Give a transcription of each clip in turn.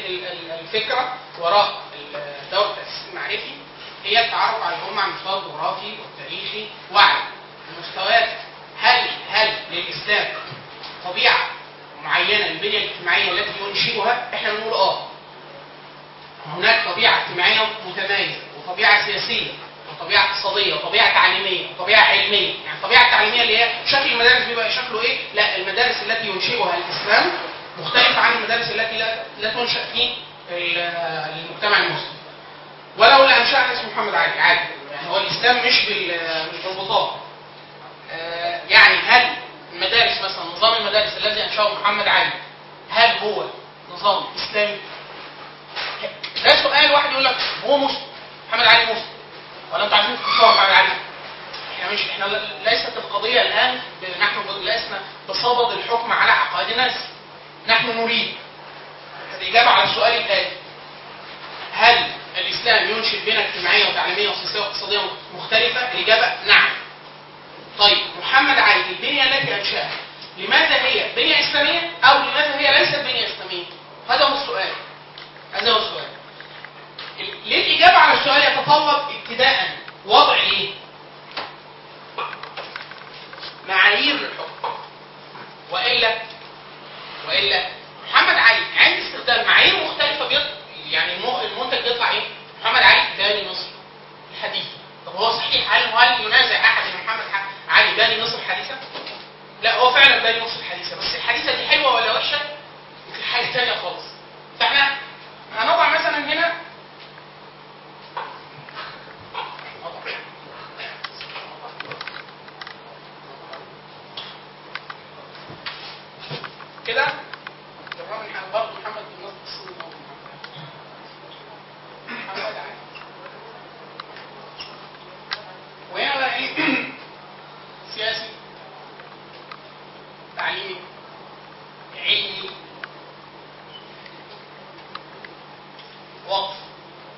ال- ال- الفكره وراء الدور التاسيسي المعرفي هي التعرف على الامه على المستوى الجغرافي والتاريخي وعلى المستويات هل هل للاسلام طبيعه معينه للبنيه الاجتماعيه التي ينشئها احنا بنقول اه هناك طبيعه اجتماعيه متميزه وطبيعه سياسيه وطبيعه اقتصاديه وطبيعه تعليميه وطبيعه علميه يعني الطبيعه التعليميه اللي هي شكل المدارس بيبقى شكله ايه لا المدارس التي ينشئها الاسلام مختلفه عن المدارس التي لا, لا تنشا في ال- المجتمع المسلم ولو اللي انشاها اسمه محمد علي عادي يعني هو الاسلام مش بال مش بالبطاقه آه، يعني هل المدارس مثلا نظام المدارس الذي انشاه محمد علي هل هو نظام اسلامي؟ ده سؤال واحد يقول لك هو مسلم محمد علي مسلم ولا انتوا عايزين تكفروا محمد علي؟ احنا مش احنا ل- ليست القضيه الان ب- نحن ب- لسنا بصدد الحكم على عقائد الناس نحن نريد الاجابه على السؤال الاتي هل الاسلام ينشئ بنى اجتماعيه وتعليميه وسياسيه واقتصاديه مختلفه؟ الاجابه نعم. طيب محمد علي البنيه التي انشاها لماذا هي بنيه اسلاميه او لماذا هي ليست بنيه اسلاميه؟ هذا هو السؤال. هذا هو السؤال. ال- ليه الاجابه على السؤال يتطلب ابتداء وضع ايه؟ معايير للحكم. والا والا محمد علي عند استخدام معايير مختلفه بيط... يعني الم- المنتج بيطلع ايه؟ محمد علي باني مصر الحديث طب هو صحيح هل هل ينازع احد ان محمد ح- علي باني مصر الحديثه؟ لا هو فعلا باني مصر الحديثه بس الحديثه دي حلوه ولا وحشه؟ دي حاجه ثانيه خالص فاحنا هنضع مثلا هنا كده بالرغم ان احنا برضه محمد بن نصر السوري برضه محمد محمد علي وهنا بقى ايه سياسي تعليمي علمي وقف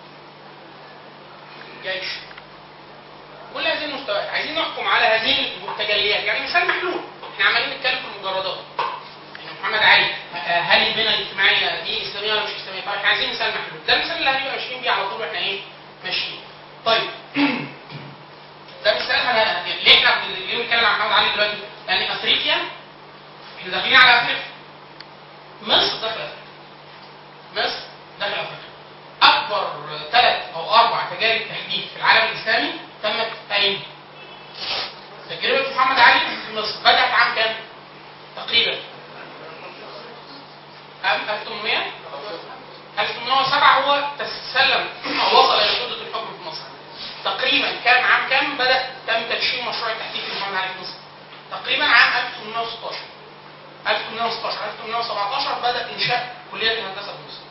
جيش كل هذه المستويات عايزين نحكم على هذه التجليات يعني مثال محلول احنا عمالين نتكلم في المجردات يعني محمد علي آه، هل البنى الاجتماعيه دي اسلاميه ولا مش اسلاميه؟ طيب احنا عايزين مثال محلول، ده المثال اللي هنبقى ماشيين بيه على طول واحنا ايه؟ ماشيين. طيب ده مثال انا ليه احنا بن- ليه بنتكلم عن محمد علي دلوقتي؟ لان افريقيا احنا داخلين على افريقيا. مصر داخل افريقيا. مصر داخل افريقيا. اكبر ثلاث او اربع تجارب تحديث في العالم الاسلامي تمت اين؟ تجربه محمد علي في مصر بدات عام كام؟ تقريبا عام 1800 1807 هو تسلم او وصل الى سلطه الحكم في مصر تقريبا كان عام كام بدا تم تدشين مشروع التحديث لمحمد علي في مصر تقريبا عام 1816 1816 1817 بدا انشاء كليه الهندسه في مصر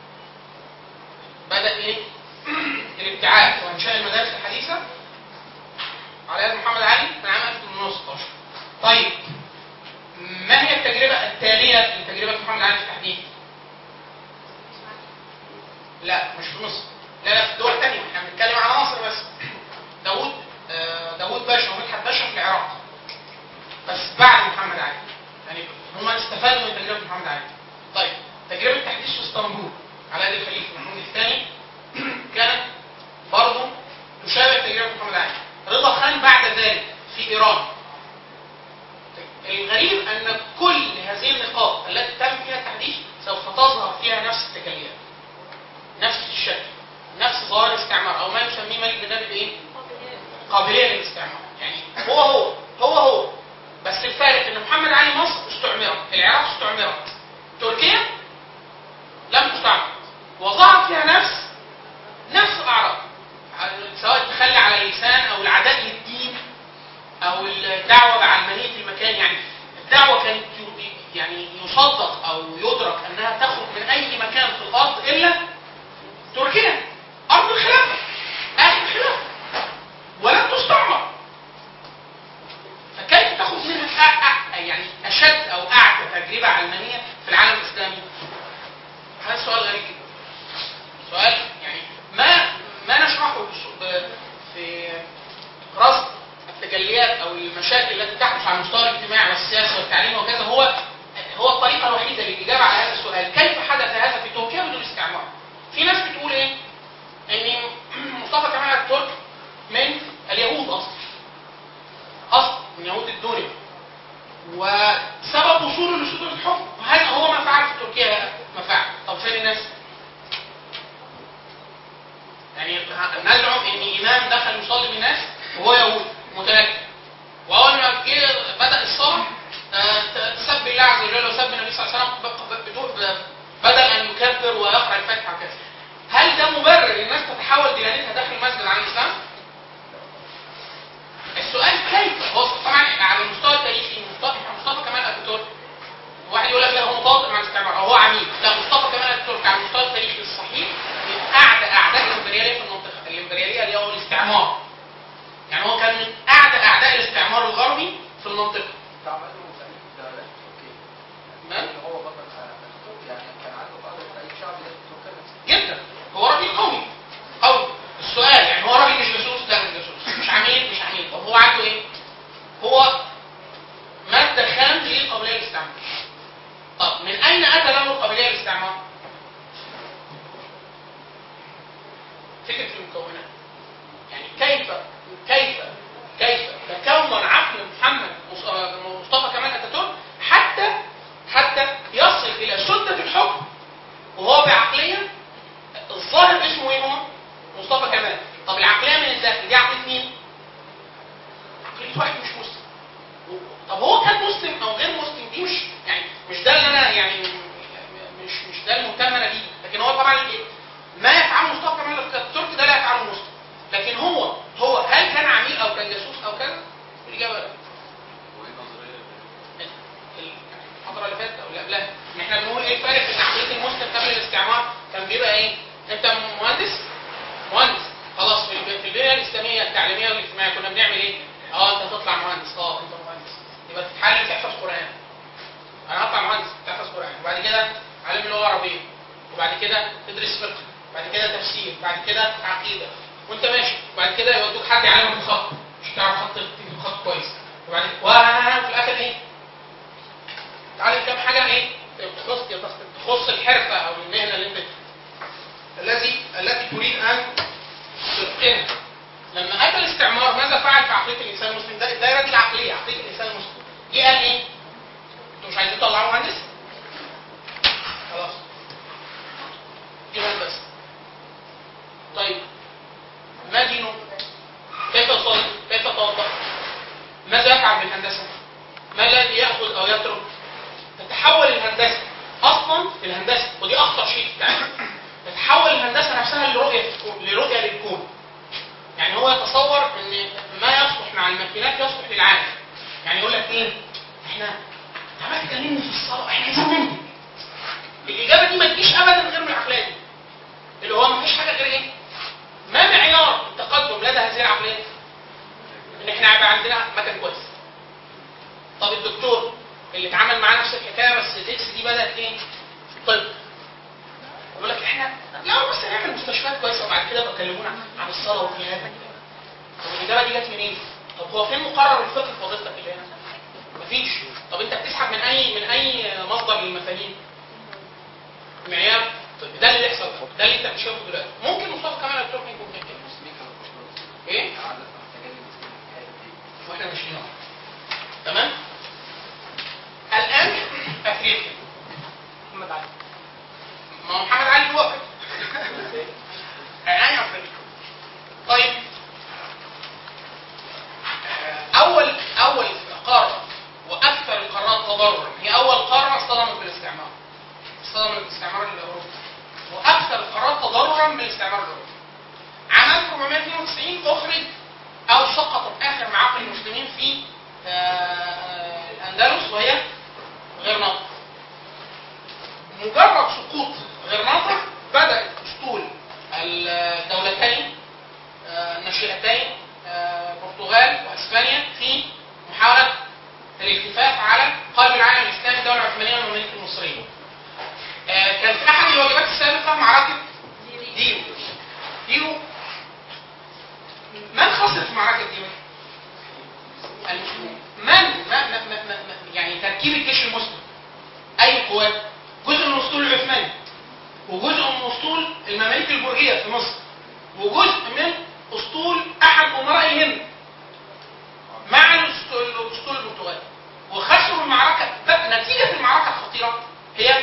بدا ايه الابتعاث وانشاء المدارس الحديثه على يد محمد علي من عام 1816 طيب ما هي التجربة التالية لتجربة محمد علي في التحديث؟ لا مش في مصر لا لا في دول تانية احنا بنتكلم على مصر بس داوود آه، داوود باشا ومدحت باشا في العراق بس بعد محمد علي يعني هم استفادوا من تجربة محمد علي طيب تجربة تحديث في اسطنبول على يد الخليفة محمود الثاني كانت برضه تشابه تجربة محمد علي رضا خان بعد ذلك في إيران الغريب ان كل هذه النقاط التي تم فيها التحديث سوف تظهر فيها نفس التجليات نفس الشكل نفس ظاهر الاستعمار او ما يسميه ملك بن بايه؟ قابليه للاستعمار يعني هو هو هو هو بس الفارق ان محمد علي مصر استعمرت العراق استعمرت تركيا لم تستعمر وظهر فيها نفس نفس الاعراض سواء التخلي على اللسان او العداء للدين او الدعوه بعلمانيه المكان يعني الدعوه كانت ي- يعني يصدق او يدرك انها تخرج من اي مكان في الارض الا تركيا ارض الخلافه اخر الخلافه ولم تستعمر فكيف تخرج منها أ- أ- يعني اشد او اعتى تجربه علمانيه في العالم الاسلامي؟ هذا سؤال غريب جدا سؤال يعني ما ما نشرحه بس- ب- في رصد التجليات او المشاكل التي تحدث على المستوى الاجتماعي والسياسي والتعليم وكذا هو هو الطريقه الوحيده للاجابه على هذا السؤال كيف حدث هذا في تركيا بدون فكره المكونات يعني كيف كيف كيف تكون عقل محمد مص- آه، مصطفى كمال اتاتورك حتى حتى يصل الى سده الحكم وهو بعقليه الظاهر اسمه ايه هو؟ مصطفى كمال طب العقليه من الداخل دي عقليه مين؟ عقليه واحد مش مسلم و- طب هو كان مسلم او غير مسلم دي مش يعني مش ده اللي انا يعني مش مش ده المهتم انا بيه لكن هو طبعا إيه؟ ما يفعله مصطفى كمال التركي ده لا يفعله مسلم لكن هو هو هل كان عميل او كان جاسوس او كذا؟ الاجابه لا وايه نظريه الفترة اللي فاتت أو اللي قبلها إن إحنا بنقول إيه الفرق بين عقلية المسلم قبل الاستعمار كان بيبقى إيه؟ أنت مهندس مهندس خلاص في الب- في البنية الإسلامية التعليمية والاجتماعية كنا بنعمل إيه؟ أه أنت هتطلع مهندس أه أنت مهندس يبقى تتعلم تحفظ قرآن أنا هطلع مهندس تحفظ قرآن وبعد كده علم لغة عربية وبعد كده تدرس فقه بعد كده تفسير بعد كده عقيدة وأنت ماشي وبعد كده يودوك حد يعلمك الخط مش تعرف خط تكتب خط كويس وبعد وفي الآخر إيه؟ تعلم كام حاجه ايه تخص تخص الحرفه او المهنه اللي انت الذي التي تريد ان تتقنها لما اتى الاستعمار ماذا فعل في عقليه الانسان المسلم ده الدائره دي العقليه عقليه الانسان المسلم جه قال ايه انتوا مش عايزين تطلعوا مهندس خلاص ايمان بس طيب ما دينه كيف يصلي كيف يتوضا ماذا يفعل بالهندسه ما الذي ياخذ او يترك تتحول الهندسه اصلا الهندسه ودي اخطر شيء في التعليم تتحول الهندسه نفسها لرؤيه الكون- لرؤيه للكون يعني هو يتصور ان ما يصلح مع الماكينات يصلح للعالم يعني يقول لك ايه احنا عمال تكلمني في الصلاه احنا عايزين ننتج الاجابه دي ما تجيش ابدا غير من العقليه دي اللي هو ما فيش حاجه غير ايه ما معيار التقدم لدى هذه العقليه ان احنا يبقى عندنا مكان كويس طب الدكتور اللي اتعامل معاه نفس الحكايه بس الاكس دي بدات ايه؟ طب يقول لك احنا لا بس نعمل مستشفيات كويسه وبعد كده بكلمونا عن الصلاه والجهاد طب الاجابه دي جت منين؟ طب هو فين مقرر الفقه في وظيفتك اللي هنا؟ مفيش طب انت بتسحب من اي من اي مصدر للمفاهيم؟ معيار طب ده اللي بيحصل ده اللي انت بتشوفه دلوقتي ممكن مصطفى كمال التركي يكون كده المسلمين كانوا مشهورين ايه؟ عادة محتاجين المسلمين في الحياة دي واحنا ماشيين اهو تمام الان افريقيا محمد علي ما هو محمد علي هو افريقيا الان افريقيا طيب آه، اول اول قاره واكثر القارات تضررا هي اول قاره اصطدمت بالاستعمار اصطدم الاستعمار الاوروبي واكثر القارات تضررا بالاستعمار الاوروبي عام 1492 اخرج او سقطت اخر معاقل المسلمين في آه، الاندلس وهي غرناطه مجرد سقوط غرناطه بدات اسطول الدولتين آه، الناشئتين آه، البرتغال واسبانيا في محاوله الالتفاف على قلب العالم الاسلامي الدوله العثمانيه والمملكه المصريه. آه، كان في احد الواجبات السابقه معركه ديرو. ديرو من خسر في معركه ديرو؟ المسلمون. من ما ما ما ما ما يعني تركيب الجيش المسلم اي قوات؟ جزء من الاسطول العثماني وجزء من اسطول المماليك البرجيه في مصر وجزء من اسطول احد امراء الهند مع الاسطول الأسطول البرتغالي وخسروا المعركه نتيجه المعركه الخطيره هي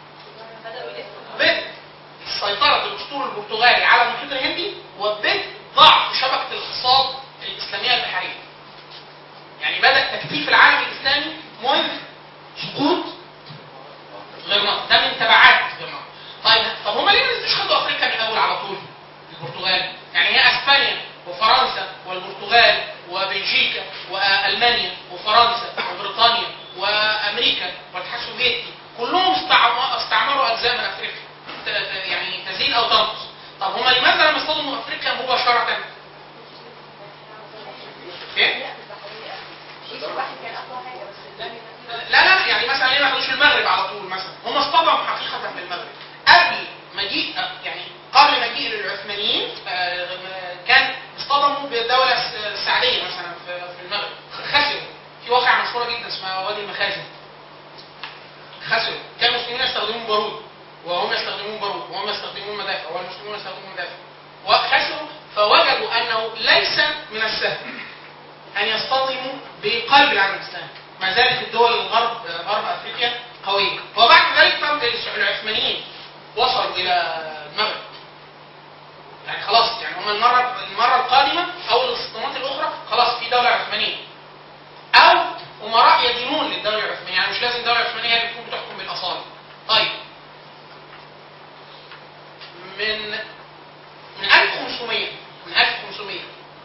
بدء سيطرة الأسطول البرتغالي على المحيط الهندي وبدء ضعف شبكة الاقتصاد الإسلامية البحرية. يعني بدأ تكتيف العالم الإسلامي منذ سقوط غرناطة، ده من تبعات غرناطة. طيب طب هم ليه ما نزلوش خدوا أفريقيا من الأول على طول؟ البرتغال، يعني هي أسبانيا وفرنسا والبرتغال وبلجيكا وألمانيا وفرنسا وبريطانيا وأمريكا والاتحاد السوفيتي كلهم استعم- استعمروا أجزاء من أفريقيا ت- ت- يعني تزيد أو تنقص. طب هم لماذا لم يصطدموا أفريقيا مباشرة؟ إيه؟ لا لا يعني مثلا ليه ما خدوش المغرب على طول مثلا هم اصطدموا حقيقه في المغرب قبل مجيء يعني قبل مجيء للعثمانيين آه، كان اصطدموا بالدوله الس- السعديه مثلا في في المغرب خسروا في واقعه مشهوره جدا اسمها وادي المخازن خسروا كان المسلمين يستخدمون بارود وهم يستخدمون بارود وهم يستخدمون مدافع والمسلمون يستخدمون مدافع وخسروا فوجدوا انه ليس من السهل ان يصطدموا بقلب العالم الاسلامي ما زالت الدول الغرب غرب افريقيا قويه وبعد ذلك طبعاً العثمانيين وصلوا الى المغرب يعني خلاص يعني هم المره المره القادمه او الاستناط الاخرى خلاص في دوله عثمانيه او امراء يدينون للدوله العثمانيه يعني مش لازم الدوله العثمانيه هي اللي تكون بتحكم بالاصاله طيب من من 1500 من 1500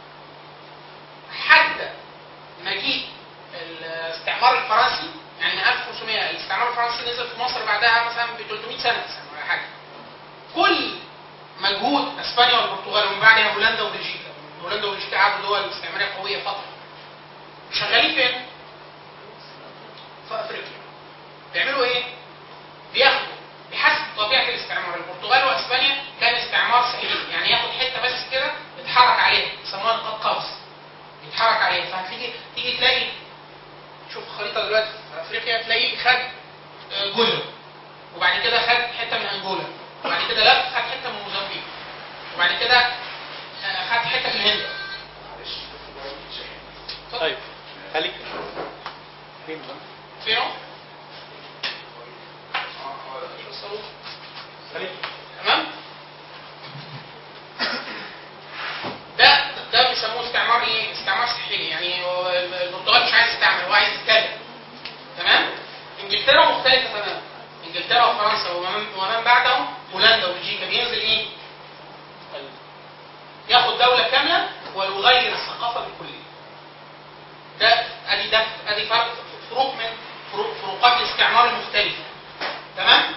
حتى مجيء الاستعمار الفرنسي يعني من 1500 الاستعمار الفرنسي نزل في مصر بعدها مثلا ب 300 سنه مثلا ولا حاجه كل مجهود اسبانيا والبرتغال ومن بعدها هولندا وبلجيكا هولندا وبلجيكا قعدوا دول استعماريه قويه فتره شغالين فين؟ في افريقيا بيعملوا ايه؟ بياخدوا بحسب طبيعه الاستعمار البرتغال واسبانيا كان استعمار سحيلي يعني ياخد حته بس كده يتحرك عليها يسموها نقاط قوس يتحرك عليها فهتيجي تيجي تلاقي شوف الخريطه دلوقتي في افريقيا تلاقيه خد آه، جزر وبعد كده خد حته من انجولا وبعد كده لف خد حته من موزمبيق وبعد كده آه، خد حته في الهند معلش اتفضل. طيب خليك فين ده؟ فين هو؟ شو الصاروخ؟ خليك تمام ده ده بيسموه استعمار ايه استعمار ساحلي يعني هو البرتغال مش عايز يستعمر هو عايز يتكلم تمام انجلترا مختلفه تماما انجلترا وفرنسا ومن, ومن بعدهم هولندا وبلجيكا بينزل ايه ياخد دوله كامله ويغير الثقافه بالكليه ده ادي ده ادي فرق فروق من فروق فروقات الاستعمار المختلفه تمام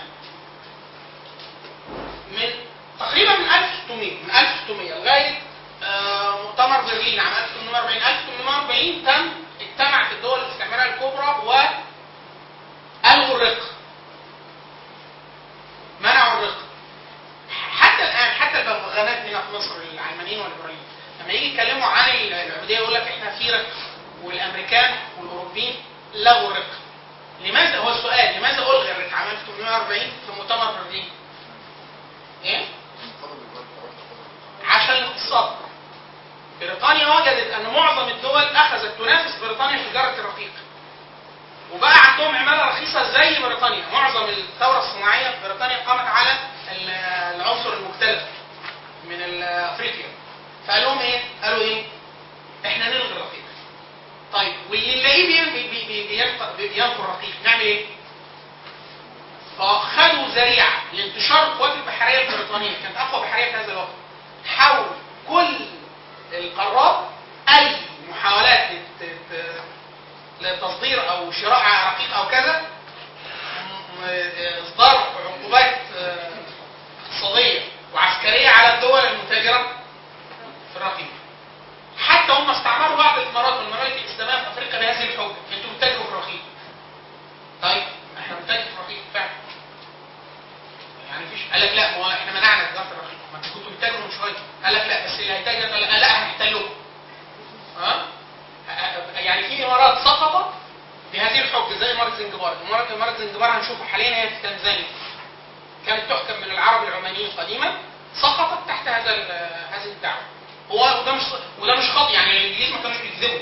من تقريبا من 1600 من 1600 لغايه آه، مؤتمر برلين عام 1840 1840 تم اجتمعت الدول الاستعماريه الكبرى والغوا الرق منعوا الرق حتى الان حتى البغبغانات هنا في مصر العلمانيين والليبراليين لما يجي يتكلموا عن العبوديه يقول لك احنا في رق والامريكان والاوروبيين لغوا الرق لماذا هو السؤال لماذا الغي الرق عام 1840 في مؤتمر برلين؟ ايه؟ عشان الاقتصاد بريطانيا وجدت ان معظم الدول اخذت تنافس بريطانيا في تجاره الرقيق وبقى عندهم عماله رخيصه زي بريطانيا معظم الثوره الصناعيه في بريطانيا قامت على ال- العنصر المختلف من ال- افريقيا فقال لهم ايه قالوا ايه احنا نلغي الرقيق طيب واللي نلاقيه بي- بي- بي- بي- بينق- بي- بينقل الرقيق نعمل ايه فخدوا ذريعه لانتشار القوات البحريه البريطانيه كانت اقوى بحريه في هذا الوقت حول كل القارات اي محاولات لت- ت- لتصدير او شراء رقيق او كذا م- م- اصدار عقوبات آه، اقتصاديه وعسكريه على الدول المتاجره في الرقيق حتى هم استعمروا بعض الامارات والممالك الاسلاميه في افريقيا بهذه الحجه انتوا بتتاجروا في الرقيق طيب احنا بنتاجر في الرقيق فعلا يعني مفيش قال لك لا ما هو احنا منعنا تجاره الرقيق ما انتوا كنتوا بتتاجروا من شويه قال لك لا بس اللي هيتاجر قال لا لا هنحتلكم ها يعني في امارات سقطت بهذه الحجه زي اماره زنجبار اماره اماره زنجبار هنشوفها حاليا هي في تنزانيا كانت تحكم من العرب العمانيين قديما سقطت تحت هذا ال- هذه الدعوه هو وده مش وده مش خطأ يعني الانجليز ما كانوش بيكذبوا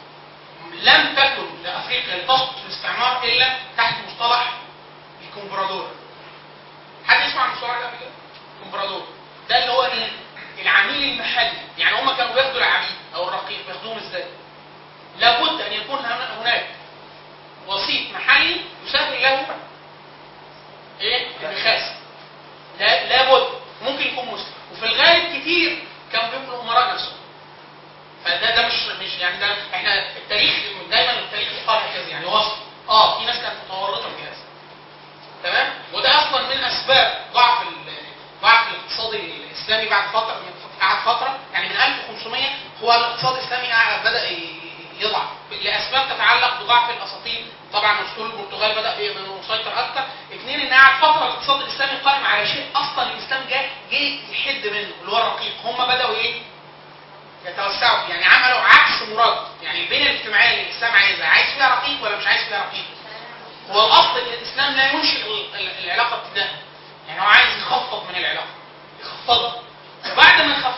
لم تكن لافريقيا لتسقط في الاستعمار الا تحت مصطلح الكومبرادور حد يسمع عن المصطلح ده قبل كده؟ كومبرادور ده اللي هو ايه؟ العميل المحلي يعني هم كانوا بياخدوا العبيد او الرقيق بياخدوهم ازاي؟ لابد ان يكون هنا- هناك وسيط محلي يسهل له ايه؟ المخاسن لا لابد ممكن يكون مسلم وفي الغالب كتير كانوا بيبقوا الامراء نفسهم فده ده مش مش يعني ده احنا التاريخ دايما التاريخ يقال هكذا يعني وصف اه في ناس كانت متورطه في هذا تمام وده اصلا من اسباب ضعف ال- ضعف الاقتصاد الاسلامي بعد فتره من قعد فتره يعني من 1500 هو الاقتصاد الاسلامي قعد- بدا ي- يضعف لاسباب تتعلق بضعف الاساطيل طبعا اسطول البرتغال بدا ي- يسيطر اكثر اثنين ان قعد فتره الاقتصاد الاسلامي قائم على شيء اصلا الاسلام جه جه يحد منه اللي هو الرقيق هم بداوا ايه يتوسعوا فيه. يعني عملوا عكس مراد يعني البنيه الاجتماعيه اللي الاسلام عايزها عايز فيها رقيق ولا مش عايز فيها رقيق هو الاصل ان الاسلام لا ينشئ ال- ال- العلاقه ابتداء يعني هو عايز يخفض من العلاقه يخفضها وبعد ما يخفضها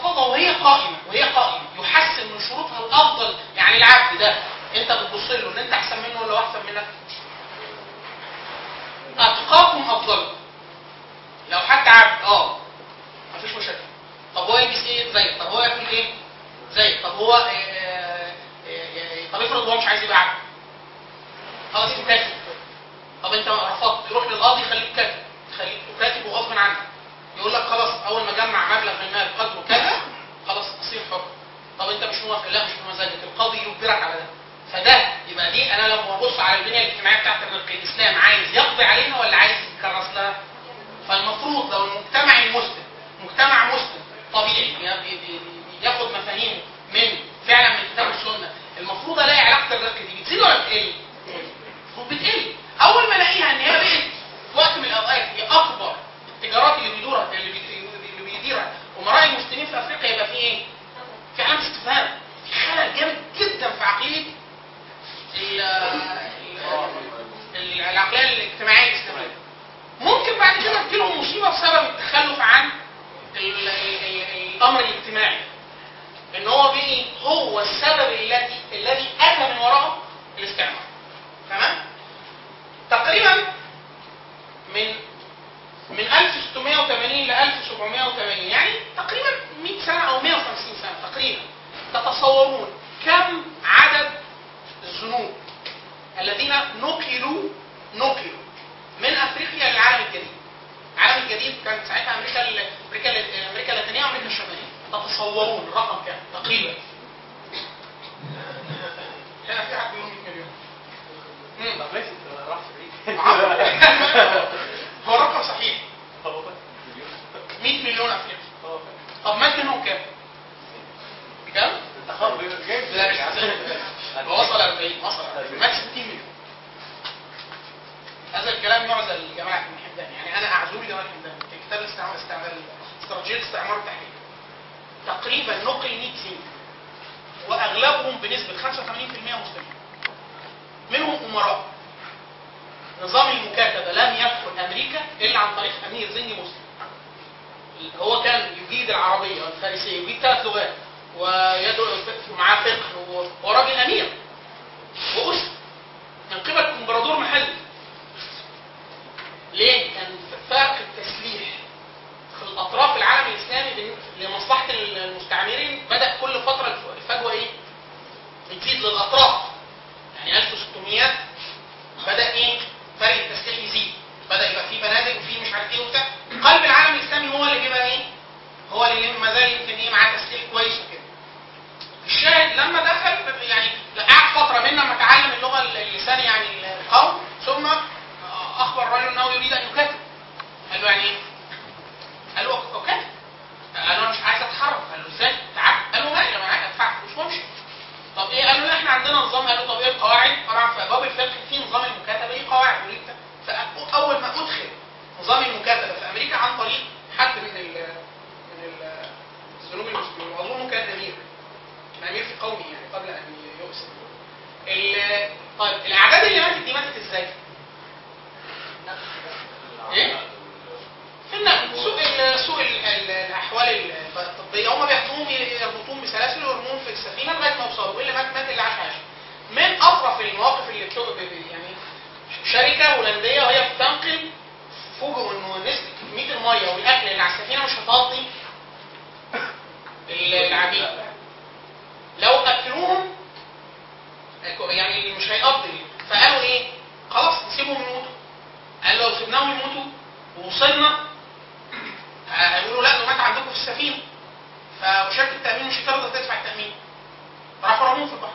اول ما جمع مبلغ من المال قدره كذا خلاص تصير حكم طب انت مش موافق لا مش بمزاجك القاضي يجبرك على ده فده يبقى دي انا لما ابص على البنيه الاجتماعيه بتاعت الرق الاسلام عايز يقضي عليها ولا عايز يكرس لها فالمفروض لو المجتمع المسلم مجتمع مسلم طبيعي بي- بي- بي- ياخد مفاهيمه من فعلا من كتاب السنه المفروض الاقي علاقه الرق دي بتزيد ولا بتقل؟ المفروض بتقل اول ما الاقيها ان هي بقت في وقت من الاوقات هي اكبر التجارات اللي بيدورها اللي بي- اللي بيديرها امراء المسلمين في افريقيا يبقى في ايه؟ في علامه استفهام في خلل جامد جدا في عقليه ال- ال- العقليه الاجتماعيه الاسلاميه ممكن بعد كده تجيلهم مصيبه بسبب التخلف عن ال- ال- ال- الامر الاجتماعي ان هو بقي هو السبب الذي الذي اتى من وراءه الاستعمار تمام تقريبا من من 1680 ل 1780 يعني تقريبا 100 سنه او 150 سنه تقريبا تتصورون كم عدد الذنوب الذين نقلوا نقلوا من افريقيا للعالم الجديد. العالم الجديد كانت ساعتها امريكا ال- امريكا ال- امريكا اللاتينيه وامريكا الشماليه. تتصورون الرقم كام؟ تقريبا. هنا في حد بيقول 100 مليون. مم. طب ماشي انت راح بعيد هو الرقم صحيح هو 100 مليون افريقي. هو طب مات منهم كام؟ كام؟ انت خلاص جايب لا مش هو وصل 40 وصل 40 مات 60 مليون هذا الكلام يعزل لجماعه ابن حبان يعني انا اعزو لجماعه ابن حبان في كتاب الاستعمار استعمال استراتيجيه الاستعمار والتحرير تقريبا نقل 100 سنه واغلبهم بنسبه 85% مسلمين منهم امراء نظام المكاتبه لم يدخل امريكا الا عن طريق امير زني مسلم هو كان يجيد العربيه والفارسيه يجيد ثلاث لغات ويدعو معاه فقه و- وراجل امير واسر من قبل امبراطور محلي ليه؟ كان فرق التسليح في الاطراف العالم الاسلامي بن- لمصلحه المستعمرين بدا كل فتره الف- الفجوه ايه؟ بتزيد للاطراف يعني 1600 بدا ايه؟ فرق التسليح يزيد بدا يبقى في بنادق وفي مش عارف ايه وبتاع قلب العالم الاسلامي هو اللي بيبقى ايه؟ هو اللي ما زال يمكن ايه معاه تسليح كويس وكده الشاهد لما دخل يعني قعد فتره من لما تعلم اللغه اللسان يعني القوم ثم اخبر الرجل انه يريد ان يكاتب قال له يعني ايه؟ قال له أك- اكاتب قال له انا مش عايز اتحرك قال له ازاي؟ تعال قال له ماشي انا معاك ادفع فلوس وامشي طب ايه؟ قال له لا احنا عندنا نظام قال له طب ايه القواعد؟ طبعا في ابواب الفقه في نظام المكاتبه ليه قواعد وليه بتاع. فاول ما ادخل نظام المكاتبه في امريكا عن طريق حد من ال من ال- الذنوب المسلمين واظنه كان امير كان امير في قومه يعني قبل ان يؤسر ال- طيب الاعداد اللي ماتت دي ماتت ازاي؟ ايه؟ في النقل سوء ال- سوء ال- ال- الاحوال الطبيه هم بياخدوهم يربطوهم بسلاسل ويرموهم في السفينه لغايه ما يوصلوا واللي مات مات اللي عاش عاش من اطرف المواقف اللي بتبقى ب- ب- يعني شركه هولنديه وهي بتنقل فوجئوا انه نسبه كميه الميه والاكل اللي على السفينه مش هتغطي ال- العبيد لو اكلوهم يعني مش هيقضي فقالوا ايه خلاص نسيبهم يموتوا قال لو سيبناهم يموتوا ووصلنا هيقولوا لا ده مات عندكم في السفينه فشركه التامين مش هترضى تدفع التامين راحوا رموهم في البحر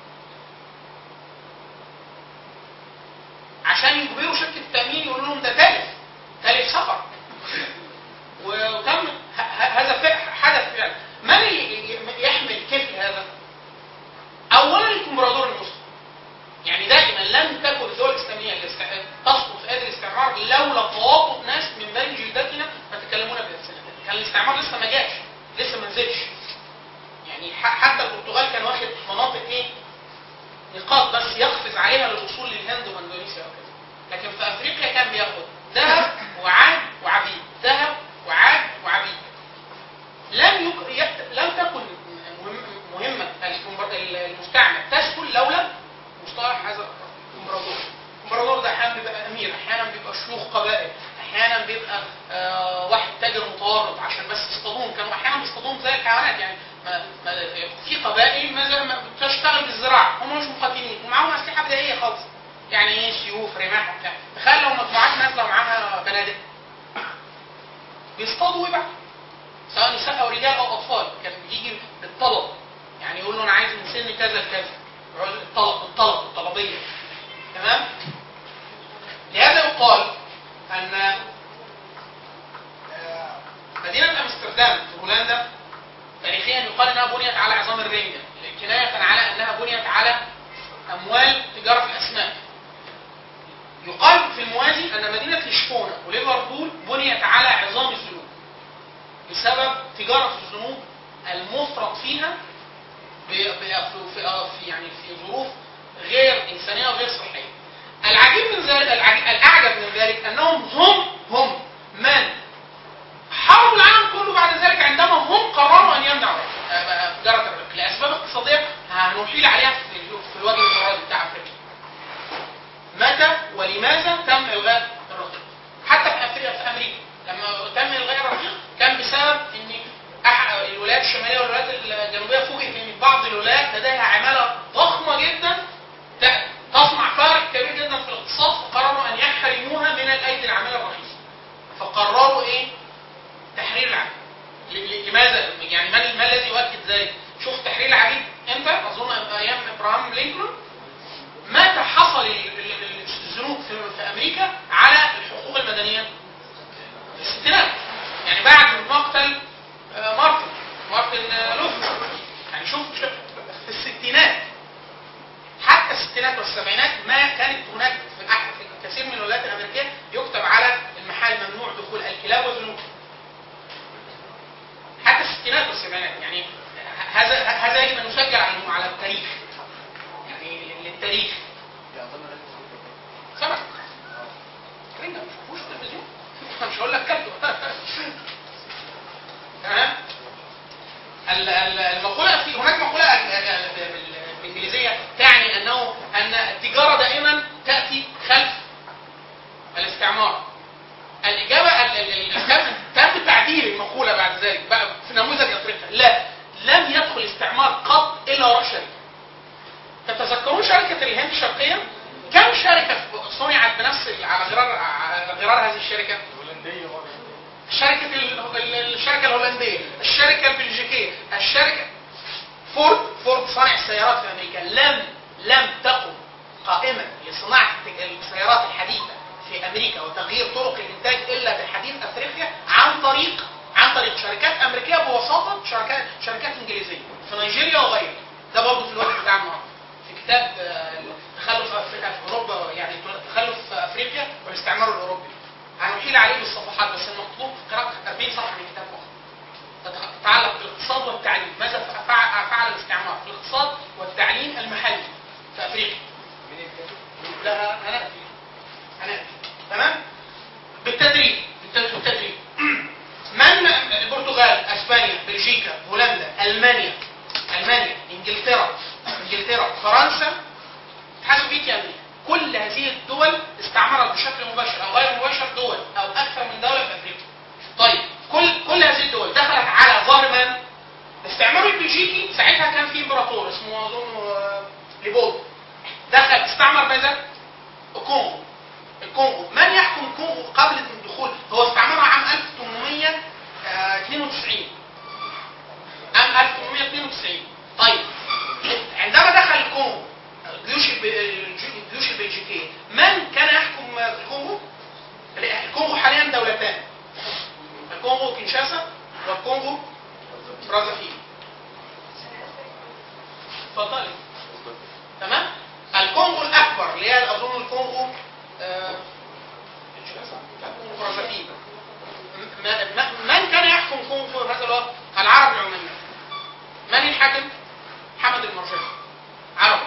عشان يجبروا شركه التامين يقولوا لهم ده تالف تالف سفر وتم ه- ه- هذا فع- حدث فعلا من اللي يحمل كفل هذا؟ اولا الامبراطور المسلم يعني دائما لم تكن الدول الاسلاميه اللي است- تسقط في يد الاستعمار لولا تواطؤ ناس من بني جلدتنا فتكلمون بألسنتنا كان الاستعمار لسه ما جاش لسه ما نزلش يعني ح- حتى البرتغال كان واخد مناطق ايه نقاط بس يقفز عليها للوصول للهند واندونيسيا وكذا لكن في افريقيا كان بياخد ذهب وعاد وعبيد ذهب وعاد وعبيد لم يك... ي- لم تكن مهم... مهمه الإمبر- المستعمر تسهل لولا مصطلح هذا الامبراطور الامبراطور ده احيانا بيبقى امير احيانا بيبقى شيوخ قبائل احيانا بيبقى آه واحد تاجر متورط عشان بس يصطادوهم كانوا احيانا بيصطادوهم زي الحيوانات يعني ما ما في قبائل ما زال- ما بتشتغل بالزراعه هم مش مقاتلين ومعاهم اسلحه بدائيه خالص يعني ايه سيوف رماح وبتاع تخيل لو مجموعات نازله معاها بنادق بيصطادوا ويبعتوا سواء نساء او رجال او اطفال كان بيجي بالطلب يعني يقول له انا عايز من سن كذا لكذا يقعد الطلب بالطلب بالطلبيه تمام لهذا يقال ان آه، مدينه امستردام في هولندا تاريخيا يقال انها بنيت على عظام الرنجة كناية على انها بنيت على اموال تجارة الاسماك يقال في الموازي ان مدينة لشبونة وليفربول بنيت على عظام الذنوب بسبب تجارة الذنوب المفرط فيها ب- ب- في, في, في يعني في ظروف غير انسانيه وغير صحيه. العجيب من ذلك العجيب الاعجب من ذلك انهم هم هم من حاربوا العالم كله بعد ذلك عندما هم قرروا ان يمنعوا آه، تجاره الرق لاسباب اقتصاديه هنحيل عليها في في الوجه المرادي بتاع افريقيا. متى ولماذا تم الغاء الرقيق؟ حتى في افريقيا في امريكا لما تم الغاء الرقيق كان بسبب ان أح- الولايات الشماليه والولايات الجنوبيه فوجئت ان بعض الولايات لديها عماله ضخمه جدا ت- تصنع فارق كبير جدا في الاقتصاد فقرروا ان يحرموها من الايدي العامله الرخيصه. فقرروا ايه؟ تحرير العبيد. ل- ل- لماذا؟ يعني من ما الذي يؤكد ذلك؟ شوف تحرير العبيد امتى؟ اظن ايام ابراهام لينكولن متى حصل ال- ال- ال- الذنوب في, في امريكا على الحقوق المدنيه؟ في الستينات يعني بعد مقتل آه، مارتن مارتن آه، لوثر يعني شوف شوف في الستينات حتى الستينات والسبعينات ما كانت هناك في أح- في كثير من الولايات الامريكيه يكتب على المحال ممنوع دخول الكلاب والذنوب حتى الستينات والسبعينات يعني ه- هذا هذا يجب ان نسجل عنه على التاريخ يعني للتاريخ سمع رنجة مش شافوش التلفزيون مش هقول لك كلب تمام ال- ال- المقولة في هناك مقولة ال- ال- ال- بال- بالإنجليزية تعني أنه أن التجارة دائما تأتي خلف الاستعمار. الإجابة ال- ال- ال- تم تم تعديل المقولة بعد ذلك بقى في نموذج أفريقيا لا لم يدخل استعمار قط إلا وراء شركة. تتذكرون شركة الهند الشرقية؟ كم شركة صنعت بنفس ال- على غرار على غرار هذه الشركة؟ الهولندية برضه الشركة ال- ال- الشركة الهولندية، الشركة البلجيكية، الشركة فورد فورد صانع السيارات في أمريكا لم لم تقم قائمة لصناعة السيارات الحديثة في أمريكا وتغيير طرق الإنتاج إلا في حديث أفريقيا عن طريق عن طريق شركات أمريكية بوساطة شركات شركات إنجليزية في نيجيريا وغيرها ده برضه في الوقت بتاع النهارده في كتاب آه، تخلف أفريقيا في أوروبا يعني تخلف أفريقيا والاستعمار الأوروبي هنحيل عليه بالصفحات بس المطلوب قراءة 40 صفحة من الكتاب فقط تتعلق بالاقتصاد والتعليم ماذا فعل, فعل الاستعمار في الاقتصاد والتعليم المحلي في افريقيا مين الكاتب؟ لا انا اتي انا اتي تمام بالتدريج بالت- بالتدريج من البرتغال اسبانيا بلجيكا هولندا المانيا المانيا انجلترا انجلترا فرنسا الاتحاد السوفيتي امريكا كل هذه الدول استعمرت بشكل مباشر او غير مباشر دول او اكثر من دوله في افريقيا طيب كل كل هذه الدول دخلت على ظهر من؟ الاستعمار البلجيكي ساعتها كان في امبراطور اسمه اظن آه، ليبولد دخل استعمر ماذا؟ الكونغو الكونغو من يحكم الكونغو قبل الدخول هو استعمرها عام 1892 عام 1892 طيب عندما دخل الكونغو الجيوش الب- الجيوش البلجيكيه من كان يحكم الكونغو؟ الكونغو حاليا دولتان الكونغو كينشاسا والكونغو برازافيل اتفضلي تمام الكونغو الاكبر اللي هي اظن الكونغو آه، كينشاسا لا، كونغو برازافيل م- م- من كان يحكم كونغو في هذا الوقت؟ العرب العمانيين من الحاكم؟ حمد المرجاني عربي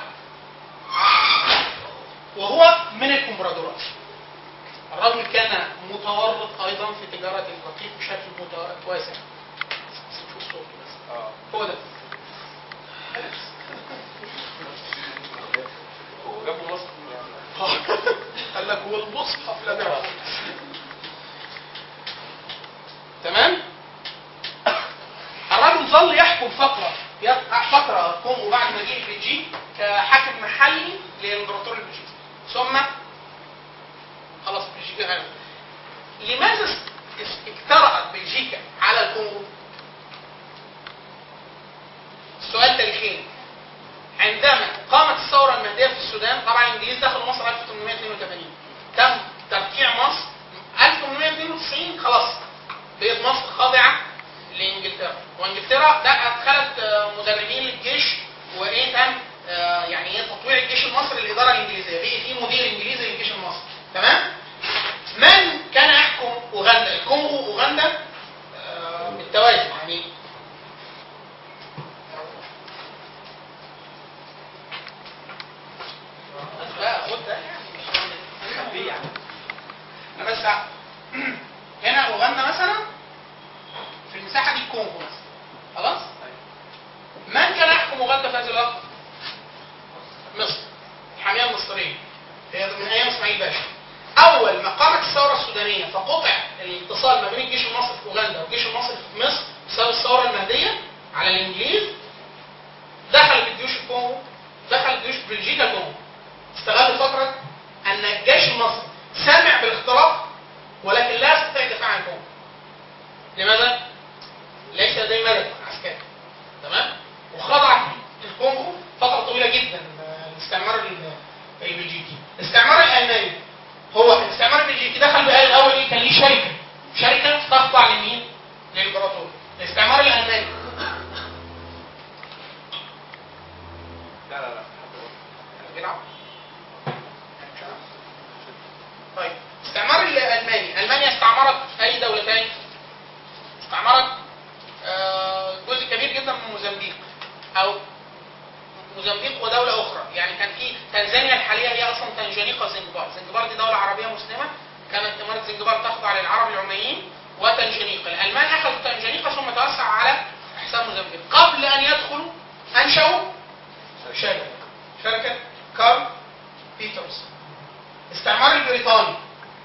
وهو من الكمبرادورات الرجل كان متورط ايضا في تجاره الرقيق بشكل متورط واسع بس نشوف صوته بس اه هو ده هو جابوا مصر قال لك هو المصحف لا نعرف تمام الرجل ظل يحكم فتره يقع فتره كونغو بعد ما جه البلجيك كحاكم محلي للامبراطور البلجيكي ثم خلاص بلجيكا غلبت لماذا است- است- اجترأت بلجيكا على الكونغو؟ مصر خاضعه لانجلترا وانجلترا ده ادخلت آه، مدربين للجيش وايه تم آه، يعني ايه تطوير الجيش المصري للاداره الانجليزيه بقي في مدير انجليزي للجيش المصري تمام من كان يحكم اوغندا الكونغو اوغندا آه، بالتوازي يعني بس بقى خد ده يعني مش خبيه يعني انا بس هنا اوغندا مثلا في المساحه دي الكونغو مثلا خلاص من كان يحكم اوغندا في هذه الوقت مصر الحاميه المصريه هي من ايام اسماعيل باشا اول ما قامت الثوره السودانيه فقطع الاتصال ما بين الجيش المصري في اوغندا والجيش المصري في مصر بسبب الثوره المهديه على الانجليز دخلت الجيوش الكونغو دخلت جيوش بلجيكا الكونغو استغل فتره ان الجيش المصري سامع بالاختراق ولكن لا يستطيع الدفاع عن الكونغو لماذا؟ ليس لديه مدد عسكري تمام؟ وخضع الكونغو فتره طويله جدا للاستعمار ال- البلجيكي الاستعمار الالماني هو الاستعمار البلجيكي دخل بقى الاول ايه كان ليه شركه شركه تخضع لمين؟ للامبراطور الاستعمار الالماني لا لا لا بيلعب طيب الاستعمار الالماني المانيا استعمرت اي دوله تاني استعمرت آه، جزء كبير جدا من موزمبيق او موزمبيق ودوله اخرى يعني كان في تنزانيا الحاليه هي اصلا تنجانيقه زنجبار زنجبار دي دوله عربيه مسلمه كانت اماره زنجبار تخضع للعرب العميين وتنجانيقه الالمان اخذوا تنجانيقه ثم توسعوا على حساب موزمبيق قبل ان يدخلوا انشأوا شركه شركه كارل بيترز الاستعمار البريطاني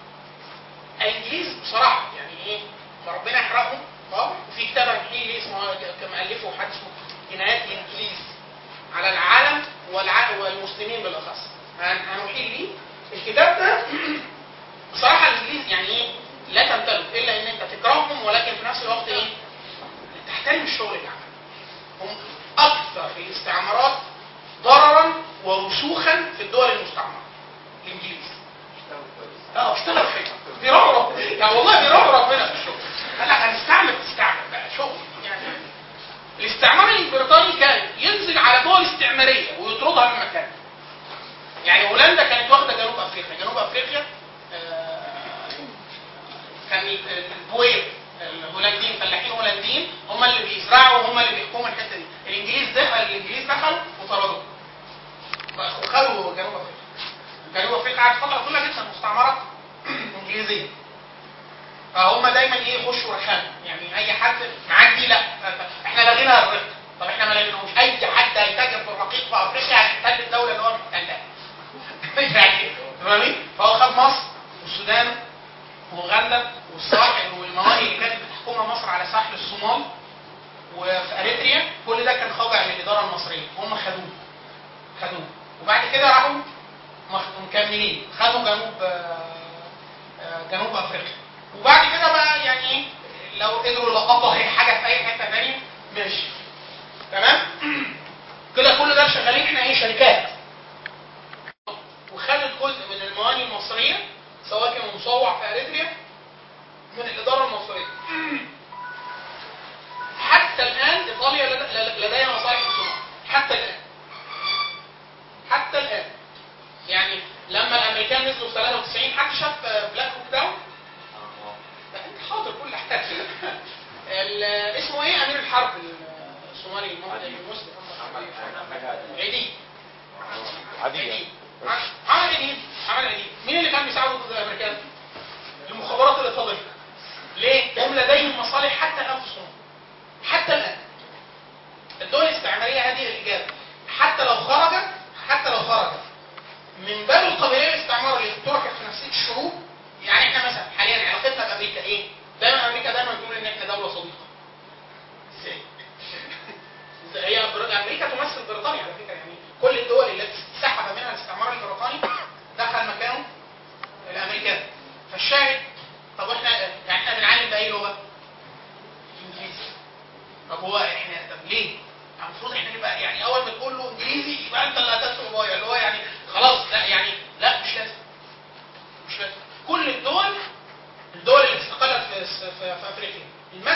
الانجليز بصراحه يعني ايه ما ربنا يحرقهم اه وفي كتاب انجليزي اسمه كان مؤلفه حد اسمه جنايات الانجليز على العالم والع... والمسلمين بالاخص هن- هنحيل ليه الكتاب ده بصراحه الانجليز يعني ايه لا تمتلك الا ان انت تكرههم ولكن في نفس الوقت ايه تحترم الشغل اللي عمله هم اكثر الاستعمارات ضررا ورسوخا في الدول المستعمره الانجليز اه اشتغل حلو بيرعرب يعني والله بيرعرب ربنا في الشغل قال لك هنستعمل تستعمل بقى شغل يعني الاستعمار البريطاني كان ينزل على دول استعماريه ويطردها من مكانها يعني هولندا كانت واخده جنوب افريقيا جنوب افريقيا آه، كان البوير الهولنديين فلاحين هولنديين هم اللي بيزرعوا وهم اللي بيحكموا الحته دي الانجليز دخل الانجليز دخلوا وطردوا وخدوا جنوب افريقيا جنوب افريقيا قعدت فتره طويله جدا مستعمره انجليزيه فهم دايما ايه يخشوا رخام يعني اي حد معدي لا احنا لغينا الرق طب احنا ما لغيناهوش اي حد هيتاجر في الرقيق في افريقيا هيحتل الدوله اللي هو محتلها يعني فاهمين؟ فهو خد مصر والسودان واوغندا والساحل والموانئ اللي كانت بتحكمها مصر على ساحل الصومال وفي اريتريا كل ده كان خاضع للاداره المصريه هم خدوه خدوه وبعد كده راحوا مخ- مكملين خدوا جنوب آه، آه، جنوب افريقيا وبعد كده بقى يعني ايه لو قدروا يلقطوا اي حاجه في اي حته ثانيه ماشي تمام كده كل ده شغالين احنا ايه شركات وخدت جزء من الموانئ المصريه سواء كان مصوع في اريتريا من الاداره المصريه حتى الان ايطاليا لد- لديها مصالح في الصومال حتى الان حتى الان يعني لما الامريكان نزلوا في 93 حد شاف بلاك هوك داون لا انت حاضر كل حاجه ال- اسمه ايه امير الحرب الصومالي المصري المسلم عيدي عادية عمل عيدي عمل عيدي مين اللي كان بيساعده ضد الامريكان؟ المخابرات الايطاليه ليه؟ هم لديهم مصالح حتى الان في الصومال حتى الان الدول الاستعماريه هذه الاجابه حتى لو خرجت حتى لو خرجت من باب القبليه الاستعمار اللي طرحت في نفسيه الشعوب يعني احنا مثلا حاليا علاقتنا بامريكا ايه؟ دايما امريكا دايما تقول ان احنا دوله صديقه. ازاي؟ إزاي؟ هي بر- امريكا تمثل بريطانيا على فكره يعني كل الدول التي سحب منها الاستعمار البريطاني دخل مكانه الامريكان. فالشاهد طب احنا يعني احنا بنعلم باي لغه؟ انجليزي. طب هو احنا طب ليه؟ يعني المفروض احنا نبقى يعني اول ما تقول له انجليزي يبقى انت اللي هتدخل بايع اللي هو يعني خلاص لا يعني لا مش لازم مش لازم كل الدول الدول اللي استقلت في, في, في افريقيا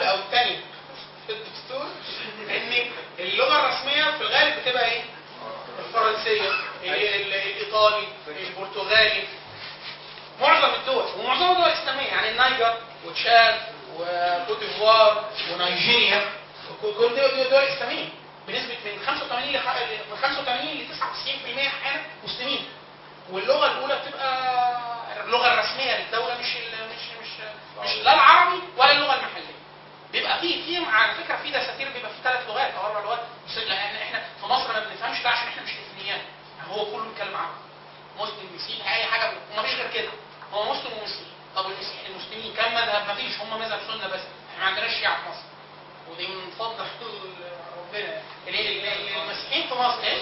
او الثانيه في الدستور ان اللغه الرسميه في الغالب بتبقى ايه؟ الفرنسيه ال- ال- الايطالي البرتغالي معظم الدول ومعظمها دول اسلاميه يعني النيجر وتشاد وكوت ديفوار ونيجيريا كل دول دول, دول اسلاميه بنسبه من 85 ل من 85 ل 99% احيانا مسلمين واللغه الاولى بتبقى اللغه الرسميه للدوله مش ال- مش مش مش لا العربي ولا اللغه المحليه بيبقى في في على فكره في دساتير بيبقى في ثلاث لغات او اربع لغات بس لان احنا في مصر ما بنفهمش ده عشان احنا مش اثنيات هو كله بيتكلم عربي مسلم مسيحي اي حاجه ومفيش غير كده هو مسلم ومسيحي طب المسيح المسلمين كم مذهب مفيش هم مذهب سنه بس احنا ما عندناش شيعه في مصر ودي من فضل ربنا ال- ال- ال- المسيحيين في مصر ايه؟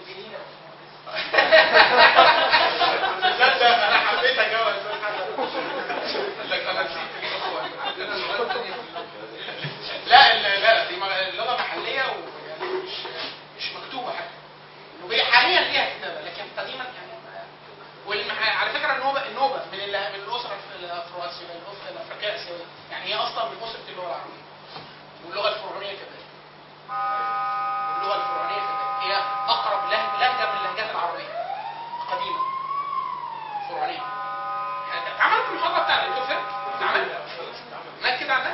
تصدق انا حبيت اجاوب لك انا نسيت الاخوه لا ال- لا دي مغ- اللغه محليه ويعني مش مش مكتوبه حتى وهي حاليا ليها كتابه لكن قديما يعني ما- والمح... على فكره النوبه النوبه من ال... من الاسره الف- الافرواسيه الأف- الافريقيه الاسيويه يعني هي اصلا من اسره اللغه العربيه واللغه الفرعونيه كذلك واللغه الفرعونيه كذلك هي اقرب له- لهجه من اللهجات العربيه قديما فرعونيه يعني اتعملت المحاضره بتاعت الدكتور فهمت؟ اتعملت؟ نكد على الناس؟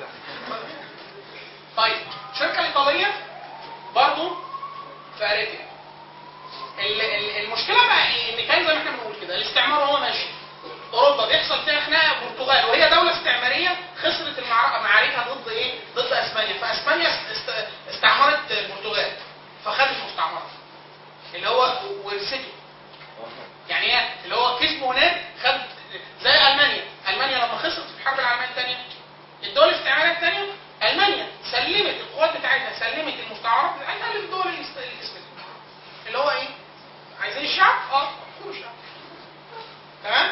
طيب الشركه الايطاليه برضو في اريتريا ال- ال- المشكله بقى ايه؟ ان كان زي ما احنا بنقول كده الاستعمار وهو ماشي اوروبا بيحصل فيها خناقه البرتغال وهي دوله استعماريه خسرت المعركه معاركها ضد ايه؟ ضد اسبانيا فاسبانيا است- است- استعمرت البرتغال فخدت مستعمرات اللي هو ورثته يعني هي اللي هو كسبه هناك خد زي المانيا المانيا لما خسرت في الحرب العالميه الثانيه الدول الاستعماريه الثانيه المانيا سلمت القوات بتاعتها سلمت المستعمرات بتاعتها للدول اللي است- اللي كسبتها اللي هو ايه؟ عايزين الشعب؟ اه خدوا الشعب تمام؟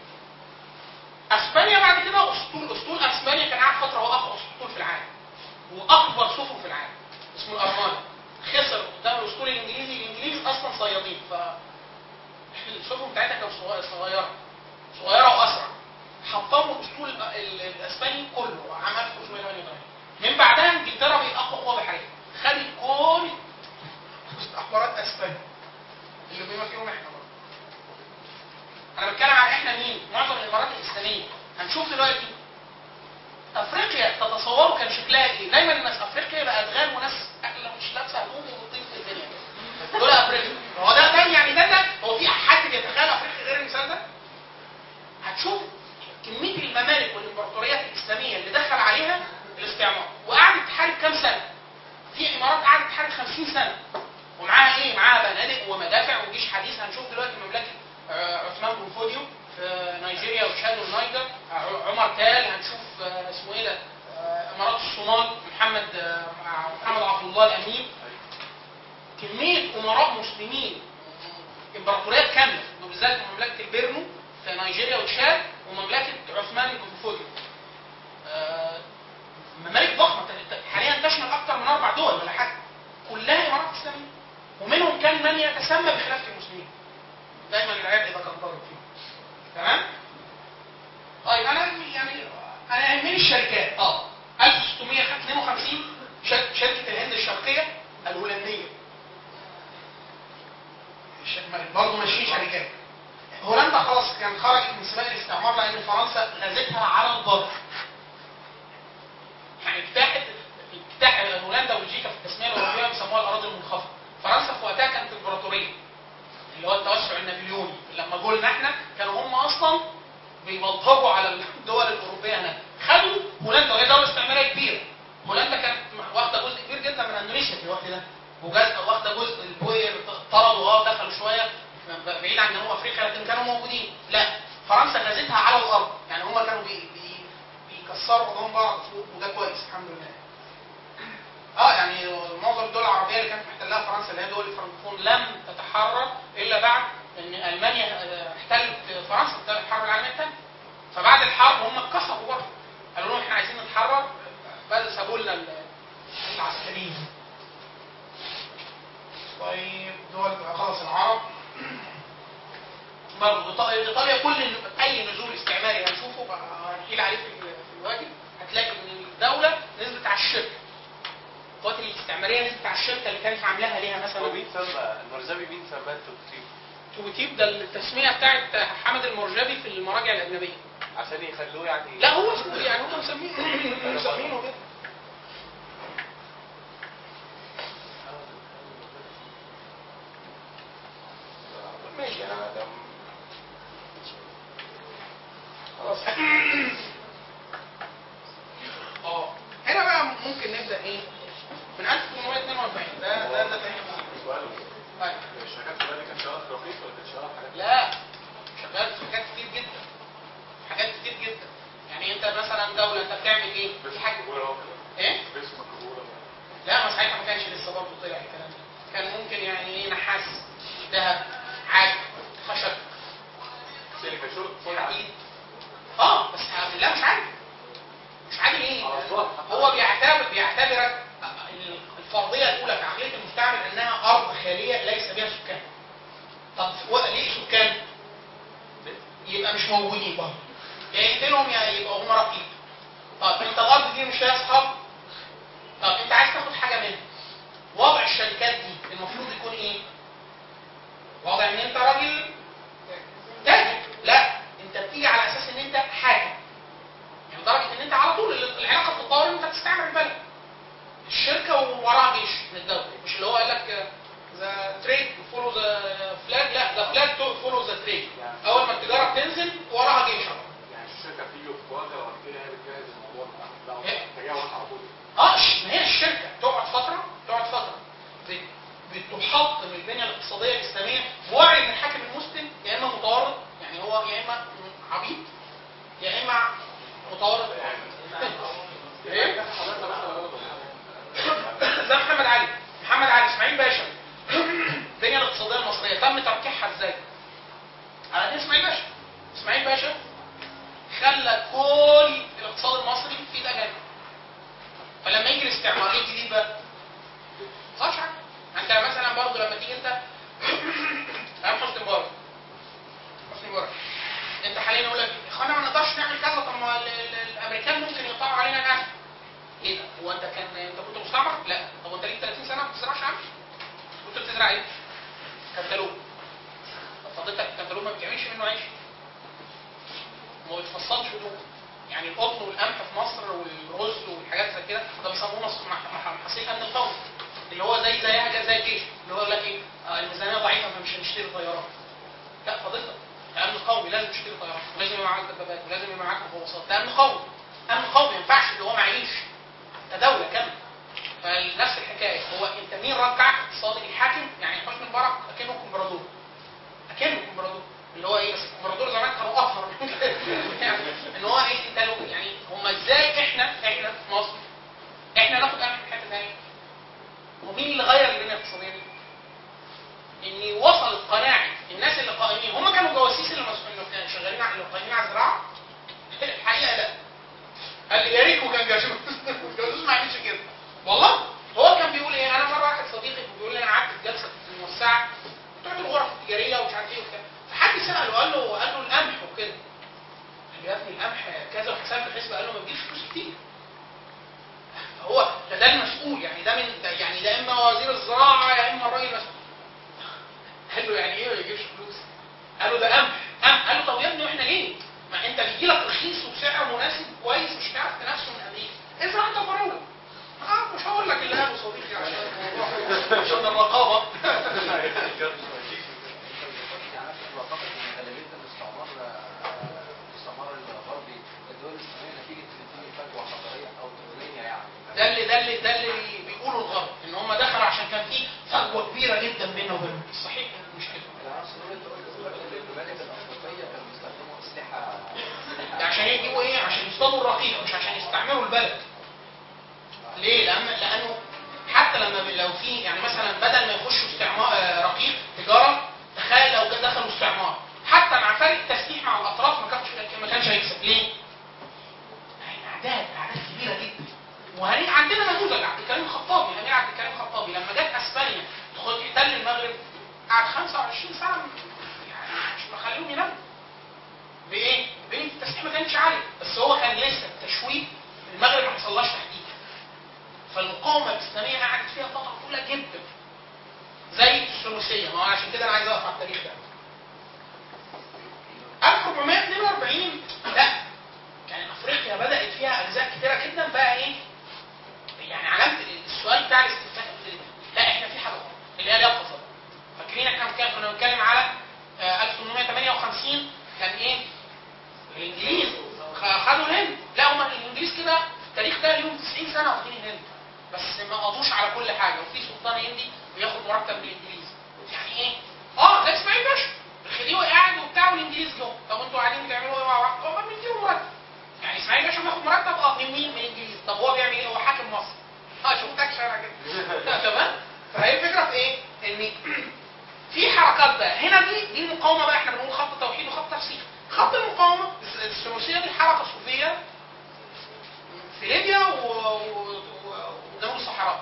اسبانيا بعد كده اسطول اسطول اسبانيا كان قاعد فتره هو اقوى اسطول في العالم واكبر سفن في العالم اسمه الارمادا خسر قدام الاسطول الانجليزي الانجليز اصلا صيادين ف السفن بتاعتها كانت صغيره صغيره صغيره واسرع حطموا الاسطول ال- ال- الاسباني كله عام 1588 من بعدها انجلترا بقت اقوى قوه بحريه خدت كل مستعمرات اسبانيا اللي بما فيهم احنا برضه انا بتكلم عن احنا مين معظم الامارات الاسلاميه هنشوف دلوقتي افريقيا تتصوروا كان شكلها ايه دايما الناس افريقيا بقى ادغال وناس اكله مش لابسه هدوم وبتطير في الدنيا دول افريقيا هو ده ده يعني ده ده هو في حد بيتخيل افريقيا غير المثال ده هتشوف كميه الممالك والامبراطوريات الاسلاميه اللي دخل عليها الاستعمار وقعدت تحارب كام سنه في امارات قعدت تحارب 50 سنه ومعاها ايه معاها بنادق ومدافع وجيش حديث هنشوف دلوقتي مملكه آه، عثمان بن فوديو في نيجيريا وتشاد والنيجر ع- عمر تال هنشوف آه، اسمه ايه ده آه، امارات الصومال محمد آه، محمد عبد الله الامين كميه امراء مسلمين امبراطوريات كامله وبالذات مملكه البيرنو في نيجيريا وتشاد ومملكه عثمان بن فوديو آه، ممالك ضخمه ت- ت- حاليا تشمل اكثر من اربع دول ولا حاجه كلها امارات اسلاميه ومنهم كان من يتسمى بخلافه المسلمين دايما العيب اذا كان ضارب فيه تمام طيب انا يعني انا يهمني الشركات اه 1652 شر- شركه الهند الشرقيه الهولنديه الش- برضه ماشيين شركات هولندا خلاص كان خرجت من سباق الاستعمار لان فرنسا غزتها على البر يعني اجتاحت اجتاح هولندا وبلجيكا في التسميه الاوروبيه بيسموها الاراضي المنخفضه فرنسا في وقتها كانت امبراطوريه اللي هو التوسع النابليوني لما جولنا احنا كانوا هم اصلا بيبلطجوا على الدول الاوروبيه هناك خدوا هولندا وهي دوله استعماريه كبيره هولندا كانت واخده جزء كبير جدا من اندونيسيا في الوقت ده وجزء واخده جزء البوير طردوا اه دخلوا شويه بعيد عن جنوب افريقيا لكن كانوا موجودين لا فرنسا غزتها على الارض يعني هم كانوا بي بي بيكسروا بعضهم بعض فوق وده كويس الحمد لله اه يعني معظم الدول العربيه اللي كانت محتلها فرنسا اللي هي دول الفرنكفون لم تتحرر الا بعد ان المانيا آه، احتلت فرنسا في الحرب العالميه الثانيه فبعد الحرب هم اتكسروا برضه قالوا لهم احنا عايزين نتحرر بدأ سابوا لنا ال- العسكريين طيب دول خلاص العرب برضه إيط- ايطاليا كل ال- اي نزول استعماري هنشوفه بقى هنحيل عليه في ال- في الواجب هتلاقي ان الدوله بتاع الشركه اللي كانت عاملاها ليها هو مثلا مين سمى المرزبي مين سماه التوتيب توتيب ده التسميه بتاعت حمد المرجبي في المراجع الاجنبيه عشان يخلوه يعني لا هو اسمه يعني هم مسمينه مسمينه كده ماشي انا ده خلاص اه هنا بقى ممكن نبدا ايه من 1842 ده ده ده تاريخ سؤال طيب. الشركات كلها دي كانت شغاله في رخيص ولا كانت شغاله في حاجات لا شغال في حاجات كتير جدا حاجات كتير جدا يعني انت مثلا دوله انت بتعمل ايه في حاجه مقبوله اهو كده ايه بس مقبوله لا ما ساعتها ما كانش لسه برضه طلع الكلام ده كان ممكن يعني ايه نحاس ذهب عاد خشب سيليكا شورت حديد اه بس لا مش عادي مش عادي ليه؟ أصلاً. هو بيعتبر بيعتبر الفرضيه الاولى في عقليه المستعمر انها ارض خاليه ليس بها سكان. طب و- ليه سكان؟ يبقى مش موجودين برضه. يا يقتلهم يا يبقى هم رقيق. طب انت الارض دي مش فيها اصحاب؟ طب انت عايز تاخد حاجه منها. وضع الشركات دي المفروض يكون ايه؟ وضع ان انت راجل تاجر لا انت بتيجي على اساس ان انت حاكم يعني لدرجه ان انت على طول العلاقه بتتطور ان انت تستعمر البلد الشركه ووراها جيش من الدوله مش اللي هو قال لك ذا تريد فولو ذا فلاج لا ذا فلاج فولو ذا تريد اول ما التجاره بتنزل وراها جيش على طول. يعني الشركه بتيجي في وقت وبعد كده هي بتجهز الموضوع بتاعها لا إيه؟ انت جاي واحد على طول اه ش- ما هي الشركه تقعد فتره تقعد فتره بت- بتحطم البنيه الاقتصاديه الاسلاميه بوعي من الحاكم المسلم يا اما متورط يعني هو يا اما عبيد يا اما متورط ايه ده محمد علي محمد علي اسماعيل باشا البنيه الاقتصاديه المصريه تم تركيعها ازاي؟ على دين اسماعيل باشا اسماعيل باشا خلى كل الاقتصاد المصري في ايد اجانب فلما يجي الاستعمار ايه الجديد بقى؟ ما حاجه انت مثلا برضه لما تيجي انت ايام حسني مبارك حسني مبارك انت حاليا يقول لك يا اخوانا ما نقدرش نعمل كذا طب ما ال- ال- الامريكان ممكن يقطعوا علينا ناس ايه ده؟ هو انت كان انت كنت مستعمر؟ لا طب وانت ليك 30 سنه ما بتزرعش عمش؟ كنت بتزرع ايه؟ كنتالوب طب فضلتك الكنتالوب ما بتعملش منه عيش وما بيتفصلش هدوم يعني القطن والقمح في مصر والرز والحاجات زي كده ده بيسموه مصر مح- مح- محاصيل امن القومي اللي هو زي زي حاجه زي الجيش اللي هو يقول لك ايه آه الميزانيه ضعيفه فمش هنشتري طيارات لا فضيلتك ده امن قومي لازم تشتري طيارات ولازم يبقى معاك دبابات ولازم يبقى معاك غواصات ده امن قومي امن قومي ما ينفعش اللي هو معيش ده دوله كامله فنفس الحكايه هو انت مين رجعك اقتصادي الحاكم يعني حسني مبارك اكنه كومبرادور اكنه كومبرادور اللي هو ايه بس الكومبرادور زمان كانوا اطهر من كده يعني ان هو ايه انت لو يعني هم ازاي احنا احنا في مصر احنا ناخد امن من حته ثانيه ومين اللي غير البنيه الاقتصاديه دي؟ ان وصلت قناعه الناس اللي قائمين هم كانوا جواسيس اللي مس- اللي كانوا شغالين على اللي قائمين على الزراعه الحقيقه لا قال لي يا ريكو كان جاسوس الجاسوس ما عملش كده والله هو كان بيقول ايه انا مره واحد صديقي بيقول لي انا قعدت في جلسه موسعه بتوع الغرف التجاريه ومش عارف ايه وبتاع فحد ساله قال له قال له القمح وكده قال له يا ابني القمح كذا وحساب في الحسبه قال له ما بيجيبش فلوس كتير هو ده ده المسؤول يعني ده من ده يعني ده اما وزير الزراعه يا اما الراجل المسؤول قال له يعني ايه ما بيجيبش فلوس؟ قال له ده قمح قمح قال له طب يا ابني واحنا ليه؟ ما انت بيجي لك رخيص وبسعر مناسب كويس مش هتعرف تنافسه من امريكا ازرع انت فراوله اه مش هقول لك اللي قاله صديقي عشان الموضوع عشان الرقابه اعتقد ان غالبيه الاستعمار الاستعمار الغربي الدول الاسلاميه نتيجه ان في فجوه حضاريه او تقنيه يعني ده اللي ده اللي ده اللي بيقوله الغرب ان هم دخلوا عشان كان في فجوه كبيره جدا بيننا وبينهم صحيح مش كده العناصر اللي انت قلت الممالك الافريقيه كانوا بيستخدموا اسلحه ده عشان يجيبوا ايه عشان يصطادوا الرقيق مش عشان يستعمروا البلد ليه لأن لانه حتى لما ب- لو في يعني مثلا بدل ما يخشوا استعمار آه، رقيق تجاره تخيل لو جا- دخلوا استعمار حتى مع فرق التسليح مع الاطراف ما كانش ما كانش هيكسب ليه؟ يعني اعداد اعداد كبيره جدا وهني عندنا نموذج عبد الكريم الخطابي الامير عبد الكريم الخطابي لما جت اسبانيا تدخل تحتل المغرب قعد 25 سنه يعني مش مخليهم يناموا بايه؟ بين التسليح ما كانش عالي بس هو كان لسه التشويه المغرب ما حصلهاش تحديد فالمقاومه الاسلاميه قعدت فيها فتره طويله واخدين الهند بس ما قضوش على كل حاجه وفي سلطان هندي بياخد مرتب من الانجليز يعني ايه؟ اه ده اسماعيل باشا الخديوي قاعد وبتاع والانجليز جم طب انتوا قاعدين بتعملوا ايه مع بعض؟ هو بنديهم مرتب يعني اسماعيل باشا بياخد مرتب اه من مين؟ من الانجليز طب هو بيعمل ايه؟ هو حاكم مصر اه شفتك شارع كده تمام؟ فهي الفكره في ايه؟ ان في حركات بقى هنا دي دي المقاومه بقى احنا بنقول خط توحيد وخط تفسير خط المقاومه الثلاثيه دي حركه صوفيه في ليبيا و- و- و- وجنوب الصحراء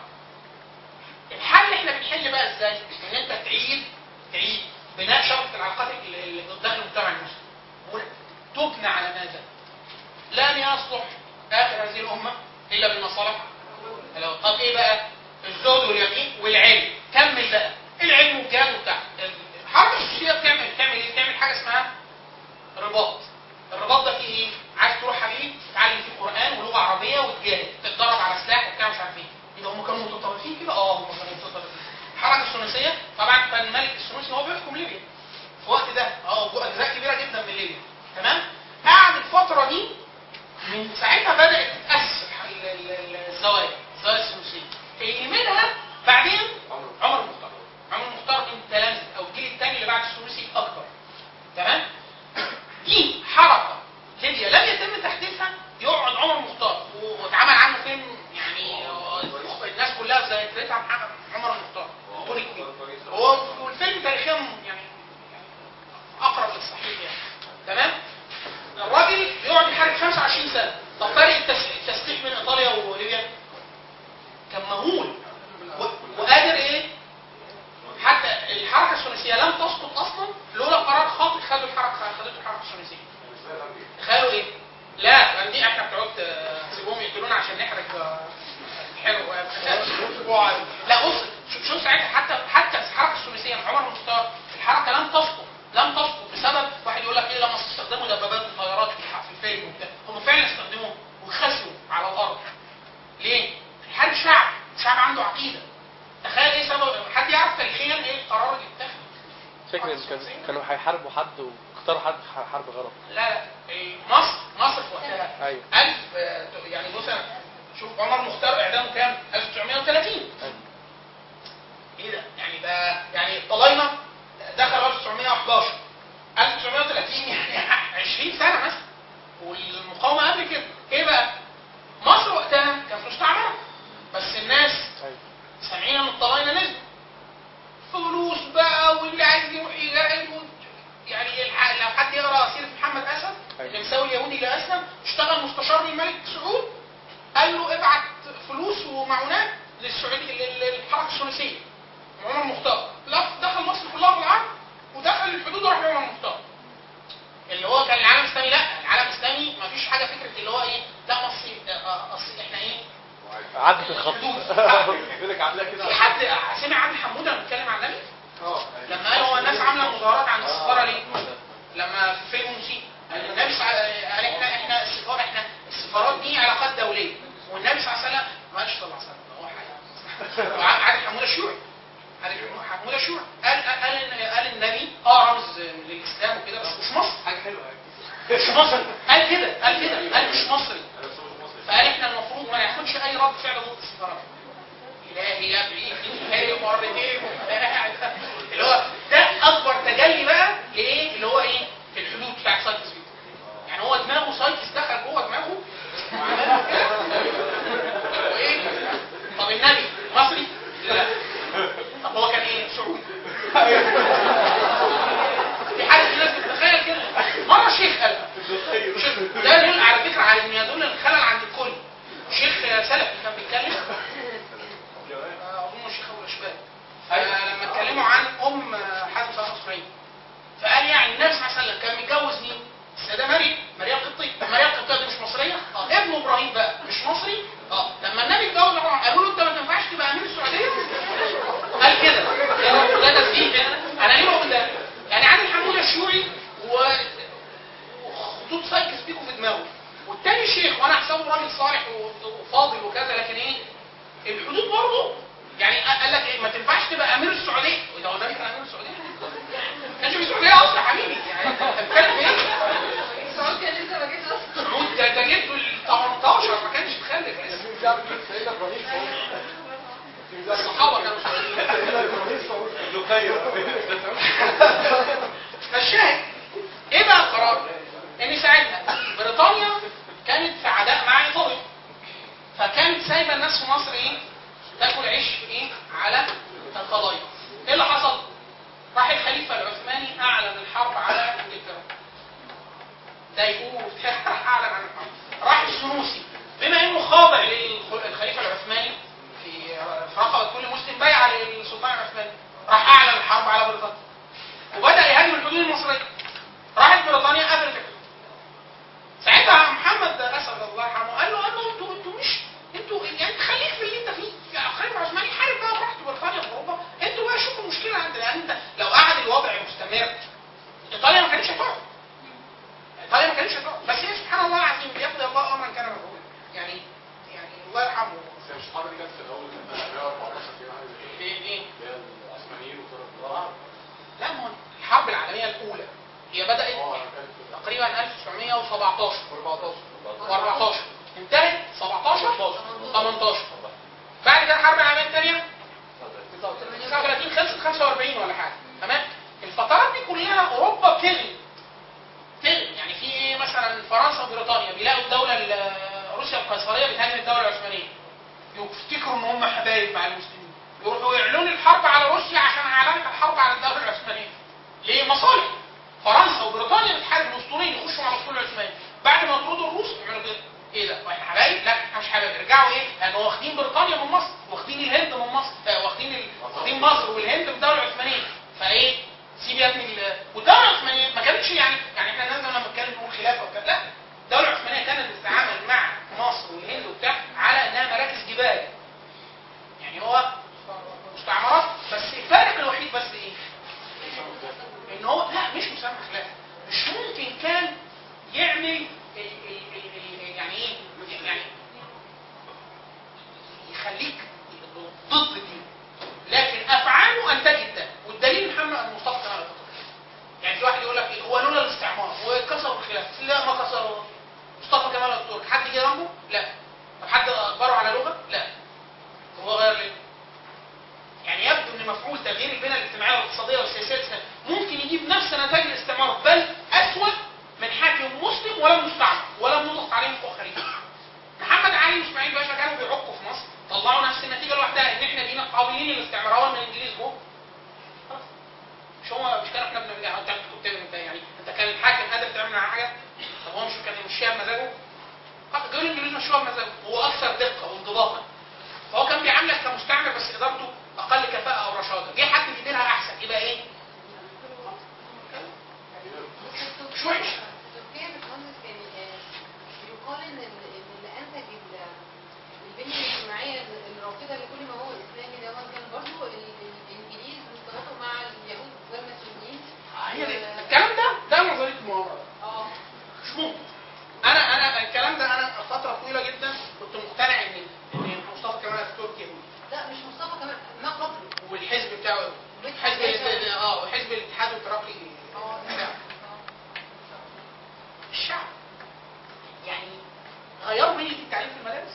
الحل احنا بنحل بقى ازاي؟ ان انت تعيد تعيد بناء شبكه العلاقات اللي اللي داخل المجتمع المسلم تبنى على ماذا؟ لن يصلح اخر هذه الامه الا بالمصالح لو طب ايه بقى؟ الزهد واليقين والعلم كمل بقى العلم والجهاد وبتاع الحركه السوسيه بتعمل بتعمل ايه؟ بتعمل حاجه اسمها رباط الرباط ده فيه ايه؟ عايز تروح حبيبي تتعلم فيه قران ولغه عربيه وتجاهد تتدرب على سلاح وبتاع مش عارف ايه يبقى هم كانوا متطرفين كده اه هم كانوا متطرفين الحركه الثنائيه طبعا كان الملك الثنائي هو بيحكم ليبيا في الوقت ده اه اجزاء كبيره جدا من ليبيا تمام قعد الفتره دي من ساعتها بدات تتاسس ال- ال- ال- الزوايا الزوايا الثنائيه اللي منها بعدين عمر المختار عمر المختار من تلامذه او الجيل الثاني اللي بعد الثنائي اكبر تمام دي حركه ليبيا لم يتم تحديثها يقعد عمر مختار و- واتعمل عنه فيلم يعني آه، الناس كلها ذاكرتها عن محمد- عمر المختار بطولة كبير هو والفيلم تاريخيا يعني اقرب للصحيح يعني تمام الراجل يقعد يحارب 25 سنه طب فرق التس- التسليح بين ايطاليا وليبيا كان مهول و- وقادر ايه حتى الحركه الثلاثيه لم تسقط اصلا لولا قرار خاطئ خدوا الحركه خدته الحركه الثلاثيه تخيلوا ايه؟ لا دي احنا بتوع سيبوهم يقتلونا عشان نحرق آه، حلو آه، لا بص شوف شوف ساعتها حتى حتى الحركه الثلاثيه مع عمر المختار الحركه لم تسقط لم تسقط بسبب واحد يقول لك ايه لما استخدموا دبابات وطيارات في الح- في الفيلم وبتاع هم فعلا استخدموها وخسروا على الارض ليه؟ الحرب شعب شعب عنده عقيده تخيل ايه سبب حد يعرف تاريخيا ايه القرار اللي اتخذ فكرة إن كان- كانوا هيحاربوا حد واختاروا حد ح- حرب غلط لا لا إيه، مصر مصر في وقتها أيوة. ألف آه، يعني بص أنا- شوف عمر مختار اعدامه كام 1930 أيوة. ايه ده يعني ده يعني الطلاينه دخل 1911 1930 يعني 20 سنه مثلا والمقاومه قبل كده ايه بقى مصر وقتها كانت مستعمره بس الناس أيوة. سامعين ان الطلاينه نزلوا فلوس بقى واللي عايز يروح يجاهد و- يعني الح- لو حد يقرا سيره محمد اسد أيوة. اللي مساوي اليهودي اللي اسلم اشتغل مستشار للملك سعود قال له ابعت فلوس ومعونات للسعوديه لل- للحركه الثلاثيه عمر مختار لف دخل مصر كلها بالعرض ودخل الحدود وراح لعمر مختار اللي هو كان العالم الاسلامي لا العالم الاسلامي ما فيش حاجه فكره اللي هو ايه لا مصر آه، اصل احنا ايه عدت الخط يقول لك عاملاه كده في حد سمع عن حموده لما بيتكلم عن النبي اه لما قال هو الناس عامله مظاهرات عن السفاره ليه؟ لما في فيلم موسيقى قال النبي صلى قال احنا احنا السفاره احنا السفارات دي علاقات دوليه والنبي صلى الله عليه وسلم ما قالش صلى الله عليه وسلم هو حاجه عارف حموده الشيوعي عارف حموده الشيوعي قال قال إن- قال النبي اه رمز للاسلام وكده بس مش مصري حاجه حلوه يعني مش مصري قال كده قال كده قال مش مصري بس هو مش مصري فقال احنا المفروض ما ناخدش اي رد فعل ضد السفارات الهي يا ابني هي مرتين وبتاع. اللي هو ده اكبر تجلي بقى لايه اللي هو ايه في الحدود بتاعت سايكس دي يعني هو دماغه سايكس دخل جوه دماغه وعمل كده. وايه طب النبي مصري لا طب هو كان ايه سعودي في حاجه في ناس بتتخيل كده مره شيخ قال شيخ ده يدل على فكره على ان يدل الخلل عند الكل شيخ سلفي كان بيتكلم آه، اظن الشيخ ابو الاشبال فلما اتكلموا عن ام حازم صلاح اسماعيل فقال يعني النبي صلى الله عليه وسلم كان متجوز مين؟ السيده مريم مريم القبطيه مريم القبطيه دي مش مصريه؟ اه ابن ابراهيم بقى مش مصري؟ اه لما النبي اتجوز ابراهيم قالوا له انت ما تنفعش تبقى امير السعوديه؟ قال كده ده تسجيل انا ليه بقول ده؟ يعني عادل حموده الشيوعي و وخطوط سايكس بيكوا في دماغه والتاني شيخ وانا احسبه راجل صالح و- وفاضل وكذا لكن ايه الحدود برضه يعني قال لك ايه ما تنفعش تبقى امير السعوديه وده هو ده كان امير السعوديه ما كانش في السعوديه اصلا يا حبيبي يعني انت بتتكلم في ايه؟ السعود كان لسه ما جاش اصلا سعود ده ده جده ال 18 ما كانش مخلف لسه سيدنا ابراهيم الصحابه كانوا شغالين سيدنا ابراهيم صوت فالشاهد ايه بقى القرار؟ ان ساعتها بريطانيا كانت في عداء مع ايطاليا فكانت سايبه الناس في مصر ايه؟ تاكل عيش ايه؟ على القضايا. ايه اللي حصل؟ راح الخليفه العثماني اعلن الحرب على انجلترا. ده يقول راح اعلن عن الحرب. راح السنوسي بما انه خاضع للخليفه العثماني في في رقبه كل مسلم بايع للسلطان العثماني راح اعلن الحرب على بريطانيا. وبدا يهاجم الحدود المصريه. راحت بريطانيا قفلت الحدود. ساعتها محمد اسد الله يرحمه قال له قال له انتوا انتوا مش انتوا يعني خليك في اللي انت فيه يا خليفه عثماني حارب بقى براحته بريطانيا في اوروبا انتوا بقى شوفوا المشكله عند لان انت لو قعد الوضع مستمر ايطاليا ما كانتش هتقعد ايطاليا ما كانتش هتقعد بس هي سبحان الله العظيم بيقضي الله امرا كان مفعولا يعني يعني الله يرحمه بس مش الحرب دي كانت في الاول كانت 114 كده حاجه زي كده في ايه؟ اللي هي العثمانيين وطرف العرب لا ما هو الحرب العالميه الاولى هي بدات اه كانت في تقريبا 1917 14 و14 انتهت 17 18 بعد كده الحرب العالميه الثانيه 39 خلصت 45 ولا حاجه تمام الفترات دي كلها اوروبا بتغلي تغلي يعني في ايه مثلا فرنسا وبريطانيا بيلاقوا الدوله ال- روسيا القيصريه بتهاجم الدوله العثمانيه يفتكروا ان هم حبايب مع المسلمين يروحوا يعلنوا الحرب على روسيا عشان اعلنت الحرب على الدوله العثمانيه ليه مصالح فرنسا وبريطانيا بتحارب الاسطوريين يخشوا على الاسطول العثماني بعد ما يطردوا الروس يعملوا كده ايه ده واحنا حبايب لا احنا مش حبايب يرجعوا ايه لان واخدين بريطانيا من مصر واخدين الهند من مصر آه، واخدين ال... واخدين مصر والهند من الدوله العثمانيه فايه سيب يا ابني ال- والدوله العثمانيه ما كانتش يعني يعني احنا الناس لما بنتكلم نقول خلافه وكده لا الدوله العثمانيه كانت بتتعامل مع مصر والهند وبتاع على انها مراكز جبال يعني هو مستعمرات بس الفارق الوحيد بس ايه؟ ان هو لا مش مسمى خلاف مش ممكن كان يعمل ال ال ال ال يعني ايه يعني يخليك ضد دي لكن افعاله انتجت ده والدليل محمد المصطفى كمال اتاتورك يعني في واحد يقول لك إيه هو لولا الاستعمار وكسروا الخلاف لا ما كسروا مصطفى كمال اتاتورك حد جه جنبه؟ لا طب حد اجبره على لغه؟ لا هو غير ليه؟ يعني يبدو ان مفعول تغيير البنى الاجتماعيه والاقتصاديه والسياسيه الإسلامية ممكن يجيب نفس نتائج الاستعمار بل اسوأ من حاكم مسلم ولم يستعمر ولم يضغط عليه من فوق خليفه. محمد علي واسماعيل باشا كانوا بيعقوا في مصر طلعوا نفس النتيجه لوحدها ان احنا بينا قابلين للاستعمار اول ما الانجليز جم خلاص. مش هو مش كان احنا بن يعني انت كنت انت يعني انت كان الحاكم قادر تعمل معاه حاجه طب هو مش كان يمشيها بمزاجه؟ خلاص، جم الانجليز مشوها بمزاجه هو اكثر دقه وانضباطا فهو كان بيعاملك كمستعمر بس ادارته اقل كفاءه او رشاده جه حد بيديرها احسن يبقى ايه مش وحش تركيا بتهندس يعني آه، يقال ان ال- إن اللي انتج ال- البنيه الاجتماعيه الرافضه لكل ما هو اسلامي ده كان برضه ال- ال- الانجليز بالتواطؤ مع اليهود والمسيحيين هي دي. الكلام ده ده نظريه المؤامره اه مش ممكن انا انا الكلام ده انا فتره طويله جدا كنت مقتنع ان ان مصطفى كمال اتاتورك يهودي لا مش مصطفى كمان ما قبله والحزب بتاعه يهودي. حزب ال- اه وحزب الاتحاد الترقي اه بتاعه. آه. الشعب يعني غيروا بنية التعليم في المدارس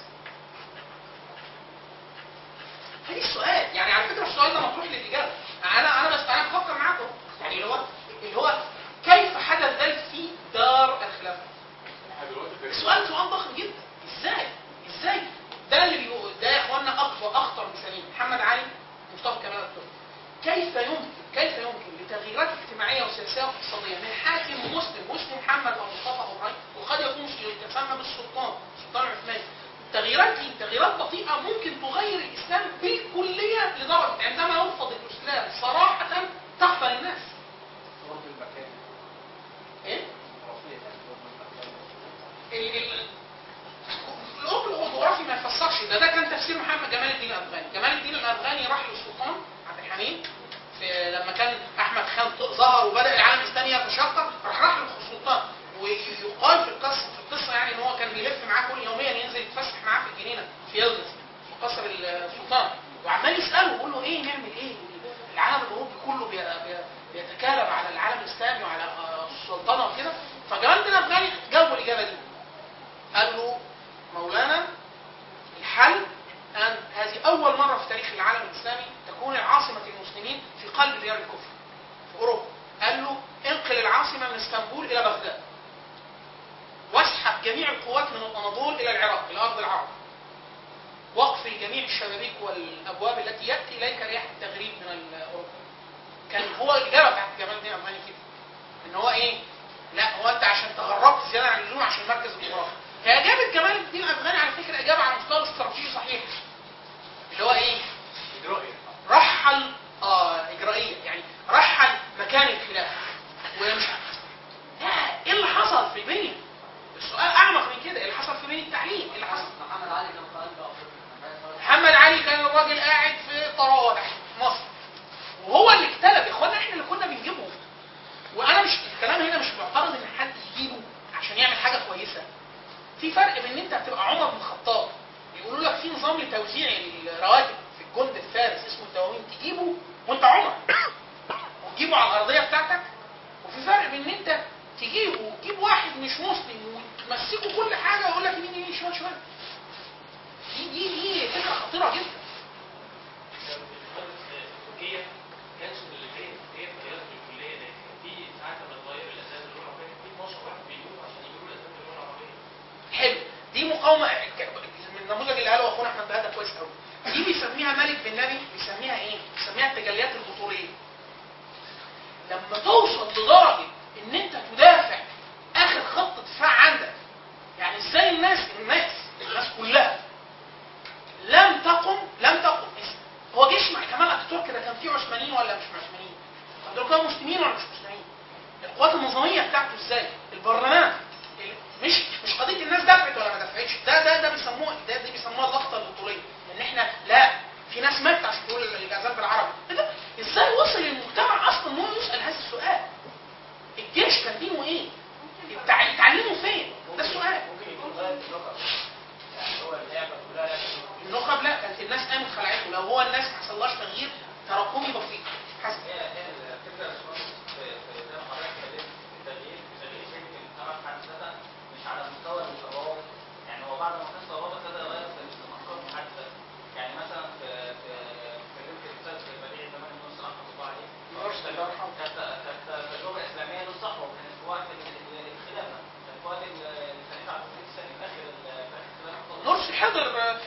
هذه السؤال يعني على فكرة السؤال ده مطروح للإجابة أنا أنا بس أنا بفكر معاكم يعني اللي هو اللي هو كيف حدث ذلك في دار الخلافة احنا دلوقتي في السؤال سؤال ضخم جدا ازاي ازاي ده اللي بيقول ده يا اخوانا اكبر اخطر مثالين محمد علي مصطفى كمال اتاتورك كيف يمكن كيف يمكن لتغييرات اجتماعيه وسياسيه واقتصاديه من حاكم مسلم واسمه محمد او مصطفى او ابراهيم وقد يكون يتسمى بالسلطان السلطان العثماني التغييرات دي تغييرات بطيئه ممكن تغير الاسلام بالكليه لدرجه عندما يرفض الاسلام صراحه تقبل الناس قرب المكان ايه رفيع يعني قرب المكان ال- ال- الأمر الجغرافي ما يفسرش ده ده كان تفسير محمد جمال الدين الافغاني جمال الدين الافغاني راح للسلطان عبد الحميد في لما كان احمد خان ط- ظهر وبدا العالم الاسلامي يتشطر راح راح للسلطان ويقال في القصه في القصه يعني ان هو كان بيلف معاه كل يوميا ينزل يتفسح معاه في الجنينه في يلدز في قصر السلطان وعمال يساله يقول له ايه نعمل ايه العالم الاوروبي كله بي بي بيتكالب على العالم الاسلامي وعلى آه، السلطنه وكده فجمال الدين الافغاني جاوبه الاجابه دي قال له مولانا الحل اقفل جميع الشبابيك والابواب التي ياتي اليك رياح التغريب من اوروبا كان هو الاجابه بتاعت جمال الدين افغاني كده ان هو ايه لا هو انت عشان تغربت زياده عن اللزوم عشان مركز الجغرافي هي اجابه جمال الدين افغاني على فكره اجابه على المستوى الاستراتيجي صحيح اللي هو ايه اجرائي رحل اه اجرائيه يعني رحل مكان الخلاف ومش لا ايه اللي حصل في البنيه؟ السؤال اعمق من كده ايه اللي حصل في بنيه التعليم؟ ايه اللي حصل؟ محمد علي كان قائد افريقيا محمد علي كان الراجل قاعد في طراوه تحت في مصر وهو اللي اكتلب يا اخوانا احنا اللي كنا بنجيبهم وانا مش الكلام هنا مش معترض ان حد يجيبه عشان يعمل حاجه كويسه في فرق بين ان انت هتبقى عمر بن الخطاب يقولوا لك في نظام لتوزيع الرواتب في الجند الفارس اسمه الدواوين تجيبه وانت عمر وتجيبه على الارضيه بتاعتك وفي فرق بين ان انت تجيبه وتجيب واحد مش مسلم وتمسكه كل حاجه ويقول لك يمين يمين شمال شمال دي دي دي فكره خطيره جدا تركيا كانسوا اللي هي هي التغيرات في الكليه ده في ساعات لما تغير الاساس اللغه العربيه في 12 واحد بيجوا عشان يجيبوا الاساس اللغه العربيه حلو دي مقاومه من النموذج اللي قاله اخونا احمد بهاء ده كويس قوي دي بيسميها مالك بن نبي بيسميها ايه؟ بيسميها التجليات البطوليه لما توصل لدرجه ان انت تدافع اخر خط دفاع عندك يعني ازاي الناس الناس الناس كلها لم تقم لم تقم هو جيش مع كمال اتاتورك كده كان فيه عثمانيين ولا مش عثمانيين؟ طب دول كانوا مسلمين ولا مش مسلمين؟ القوات النظاميه بتاعته ازاي؟ البرلمان مش مش قضيه الناس دفعت ولا ما دفعتش ده ده ده بيسموه ده دي بيسموها اللقطه البطوليه ان احنا لا في ناس ماتت عشان تقول الاذان بالعربي إيه ده ازاي وصل المجتمع اصلا ان هو يسال هذا السؤال الجيش كان دينه ايه؟ التع- تعليمه فين؟ ده السؤال ممكن يكون غايه اللغه يعني هو اللعبه كلها لكن النخب لا كانت الناس قامت خلعته لو هو الناس ما حصلهاش تغيير تراكمي بسيط حسب هي هي الفكره يا باشمهندس في في زي ما حضرتك اتكلمت في تغيير في تغيير فكره المجتمع في حد ذاتها مش على مستوى الروابط يعني هو بعد ما كان الروابط ابتدى يغير في الافكار في حد ذاتها يعني مثلا في في كلمت الاستاذ بديع زمان النص رحمه الله عليه كانت كانت تجربه اسلاميه للصحوه وكانت في وقت ال- ال- الخلافه كانت في وقت ال- الخليفه عبد العزيز الثاني في اخر ال- في اخر الخلافه نرسي حضر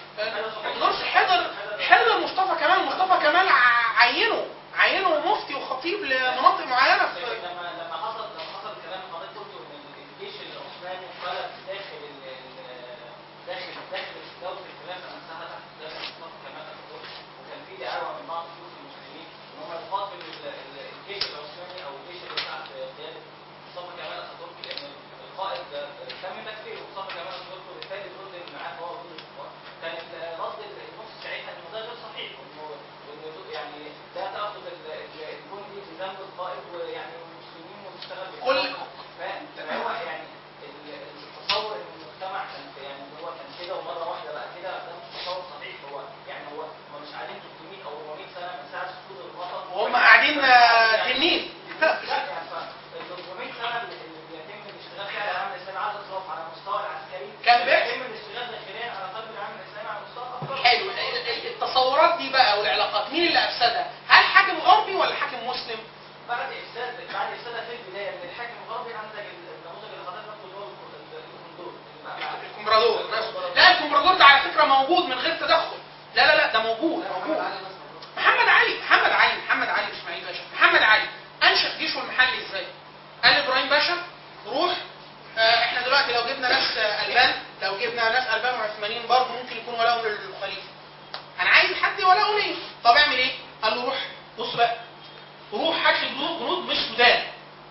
نرسي حضر حضر مصطفى كمال مصطفى كمال ع- عينه عينه مفتي وخطيب لمناطق معينه لكن في لما لما حصل لما حصل الكلام اللي حضرتك قلته ان الجيش العثماني انقلب داخل ال ال- داخل داخل دوله الخلافه نفسها تحت قياده مصطفى كمال اتاتورك وكان في دعاوى من بعض شيوخ المسلمين ان هم يقاتلوا ال- ال- الجيش العثماني او الجيش اللي تحت قياده مصطفى كمال اتاتورك لان القائد تم تكفيره مصطفى كمال اتاتورك وبالتالي الرد اللي معاه هو رد الكفار كان رد النص ساعتها انه ده غير صحيح انه إنه يعني لا تاخذ ال- ال- الجندي في ذنب القائد ويعني المسلمين وتشتغل كل- فاهم فهو يعني ال- التصور ان المجتمع كان في- يعني إن هو كان كده ومره واحده بقى كده ده مش تصور صحيح هو يعني هو هم مش قاعدين 300 او 400 سنه من ساعه سقوط الوطن وهم قاعدين آه، تنين لا يعني ف ال 400 سنه اللي اللي بيتم الاشتغال فيها على العالم الاسلامي على الاطراف على المستوى العسكري كان بيحصل. بيتم الاشتغال داخليا على قلب العالم الاسلامي على مستوى اكبر حلو ال- ال- التصورات دي بقى والعلاقات مين اللي افسدها؟ هل حاكم غربي ولا حاكم مسلم؟ بعد افساد بعد افسادها في البدايه من الحاكم الغربي عندك النموذج اللي حضرتك قلته اللي هو الكوندور الكمبرادور نفسه. لا الكمبرادور ده على فكره موجود من غير تدخل لا لا لا ده موجود موجود محمد علي محمد علي محمد علي اسماعيل باشا محمد علي انشا جيشه المحلي ازاي؟ قال ابراهيم باشا روح آه احنا دلوقتي لو جبنا ناس آه البان لو جبنا ناس البان وعثمانيين برضه ممكن يكون ولاهم للخليفه. انا عايز حد ولاهم ليه؟ طب اعمل ايه؟ قال له روح بص بقى روح هات لي جنود جنود مش سودان.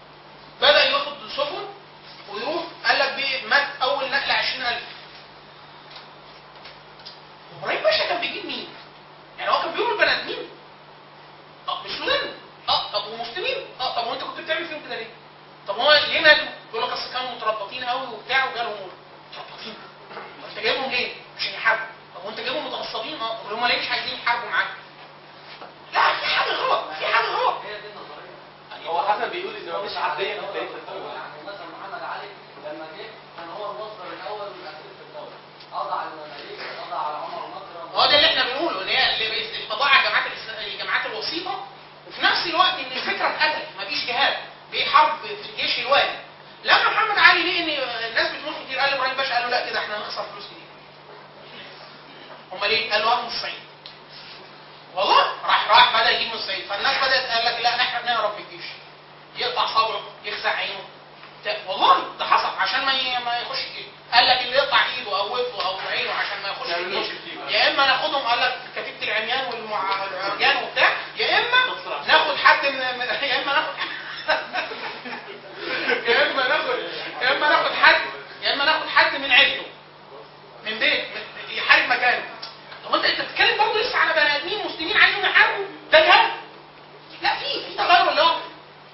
بدا ياخد سفن ويروح قال لك بيه مات اول نقله 20000 ابراهيم باشا كان بيجيب مين؟ يعني هو كان بيقول البني ادمين اه مش سودان اه طب ومسلمين اه طب وانت كنت بتعمل فيهم كده ليه؟ طب هو ليه ماتوا؟ يقول لك اصل كانوا متربطين قوي وبتاع وجالهم موت متربطين طب انت جايبهم ليه؟ عشان يحاربوا طب وانت جايبهم متغصبين اه طب هم ليه مش عايزين يحاربوا معاك؟ لا في حاجه غلط في حاجه غلط هي دي النظريه هو حسن بيقول ان مفيش عدليه في التاريخ يعني مثلا محمد علي لما جه كان هو المصدر الاول والاخير في الدوله قضى على المماليك قضى على عمر مكرم هو ده اللي احنا بنقوله ان هي اللي بيس- القضاء على الجماعات الإسلا- الجماعات الوسيطه وفي نفس الوقت ان الفكره اتقتلت مفيش جهاد في حرب في الجيش الوالي لما محمد علي ليه ان الناس بتموت كتير قال ابراهيم باشا قال له لا كده احنا هنخسر فلوس كتير هم ليه؟ قال له هات لك كتيبه العميان والعرجان وبتاع يا اما ناخد حد من من- يا اما ناخد يا اما ناخد يا اما ناخد حد يا اما ناخد حد من عيلته من بيت من- يحارب مكانه طب انت انت بتتكلم برضه لسه على بني ادمين مسلمين عايزين يحاربوا ده جهاد لا في في تغير اللي هو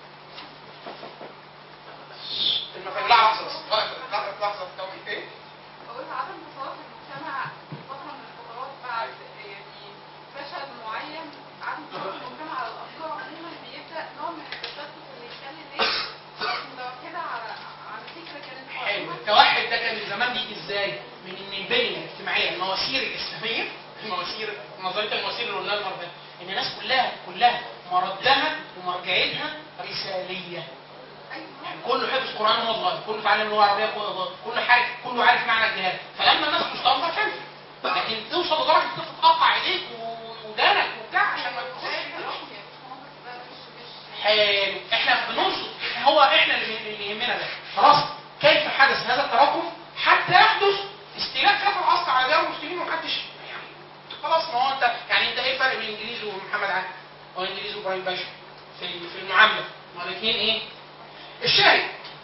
المفاهيم لا لحظه بس لحظه لحظه توقيت ايه؟ بقول عدم تصور المجتمع في فترة من الفترات بعد يعني فشل معين عدم تصور المجتمع على الأفكار عموما بيبدأ نوع من التشتت اللي يخلي الناس متوحدة على على فكرة كانت حلو قائمة التوحد ده كان زمان بيجي ازاي؟ من ان البنيه الاجتماعيه المواسير الاسلاميه المواسير نظريه المواسير اللي قلناها المره اللي فاتت، ان الناس كلها كلها مردها ومرجعيتها رساليه يعني كله حفظ قران وهو صغير كله اتعلم لغه عربيه وهو صغير كله عارف كله عارف معنى الجهاد فلما الناس تستنفع كان لكن توصل لدرجه انك تقطع ايديك و- ودانك وبتاع عشان ما تخش حلو احنا بننصت هو احنا اللي اللي يهمنا ده خلاص كيف حدث هذا التراكم حتى يحدث استيلاء كافه العصر على ديار المسلمين ومحدش يعني خلاص ما هو انت يعني انت ايه الفرق بين الانجليز ومحمد علي او الانجليز وابراهيم باشا في في المعامله ما الاثنين ايه الشاهد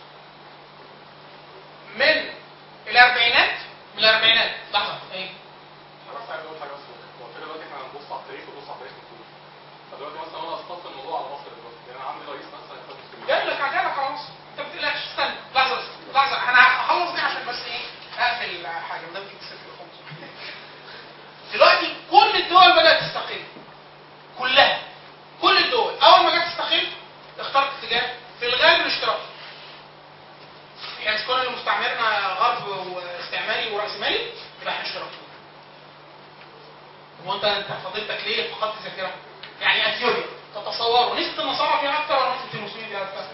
من الاربعينات من الاربعينات لحظه ايه انا بس عايز اقول حاجه بس هو كده دلوقتي احنا هنبص على التاريخ ونبص على التاريخ مكتوب فدلوقتي مثلا انا اسقطت الموضوع على مصر دلوقتي يعني انا عندي رئيس مثلا اخوان مسلمين جاي لك جاي لك خلاص انت ما تقلقش استنى لحظه بس لحظه انا هخلص دي عشان بس ايه اقفل حاجه ما دام في كسر الخمس دلوقتي كل الدول بدات تستقل كلها كل الدول اول ما جت تستقل اختارت اتجاه في الغالب الاشتراكي احنا مش كنا اللي مستعمرنا غرب واستعماري وراسمالي يبقى احنا اشتراكيين هو انت انت فضيلتك ليه فقدت ذاكره؟ يعني اثيوبيا تتصوروا نسبه النصارى فيها اكثر ولا نسبه المسلمين فيها اكثر؟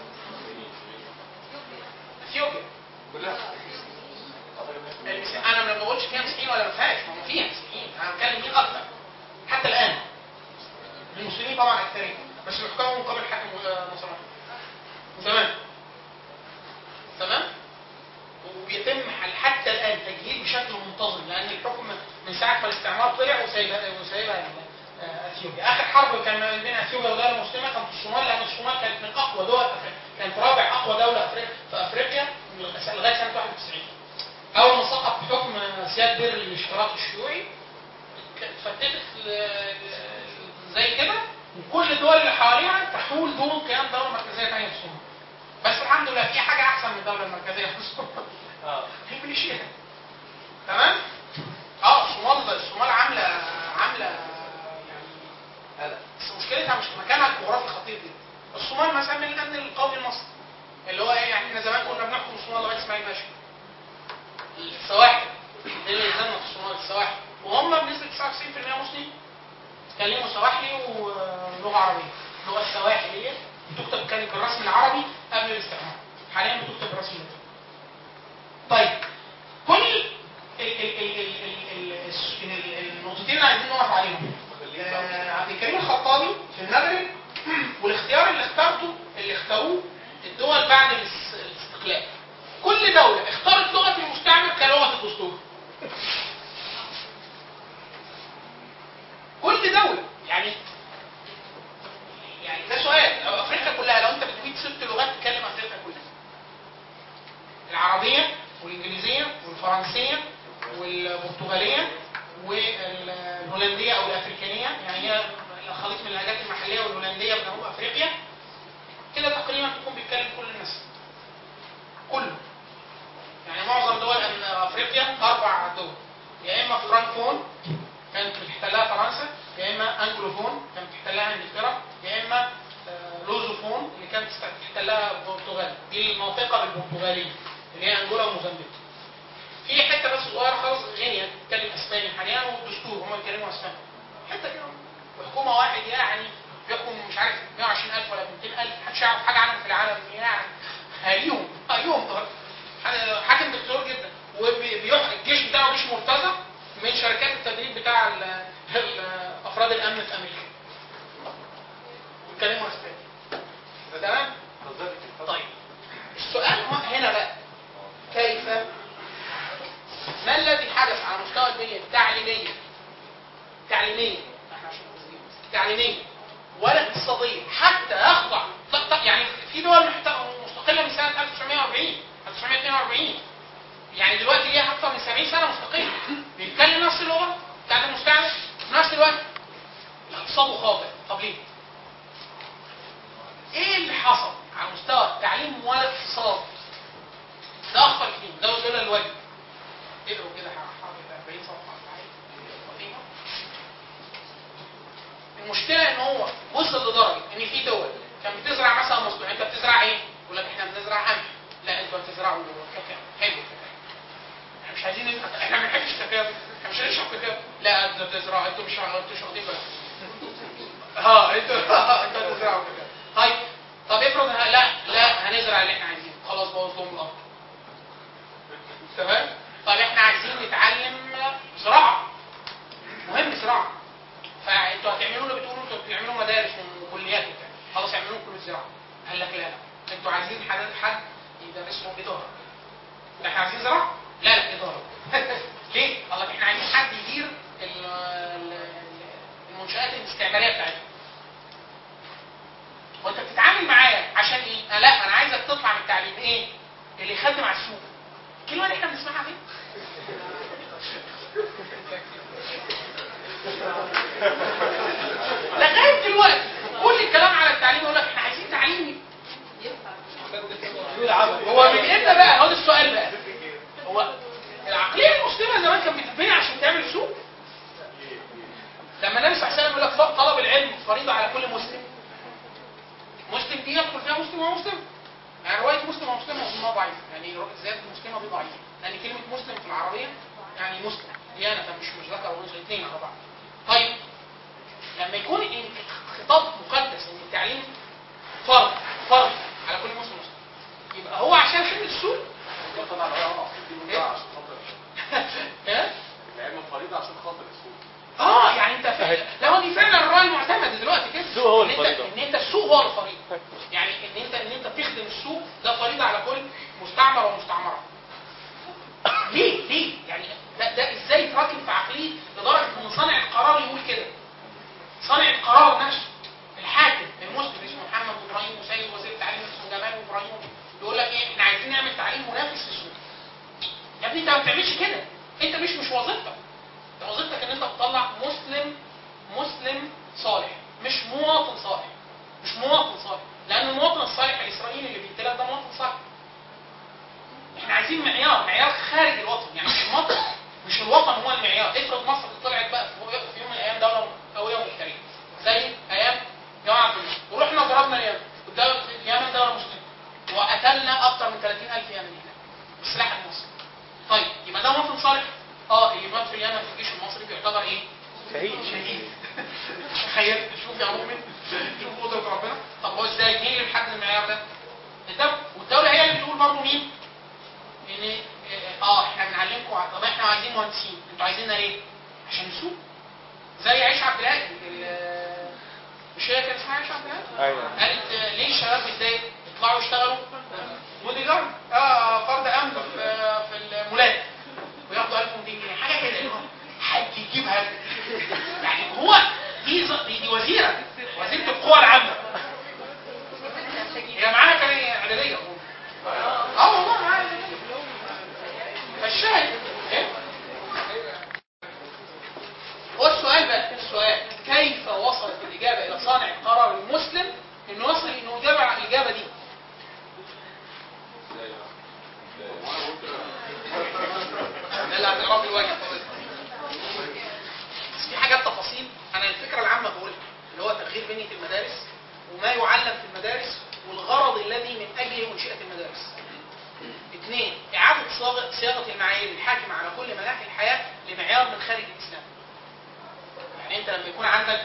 اثيوبيا كلها المس- انا ما بقولش فيها مسيحيين ولا ما فيهاش ما هو فيها مسيحيين انا بتكلم مين اكثر حتى الان المسلمين طبعا اكثرين بس بيحكموا مقابل حاكم آه، نصراني تمام تمام وبيتم حل- حتى الان تجهيل بشكل منتظم لان الحكم من ساعه ما الاستعمار طلع وسايبها وسايبها ال- آه، اثيوبيا اخر حرب كان ما بين اثيوبيا والدوله المسلمه كانت في الصومال لان الصومال كانت من اقوى دول افريقيا كانت رابع اقوى دوله أفريقيا في افريقيا من لغايه سنه 91 اول ما سقط حكم سياد بير الاشتراكي الشيوعي اتفتتت ل- زي كده وكل الدول اللي حواليها تحول دون قيام دوله مركزيه ثانيه في الصومال بس الحمد لله في حاجه احسن من الدوله المركزيه في الصومال اه هي ميليشيا تمام اه الصومال الصومال عامله عامله يعني هلا بس مشكلتها مش مكانها الجغرافي خطير جدا الصومال مثلا من الامن القومي المصري اللي هو ايه يعني احنا زمان كنا بنحكم الصومال لغايه اسماعيل باشا السواحل دي اللي يزنوا في الصومال السواحل وهم بنسبه 99% مسلمين بيتكلموا سواحلي ولغه عربيه اللغه السواحليه بتكتب كانت بالرسم العربي قبل الاستعمار حاليا بتكتب بالرسم الانجليزي طيب كل ال- ال- ال- ال- ال- ال- الس- ال- النقطتين اللي عايزين نقف عليهم آه، عبد الكريم الخطابي في المغرب والاختيار اللي اختارته اللي اختاروه الدول بعد الاس- الاستقلال كل دولة اختارت لغة المستعمر كلغة الدستور كل دولة يعني يعني ده سؤال لو افريقيا كلها لو انت بتريد ست لغات تتكلم افريقيا كلها العربية والإنجليزية والفرنسية والبرتغالية والهولندية أو الأفريكانية يعني هي خليط من اللهجات المحلية والهولندية بجنوب أفريقيا كده تقريبا تكون بيتكلم كل الناس كله يعني معظم دول أم- أفريقيا أربع دول يا إما فرانكفون كانت بتحتلها فرنسا يا إما أنجلوفون كانت بتحتلها إنجلترا يا إما آه، لوزوفون اللي كانت بتحتلها البرتغال دي المنطقة بالبرتغالية اللي هي أنجولا وموزمبيق في حته بس صغيره خالص غينيا بتتكلم اسباني حاليا والدستور هم بيتكلموا اسباني حته كده وحكومه واحد يعني بيحكم مش عارف 120000 ولا 200000 محدش يعرف حاجه عنهم في العالم يعني هريهم هريهم حاجة- حاكم دكتور جدا وبيحكم الجيش بتاعه جيش مرتزق من شركات التدريب بتاع ال- ال- افراد الامن في امريكا بيتكلموا اسباني تمام طيب السؤال هنا بقى كيف ما الذي حدث على مستوى البنية التعليمية التعليمية تعليميه احنا عشان مسلمين. تعليميه ولا اقتصاديه حتى يخضع لا لا، يعني في دول محت- مستقله من سنه 1940 1942 يعني دلوقتي ليها اكثر من 70 سنه مستقله بيتكلم نفس اللغه بتاعت المستعمر في نفس الوقت اقتصاده خاضع طب ليه؟ ايه اللي حصل على مستوى التعليم والاقتصاد؟ ده اخطر كتير ده دول الواجب اقروا كده حوالي 40 صفحه ولا حاجه فاهمين؟ المشكله ان هو وصل لدرجه ان في دول كان بتزرع مثلا مصنوع انت بتزرع ايه؟ يقول لك احنا بنزرع قمح لا انتوا هتزرعوا كاكاو حلو الكاكاو احنا مش عايزين نزرع احنا ما بنحبش الكاكاو احنا مش هنشرب كاكاو لا انتوا بتزرعوا انتوا مش انتوا مش واخدين بالكم اه انتوا انتوا هتزرعوا كاكاو طيب طب افرض ه- لا لا هنزرع اللي احنا عايزينه خلاص بوظ لهم الارض تمام طب احنا عايزين نتعلم زراعه مهم زراعه فانتوا هتعملوا اللي بتقولوا انتوا بتعملوا مدارس وكليات وبتاع خلاص اعملوا كل الزراعه قال لك لا لا انتوا عايزين حد حد يدرسهم اداره احنا عايزين زراعه لا لا اداره ليه؟ قال لك احنا عايزين حد يدير ال- ال- المنشات الاستعماريه بتاعتنا وانت بتتعامل معايا عشان ايه؟ آه لا انا عايزك تطلع من التعليم ايه؟ اللي يخدم على السوق الكلمه اللي احنا بنسمعها دي لغايه دلوقتي كل الكلام على التعليم يقول لك احنا عايزين تعليم هو من امتى بقى هو ده السؤال بقى هو العقليه المسلمه زمان كانت بتتبني عشان تعمل سوق لما النبي صلى الله عليه وسلم يقول لك طلب العلم فريضه على كل مسلم مسلم دي يدخل فيها مسلم ومسلم يعني روايه مسلم ومسلم مفهومها ضعيف يعني زياده مسلمه دي ضعيفه لان كلمه مسلم في العربيه يعني مسلم ديانه مش مش ذكر وانثى الاثنين على بعض طيب لما يكون إن- خطاب مقدس ان التعليم فرض فرض على كل مسلم مسلم يبقى هو عشان خدمه السوق طبعا اه في منبع عشان خاطر ها العلم فريضة عشان خاطر السوق اه يعني انت فعلا لا هو دي فعلا الراي المعتمد دلوقتي كده السوق هو إن أنت- الفريضة. ان انت السوق هو الفريضه يعني ان انت ان انت تخدم السوق ده فريضه على كل مستعمر ومستعمره ليه ليه يعني ده, ده ازاي يتراكم في عقليه لدرجه ان صانع القرار يقول كده صانع القرار نفسه الحاكم المسلم اسمه محمد ابراهيم وسيد وزير التعليم اسمه جمال ابراهيم يقول لك ايه احنا عايزين نعمل تعليم منافس للسوق يا ابني انت ما بتعملش كده انت مش مش وظيفتك انت وظيفتك ان انت تطلع مسلم مسلم صالح مش مواطن صالح مش مواطن صالح لان المواطن الصالح الاسرائيلي اللي بيتلف ده مواطن صالح احنا عايزين معيار معيار خارج الوطن يعني مش الوطن مش الوطن هو المعيار افرض مصر طلعت بقى في في يوم من الايام دوله قويه ومحترمه زي ايام جماعه عبد الناصر ورحنا ضربنا اليمن والدولة- اليمن دوله مسلمه وقتلنا اكثر من 30000 يمني هناك بالسلاح المصري طيب يبقى ده مواطن صالح اه اللي مات في اليمن في الجيش المصري بيعتبر ايه؟ شهيد شهيد تخيل شوف يا مؤمن شوف قدرة ربنا طب هو ازاي مين اللي بيحدد المعيار ده؟ الدولة والدولة هي اللي بتقول برضه مين؟ ان اه احنا بنعلمكم ع- طب احنا عايزين مهندسين انتوا عايزيننا ليه؟ عشان نسوق زي عيش عبد الهادي ال- مش هي كان اسمها عيش عبد الهادي؟ ايوه قالت آه، ليه الشباب بتضايق يطلعوا يشتغلوا بودي جارد اه فرد امن في في المولات وياخدوا 1200 جنيه حاجه كده اللي هو حد يجيبها يعني هو دي ز- دي, دي وزيره وزيره القوى العامه هي معاها كان اعداديه اه والله معاها إعدادية. فالشاهد إيه؟ هو السؤال بقى السؤال كيف وصلت الإجابة إلى صانع القرار المسلم إنه يصل إنه يجاوب على الإجابة دي؟ ده اللي هتعرفه الواجب بس في حاجات تفاصيل أنا الفكرة العامة بقولها اللي هو تغيير بنية المدارس وما يعلم في المدارس والغرض الذي من أجله أنشئت المدارس. اثنين إعادة صياغة صياغة المعايير الحاكمة على كل مناحي الحياة لمعيار من خارج الإسلام. يعني انت لما يكون عندك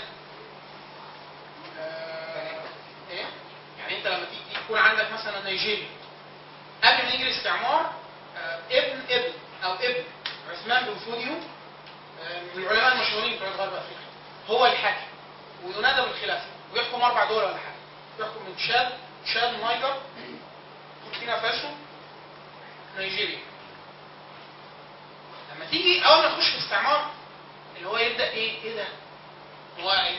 آه، ايه يعني انت لما تيجي يكون عندك مثلا نيجيريا قبل ما يجي الاستعمار آه، ابن ابن او ابن عثمان بن فوديو آه، من العلماء المشهورين بتوع غرب افريقيا هو الحاكم وينادى بالخلافه ويحكم اربع دول ولا حاجه يحكم من تشاد تشاد نيجر بوركينا فاسو نيجيريا لما تيجي اول ما تخش في الاستعمار اللي هو يبدا ايه ايه ده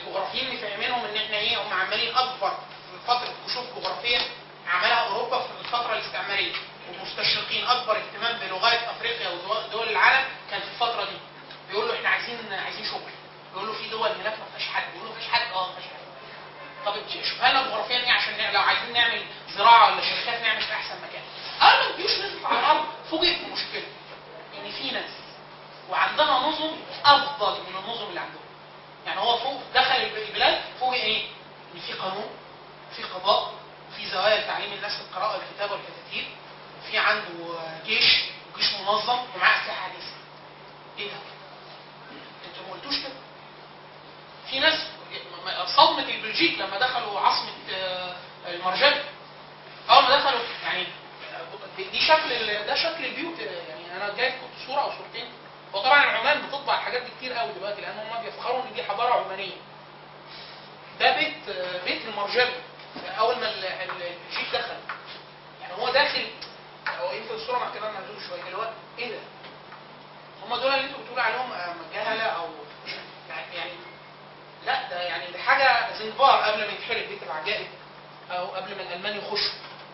الجغرافيين مفهمينهم ان احنا ايه هم عمالين اكبر فتره كشوف جغرافيه عملها اوروبا في الفتره الاستعماريه ومستشرقين اكبر اهتمام بلغات افريقيا ودول العالم كان في الفتره دي بيقول له احنا عايزين عايزين شغل بيقول له في دول هناك ما فيهاش حد بيقول له ما فيش حد اه ما فيش حد طب شوف لنا جغرافيا ايه عشان نع- لو عايزين نعمل زراعه ولا شركات نعمل في احسن مكان اول ما الجيوش نزلت على الارض فوجئت بمشكله ان في ناس وعندها نظم افضل من النظم اللي عندهم يعني هو فوق دخل الب- البلاد فوجئ ايه؟ ان في قانون في قضاء في زوايا لتعليم الناس القراءه والكتابه والكتاتيب وفي عنده جيش جيش منظم ومعاه اسلحه حديثه ايه ده؟ انتوا ما قلتوش كده في ناس م- م- صدمه البلجيك لما دخلوا عاصمه آه، المرجان اول ما دخلوا يعني آه، دي شكل ال- ده شكل البيوت آه، يعني انا جايب كنت صوره او صورتين وطبعا العمان بتطبع الحاجات دي كتير قوي دلوقتي لان هم بيفخروا ان دي حضاره عمانيه ده بيت آه، بيت المرجان اول ما ال- ال- البلجيك دخل يعني هو داخل هو يمكن الصوره مع كمان مهزوز شويه اللي هو ايه ده؟ هم دول اللي انتوا بتقولوا عليهم آه، جهله او يعني يعني لا ده يعني ده حاجه زنبار قبل ما يتحرق بيت العجائب او قبل ما الالمان يخشوا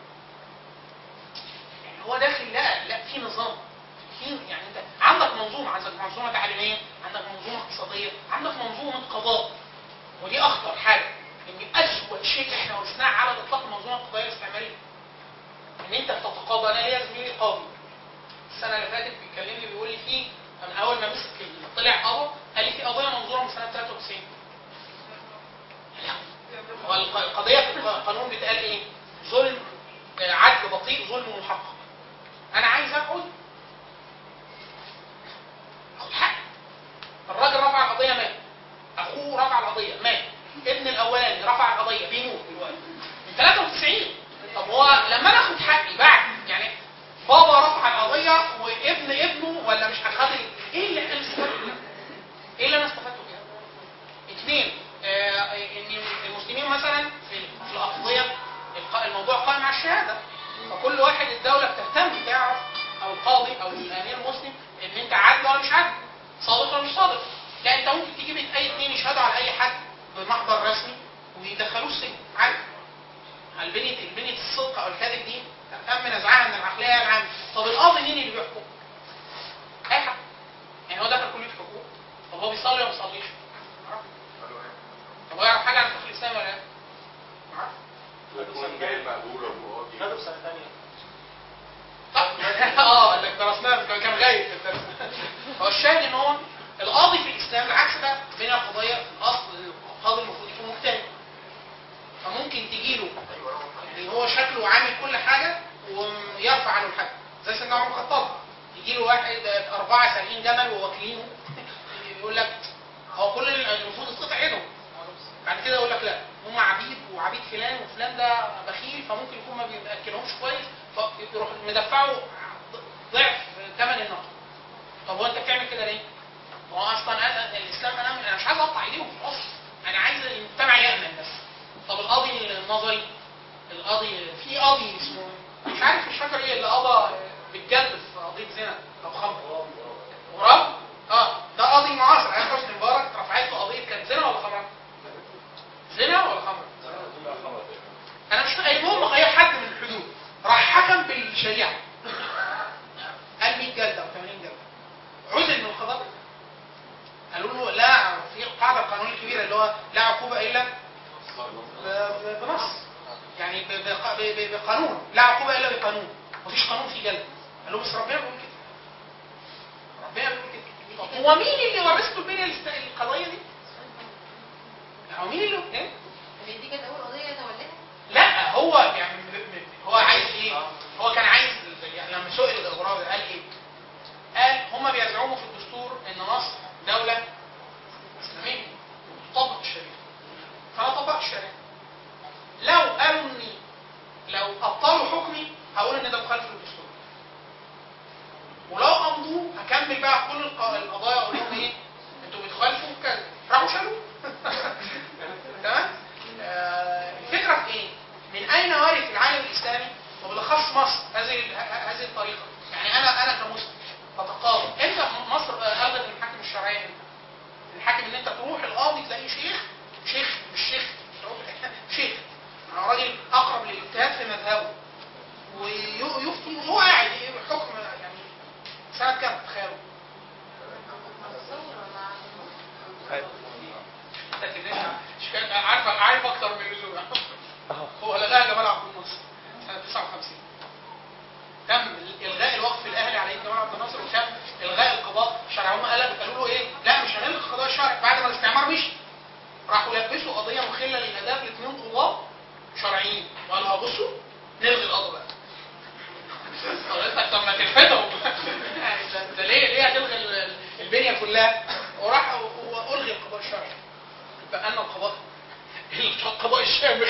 يعني هو داخل لا لا في نظام في يعني انت عندك منظومه عندك منظومه تعليميه عندك منظومه اقتصاديه عندك منظومه قضاء ودي اخطر حاجه ان اسوء شيء احنا ورثناه على الاطلاق المنظومه القضائيه الاستعماريه ان انت بتتقاضى انا ليا زميلي قاضي السنه اللي فاتت بيكلمني بيقول لي في من اول ما مسك ال- طلع قضى قال لي في قضيه منظوره من سنه 93 هو الق- القضيه في القانون بتقال ايه؟ ظلم آه، عدل بطيء ظلم محقق انا عايز اقعد اخد حقي الراجل رفع القضيه مات اخوه رفع القضيه مات ابن الاولاني رفع القضيه بيموت دلوقتي من 93 طب هو لما انا اخد حقي بعد يعني بابا رفع القضيه وابن ابنه ولا مش هخد ايه اللي احنا استفدته منه؟ ايه اللي انا استفدته كده؟ اثنين آه ان المسلمين مثلا في في الاقضيه الق- الموضوع قائم على الشهاده فكل واحد الدوله بتهتم تعرف او القاضي او الامير المسلم ان انت عادل ولا مش عادل صادق ولا مش صادق لا انت ممكن تجيب اي اثنين يشهدوا على اي حد بمحضر رسمي ويدخلوه السجن عادي البنية البنية الصدق او الكذب دي تم نزعها من العقلية العامة طب القاضي مين اللي بيحكم؟ اي حد يعني هو دخل كلية حقوق طب هو بيصلي ولا ما بيصليش؟ معرفش. طب هو يعرف حاجة عن الفقه الاسلامي ولا لا؟ معرفش. يكون جاي مقبول وقاضي خدوا في سنه ثانيه طب اه اللي درسناه كان كان غايب في الدرس هو الشاهد ان هو القاضي في الاسلام العكس ده بين القضايا في الاصل القاضي المفروض يكون مجتهد فممكن تجيله يعني هو شكله عامل كل حاجه ويرفع عنه الحد زي سيدنا عمر بن الخطاب يجي له واحد اربعه سارقين جمل وواكلينه يقول لك هو كل اللي المفروض يتقطع ايدهم بعد كده يقول لك لا هم عبيد وعبيد فلان وفلان ده بخيل فممكن يكون ما بياكلهمش كويس فيروح مدفعه ضعف ثمن النقد طب هو انت بتعمل كده ليه؟ ما هو اصلا أنا الاسلام انا انا مش عايز اقطع ايديهم في الاصل انا عايز المجتمع يامن بس طب القاضي النظري القاضي في قاضي اسمه مش عارف مش فاكر ايه اللي قضى بالجلد في قضيه زنا او خمر غراب اه ده قاضي معاصر ايام حسني مبارك رفعت له قضيه كانت زنا ولا خمر؟ زنا ولا خمر؟ انا مش فاهم المهم غير حد من الحدود راح حكم بالشريعه قال 100 جلده او 80 جلده عزل من القضاء قالوا له لا في القاعده القانونيه الكبيره اللي هو لا عقوبه الا ب- ب- بنص يعني ب- ب- ب- بقانون لا عقوبه الا بقانون مفيش قانون فيه جلد قال له بس ربنا بيقول كده ربنا بيقول كده طب هو مين اللي ورثته البنيه الاست- القضيه دي؟ هو مين اللي ايه؟ طب دي كانت اول قضيه توليها لا هو يعني م- م- هو عايز ايه؟ هو كان عايز يعني لما سئل الغراب قال ايه؟ قال هم بيزعموا في الدستور ان مصر دوله اسلاميه وتطبق الشريعه. فانا طبقت الشريعه. لو قالوا اني لو ابطلوا حكمي هقول ان ده مخالف للدستور. ولو امضوه هكمل بقى كل الق- القضايا اقول لهم ايه؟ انتوا بتخالفوا كذا راحوا شالوه. تمام؟ آه، الفكره في ايه؟ من اين ورث العالم الاسلامي وبالاخص مصر هذه ه- هذه الطريقه؟ يعني انا انا كمسلم بتقاضى امتى مصر آه، الغت المحاكم الشرعيه امتى؟ الحاكم ان انت تروح القاضي تلاقيه شيخ شيخ مش شيخ شيخ يعني راجل اقرب للاجتهاد في مذهبه ويفتي وهو قاعد حكم يعني سنه كام تخيلوا الثورة مع أيوة. لكن مش كان عارف عارف اكتر من اللزوم أهو. هو لغاها جمال عبد الناصر سنه 59 تم الغاء الوقف الاهلي على ايد جمال عبد الناصر وتم الغاء القضاء الشرعي هم قالوا قالوا له ايه؟ لا مش هنلغي القضاء الشرعي بعد ما الاستعمار مشي راحوا لبسوا قضيه مخله للاداب لاثنين قضاه شرعيين وقالوا بصوا نلغي القضاء بقى حضرتك طب ما تلفتهم ده- ده ليه ليه هتلغي ال- البنيه كلها وراح والغي القضاء الشرعي بقى لنا القضاء القضاء الشامخ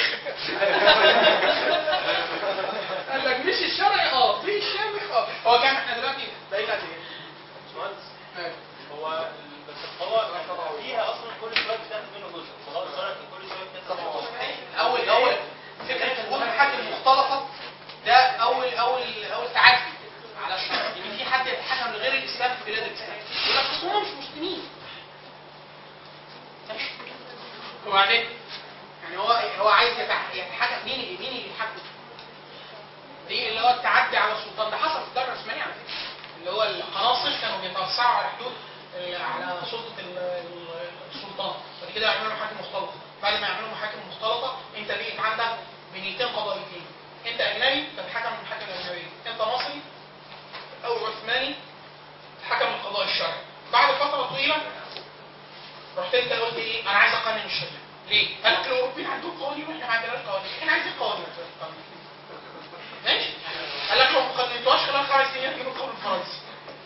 قال لك مش الشرعي اه في الشامخ اه هو كام احنا دلوقتي بقينا قد ايه؟ باشمهندس أيوة. هو ال- بس القضاء فيها اصلا كل شويه بتاخد منه جزء القضاء الشرعي كان كل شويه بتاخد منه جزء اول اول فكره وجود محاكم مختلطه ده اول اول اول تعدي على الشرع ان في حد يتحكم لغير الاسلام في بلاد الاسلام يقول لك اصل هم مش مسلمين ماشي. وبعدين يعني هو هو عايز يتح- يتحكم مين اللي مين اللي يتحكم دي اللي هو التعدي على السلطان ده حصل في الدوله العثمانيه على فكره اللي هو القناصل كانوا بيتوسعوا على حدود ال- على سلطه ال- ال- السلطان بعد كده يعملوا محاكم مختلطه بعد ما يعملوا محاكم مختلطه انت بقيت عندك بنيتين قضائيتين انت اجنبي تتحكم من المحاكم الاجنبيه انت مصري او عثماني تتحكم من القضاء الشرعي بعد فتره طويله رحت انت قلت ايه انا عايز اقنن الشريعه ليه؟ قال لك الاوروبيين عندهم قوانين واحنا ما عندناش قوانين احنا عايزين قوانين ماشي قال لك لو ما قننتوهاش خلال خمس سنين هتجيبوا القانون الفرنسي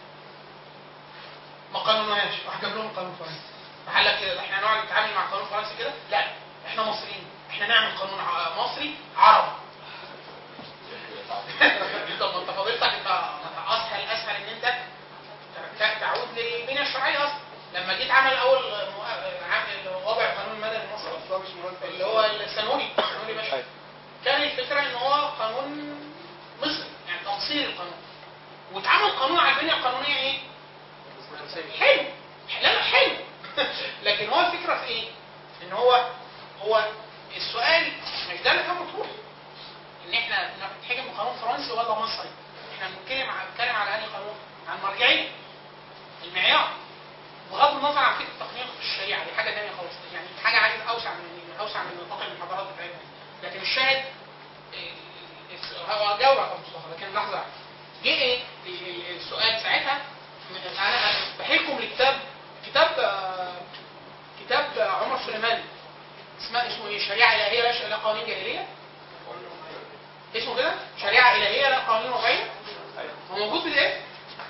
ما قانونوهاش راح جاب لهم القانون الفرنسي راح قال لك كده ده احنا هنقعد نتعامل مع القانون الفرنسي كده لا احنا مصريين احنا نعمل قانون ع- مصري عربي طب ما انت فضيلتك انت ما اسهل اسهل ان انت ت- تعود للبنيه الشرعيه اصلا لما جيت عمل اول مو- عامل وضع القانون المدني المصري اللي هو السنوري السنوري باشا أيوة. كان الفكره ان هو قانون مصري يعني تمصير القانون واتعمل قانون على البنيه القانونيه ايه؟ حلو لا لا حلو لكن هو الفكره في ايه؟ ان هو هو السؤال مش ده اللي كان مطروح ان احنا نتحكم بقانون فرنسي ولا مصري احنا بنتكلم عن بنتكلم على انهي قانون؟ عن مرجعيه المعيار بغض النظر عن فكره تقنين الشريعه دي حاجه ثانيه خالص يعني حاجه عايز اوسع من اوسع من نطاق المحاضرات بتاعتنا لكن الشاهد إيه، هو جاوب على مصطفى لكن لحظه واحدة. جه ايه ال- ال- السؤال ساعتها انا بحكم لكتاب كتاب آه، كتاب عمر سليمان اسمه اسمه ايه شريعه الهيه لا لا قوانين جاهليه اسمه كده شريعه الهيه لا قوانين وضعيه هو موجود في الايه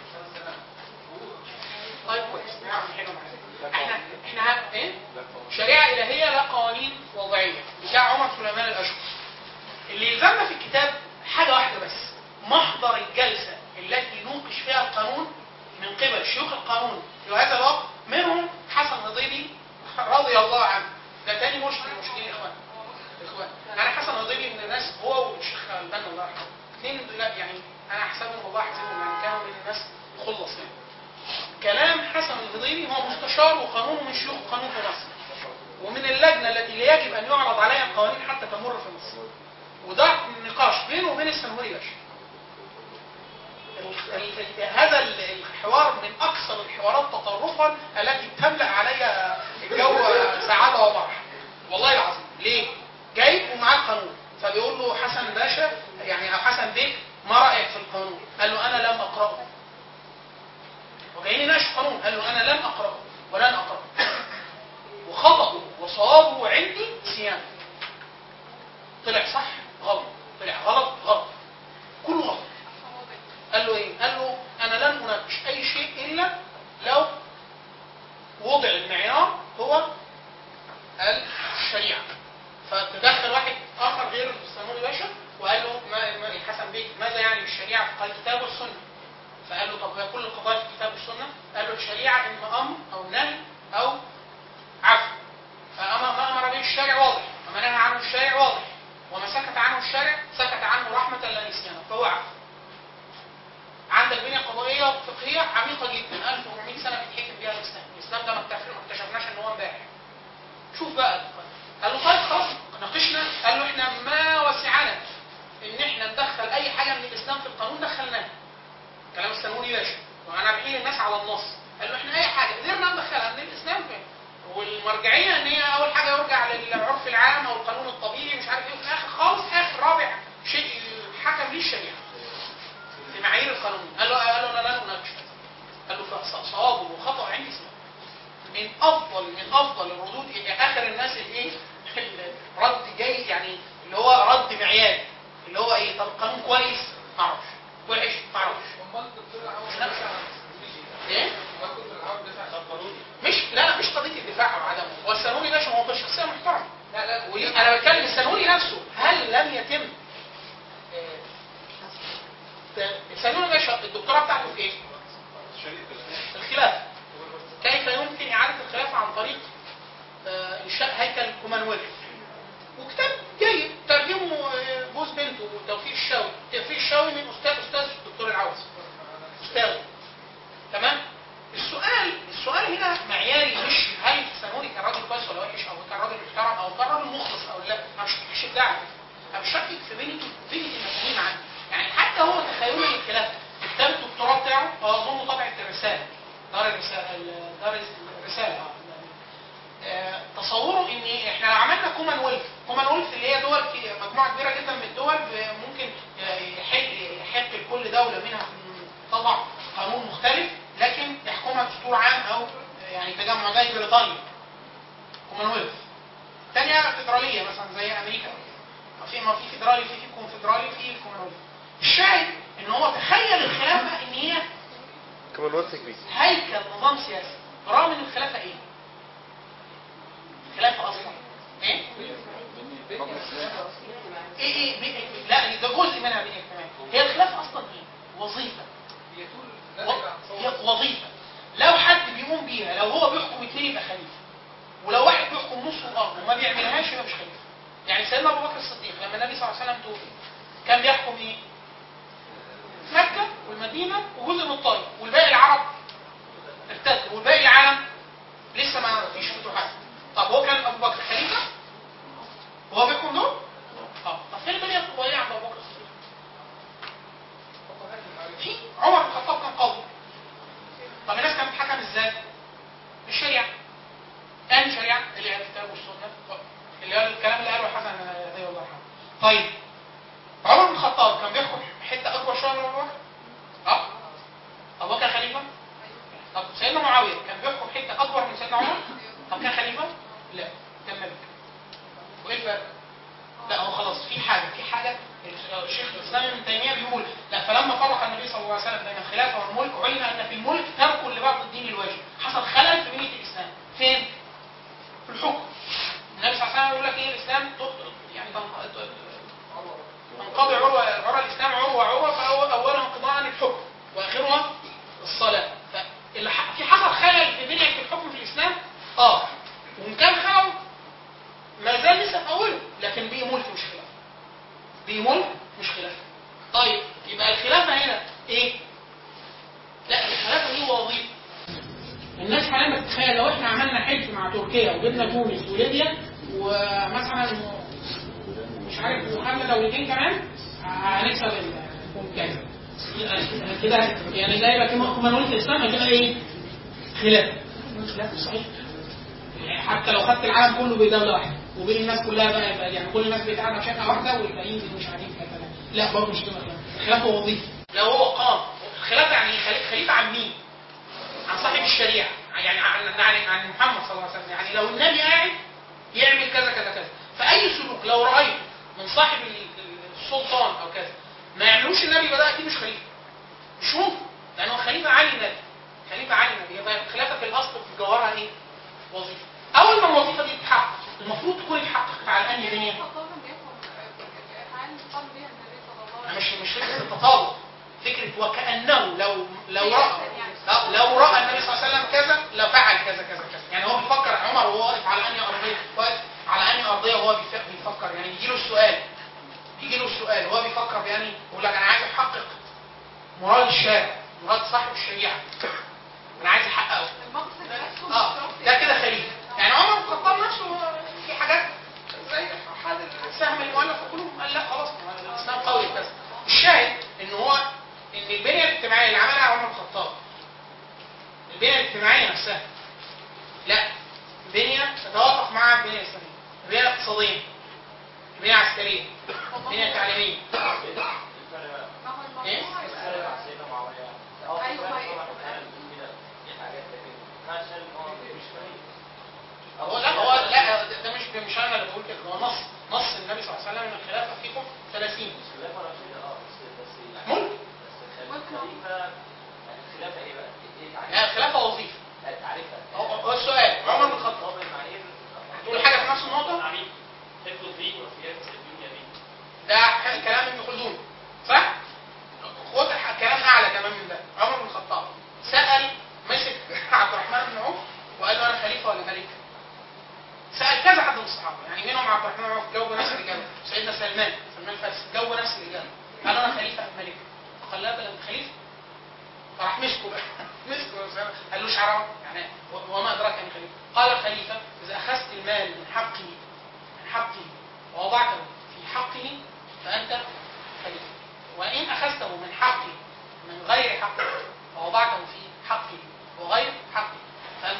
طيب كويس نعم حلو معاك احنا احنا ه- ايه شريعه الهيه لا قوانين وضعيه بتاع عمر سليمان الاشقر اللي يلزمنا في الكتاب حاجه واحده بس محضر الجلسه التي نوقش فيها القانون من قبل شيوخ القانون في هذا الوقت منهم حسن هضيبي رضي الله عنه ده تاني مرشد من المرشدين اخوان اخوان انا حسن هضيبي من الناس هو والشيخ البنا الله يرحمه اثنين لا يعني انا احسبهم والله احسبهم يعني كانوا من الناس خلص يعني كلام حسن الهضيبي هو مستشار وقانون من شيوخ القانون في مصر ومن اللجنه التي يجب ان يعرض عليها القوانين حتى تمر في مصر وده نقاش بينه وبين السنهوري باشا ال- ال- ال- هذا ال- الحوار من اكثر الحوارات تطرفا التي تملا علي الجو سعاده ومرح والله العظيم ليه؟ جايب ومعاه القانون فبيقول له حسن باشا يعني او حسن بيك ما رايك في القانون؟ قال له انا لم اقراه وجايين يناقش القانون قال له انا لم اقراه ولن اقراه وخطأه وصوابه عندي صيام طلع صح غلط طلع غلط غلط كله غلط قال له ايه قال له انا لن اناقش اي شيء الا لو وضع المعيار هو الشريعه فتدخل واحد اخر غير السنوري باشا وقال له ما ما- حسن بيك ماذا يعني بالشريعه قال الكتاب والسنه فقال له طب هي كل القضايا في الكتاب والسنه قال له الشريعه اما امر او نهي او عفو فأما ما أمر به الشارع واضح وما نهى عنه الشارع واضح وما سكت عنه الشارع سكت عنه رحمة لا نسيانا فهو عفو عندك بنية قضائية فقهية عميقة جدا 1400 سنة بيتحكم بيها الإسلام الإسلام ده ما اكتشف- ما اكتشفناش إن هو امبارح شوف بقى قال له طيب خلاص ناقشنا قال له احنا ما وسعنا ان احنا ندخل اي حاجه من الاسلام في القانون دخلناها كلام السنوني باشا وانا بحيل الناس على النص قال له احنا اي حاجه قدرنا ندخلها من الاسلام فين والمرجعيه ان هي اول حاجه يرجع للعرف العام او القانون الطبيعي مش عارف ايه وفي الاخر خالص اخر رابع شيء حكم ليه الشريعه في معايير القانون قال له قال له انا لا اناقش قال له فصوابه وخطا عندي اسمه من افضل من افضل الردود اخر الناس الايه الرد جاي يعني اللي هو رد معياري اللي هو ايه طب القانون كويس ما اعرفش وحش ما اعرفش امال الدكتور عاوز نفس- ايه الدكتور عاوز دفع مش لا لا مش قضيه الدفاع او عدمه هو السنوني ده هو شخصيه محترمه لا لا وليه- انا بتكلم السنوني نفسه هل لم يتم آه، ت- السنوني ده الدكتوراه بتاعته في ايه؟ الخلافه كيف يمكن اعاده الخلافه عن طريق آه، انشاء هيكل كومانويلث وكتاب جيد ترجمه آه، جوز بنته توفيق الشاوي توفيق الشاوي من استاذ استاذ الدكتور العوض استاذ تمام السؤال السؤال هنا معياري مش هل سنوني كان راجل كويس ولا وحش او كان راجل محترم او كان راجل مخلص او لا انا مش مش ابداع انا بشكك في بنية بنية المفاهيم عنه يعني حتى هو تخيله للخلافه كتاب الدكتوراه بتاعه هو اظن طبعه الرساله دار الرساله دار الرساله آه. آه، تصوره ان احنا لو عملنا كومان ويلث كومان ويلث اللي هي دول كي- مجموعه كبيره جدا من الدول ب- ممكن يحق يحق لكل دوله منها طبعا قانون مختلف لكن يحكمها دستور عام او يعني تجمع زي بريطانيا كومان ويلث تانية فيدراليه مثلا زي امريكا في ما في فيدرالي في في كونفدرالي في كومان ويلث الشاهد ان هو تخيل الخلافه ان هي كمان ورث كبير هيكل نظام سياسي برغم ان الخلافه ايه؟ الخلافه اصلا ايه؟ ايه ايه بي- لا ده جزء منها بنية اجتماعية هي الخلافه اصلا ايه؟ وظيفه هي طول و- ناتج عن هي وظيفه لو حد بيقوم بيها لو هو بيحكم اتنين يبقى خليفه ولو واحد بيحكم نص الارض وما بيعملهاش يبقى مش خليفه يعني سيدنا ابو بكر الصديق لما النبي صلى الله عليه وسلم توفي كان بيحكم ايه؟ مكه والمدينه وجزء من الطائف والباقي العرب ارتد والباقي العالم لسه ما فيش فتوحات طب هو كان ابو بكر خليفه وهو بيحكم دول؟ اه طب فين البنيه القويه عند ابو بكر الصديق؟ في عمر بن الخطاب كان قاضي طب الناس كانت بتحكم ازاي؟ بالشريعه اهم شريعه اللي هي الكتاب والسنه اللي هو الكلام اللي قاله حسن رضي الله عنه طيب عمر بن الخطاب كان بيحكم حته اكبر شويه من ابو بكر؟ اه ابو بكر خليفه؟ طب سيدنا معاويه كان بيحكم حته اكبر من سيدنا عمر؟ طب كان خليفه؟ لا كان ملك وايه الفرق؟ لا هو خلاص في حاجه في حاجه الشيخ الاسلام ابن تيميه بيقول لا فلما فرق النبي صلى الله عليه وسلم بين الخلافه والملك علم ان في الملك ترك لبعض الدين الواجب حصل خلل في بنيه الاسلام فين؟ في الحكم النبي صلى الله عليه وسلم يقول لك ايه الاسلام ت- يعني تنق- تنقضي عروه عروه الاسلام عروه عروه فاول اولها انقضاء الحكم واخرها الصلاه فاللي ح- في حصل خلل في بنيه الحكم في الاسلام اه وان كان خلل ما زال لسه في اوله لكن بيه ملك مش خلافه بيه ملك مش خلافه طيب يبقى الخلافه هنا ايه؟ لا الخلافه دي وظيفه الناس حاليا بتتخيل لو احنا عملنا حلف مع تركيا وجبنا تونس وليبيا ومثلا مش عارف وخدنا دولتين كمان هنكسب الكونكاز كده يعني زي ما كنا كنا نقول في الاسلام كده ايه؟ خلاف خلاف صحيح يعني حتى لو خدت العالم كله بدوله واحده وبين الناس كلها بقى يبقى يعني كل الناس بتقعد في شقه واحده والباقيين مش قاعدين في حته لا برضه مش كده خلاف الخلافه وظيفه لو هو قام الخلافه يعني إيه؟ خليفه خليفه عن مين؟ عن صاحب الشريعه يعني عن عن, عن محمد صلى الله عليه وسلم يعني لو النبي قاعد يعمل كذا كذا كذا فاي سلوك لو رايت من صاحب ال- السلطان او كذا ما يعملوش النبي يبقى ده اكيد مش خليفه مش ممكن لانه خليفه علي نبي خليفه علي نبي يبقى الخلافه في الاصل في جوهرها ايه؟ وظيفه اول ما الوظيفه دي تتحقق المفروض تكون اتحققت على انهي بنيه؟ الخطاب بيحكم افعال قام بها النبي صلى الله عليه مش وسلم مش فكره التطابق فكره وكانه لو لو راى لا، لو راى النبي صلى الله عليه وسلم كذا لفعل كذا كذا كذا يعني هو بيفكر عمر وهو واقف على انهي ارضيه واقف على انهي ارضيه وهو بيف- بيفكر يعني يجي له السؤال يجي له السؤال وهو بيفكر بأنهي يقول لك انا عايز احقق مراد الشارع مراد صاحب الشريعه انا عايز احققه المقصد نفسه اه مش شرط ده كده خليفه يعني عمر بن الخطاب نفسه في حاجات اقتصاديه بنيه عسكريه بنيه تعليميه ما هو إيه؟ الموضوع يبقى- أيوة، ما هي- هو لا هو لا ده ده مش مش انا اللي بقول كده هو نص نص النبي صلى الله عليه وسلم ان الخلافه فيكم 30 ملك يعني الخلافه وظيفه هو هو السؤال عمر بن الخطاب تقول حاجه في نفس النقطه ده ح- كلام ابن خلدون صح؟ خد ح- كلام اعلى كمان من ده عمر بن الخطاب سال مسك عبد الرحمن بن عوف وقال له انا خليفه ولا ملك؟ سال كذا حد من الصحابه يعني منهم عبد الرحمن بن عوف جاوب نفس الاجابه سيدنا سلمان سلمان الفارسي جاوب نفس الاجابه قال له انا خليفه ام ملك؟ قال لا بل خليفه فراح مسكه بقى مسكه قال له حرام يعني و- وما ادراك ان خليفه قال الخليفه اذا اخذت المال من حقه من حقه ووضعته في حقه فانت خليفه وان اخذته من حقه من غير حقه ووضعته في حقه وغير حقه فانت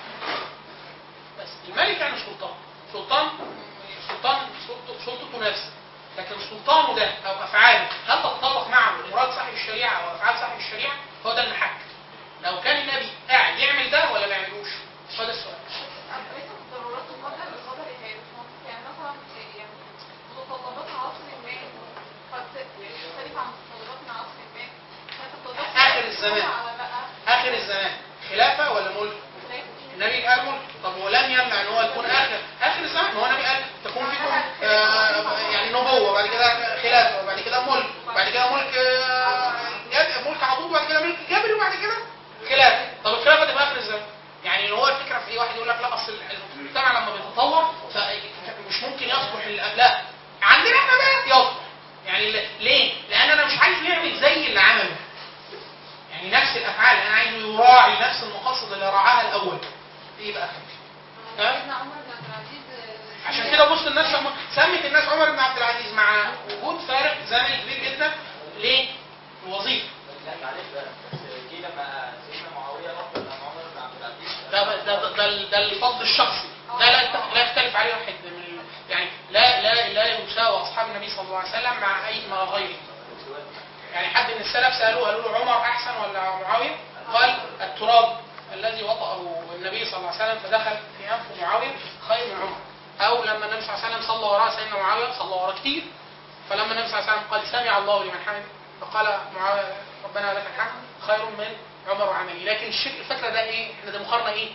بس الملك يعني سلطان سلطان سلطان سلطته- سلطته نفس لكن سلطانه ده او افعاله هل تتطابق مع مراد صاحب الشريعه او افعال صاحب الشريعه هو ده المحك لو كان النبي قاعد يعمل ده ولا ما يعملوش هو ده السؤال ليس بالضرورات القدر القدر هي مش منطق يعني مثلا يعني متطلبات عصر ما قد تختلف عن متطلبات عصر ما فانت بتقدرش آخر الزمان. على بقى اخر الزمان خلافه ولا ملك خلاف. النبي قال ملك طب ولم يمنع ان هو يكون اخر اخر الزمان ما هو النبي قال تكون فيكم آه يعني نبوه وبعد كده خلافه وبعد كده ملك وبعد كده ملك آه جاب- ملك عضوض وبعد كده ملك جبري وبعد كده خلافه طب الخلافه تبقى اخر الزمان يعني هو الفكره في ايه واحد يقول لك لا اصل المجتمع لما بيتطور فمش ممكن يصلح اللي قبلها عندنا احنا بقى يصلح يعني ل- ليه؟ لان انا مش عايزه يعمل زي اللي عمله يعني نفس الافعال انا عايزه يراعي نفس المقاصد اللي راعاها الاول دي يبقى خير تمام؟ سيدنا عمر بن عبد العزيز آه، عشان كده بص الناس سم- سمت الناس عمر بن عبد العزيز مع وجود فارق زمني كبير جدا ليه؟ الوظيفه لا معلش بقى بس جه لما سيدنا معاويه راح لما عمر بن عبد العزيز ده ده ده, ده, ده الفضل الشخصي ده لا يت- لا يختلف عليه واحد من ال- يعني لا لا لا يساوي اصحاب النبي صلى الله عليه وسلم مع اي مع غيره يعني حد من السلف سالوه قالوا له عمر احسن ولا معاويه؟ قال التراب الذي وطأه النبي صلى الله عليه وسلم فدخل في انف معاويه خير من عمر او لما النبي صلى الله عليه وسلم صلى وراء سيدنا معاويه صلى وراء كتير فلما النبي صلى الله عليه وسلم قال سمع الله لمن حمده فقال معاويه ربنا لك الحمد خير من عمر وعملي لكن الشيء الفكره ده ايه؟ احنا ده مقارنه ايه؟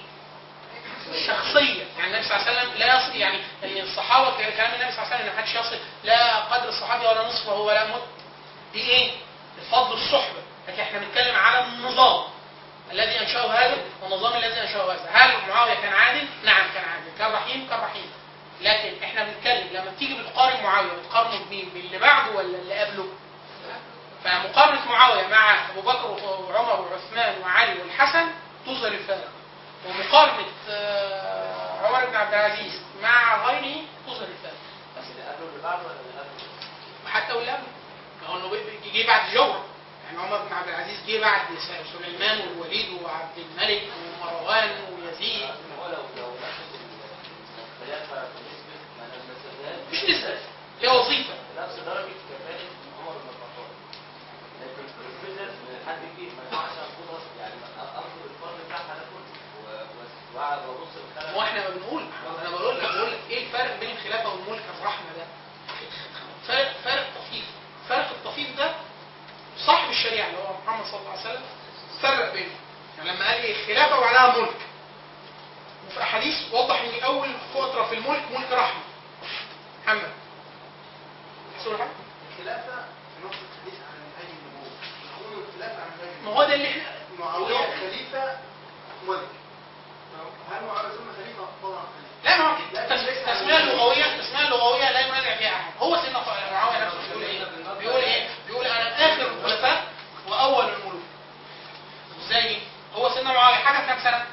الشخصيه يعني النبي صلى الله عليه وسلم لا يصل يعني الصحابه كان كلام النبي صلى الله عليه وسلم ان محدش يصل لا قدر الصحابي ولا نصفه ولا مد دي ايه؟ الفضل الصحبه لكن احنا بنتكلم على النظام الذي انشاه هذا والنظام الذي انشاه هذا هل معاويه كان عادل؟ نعم كان عادل كان رحيم كان رحيم لكن احنا بنتكلم لما بتيجي بتقارن معاويه بتقارنه بمين؟ باللي بعده ولا اللي قبله؟ فمقارنة معاوية مع أبو بكر وعمر وعثمان وعلي والحسن تظهر الفارق ومقارنة آه، عمر بن عبد العزيز مع غيره تظهر الفارق بس اللي قبله اللي بعده ولا اللي قبله؟ وحتى واللي قبله ما هو انه بي- جه بعد جورة يعني عمر بن عبد العزيز جه بعد س- سليمان والوليد وعبد الملك ومروان ويزيد هو لو لو نفس الخلافه بنسبه ما انا ما مش نسبة هي وظيفة نفس درجه كفاءه عمر بن الخطاب لكن الفكره ان حد يجي ما ينفعش انقض يعني انقض الفرد بتاعها ده كله و- و- واقعد وابص الخلف هو احنا ما بنقول انا بقول لك بقول لك ايه الفرق بين الخلافه والملك الرحمه ده؟ فرق فرق طفيف فرق الطفيف ده صاحب الشريعه اللي هو محمد صلى الله عليه وسلم فرق بينهم يعني لما قال ايه الخلافه وبعدها ملك وفي احاديث وضح ان اول فتره في الملك ملك رحمه محمد تحسوا حاجه؟ الخلافة في نص الحديث عن منهج النبوة نقول الخلافة عن منهج ما هو ده اللي احنا معاوية خليفة ملك هل معاوية ثم خليفة طبعا خليفة لا ما هو التس- التسميه اللغويه التسميه اللغويه لا ينازع فيها احد هو سيدنا معاويه نفسه بيقول ايه؟ بيقول ايه؟ بيقول انا اخر الخلفاء واول الملوك ازاي؟ هو سيدنا معاويه حكم كام سنه؟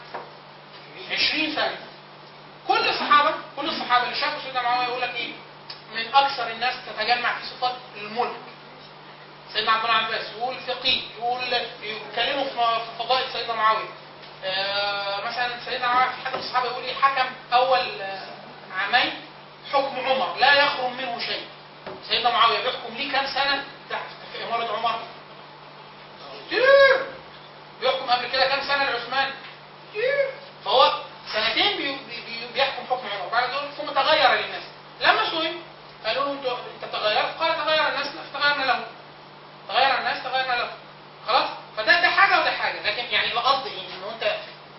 20 سنه كل الصحابه كل الصحابه اللي شافوا سيدنا معاويه يقول لك ايه؟ من اكثر الناس تتجمع في صفات الملك سيدنا عبد الله عباس يقول فقيه يقول يتكلموا في في فضائل سيدنا معاويه آه، مثلا سيدنا معاويه في حد من الصحابه يقول ايه حكم اول آه، عامين حكم عمر لا يخرم منه شيء سيدنا معاويه بيحكم ليه كام سنه تحت في اماره عمر كتير بيحكم قبل كده كام سنه لعثمان كتير فهو سنتين بي بي بي بيحكم حكم عمر وبعد ذلك ثم تغير للناس لما سئل قالوا له انت انت تغيرت قال تغير الناس تغيرنا له تغير الناس تغيرنا له خلاص فده ده حاجه وده حاجه لكن يعني القصد ايه ان انت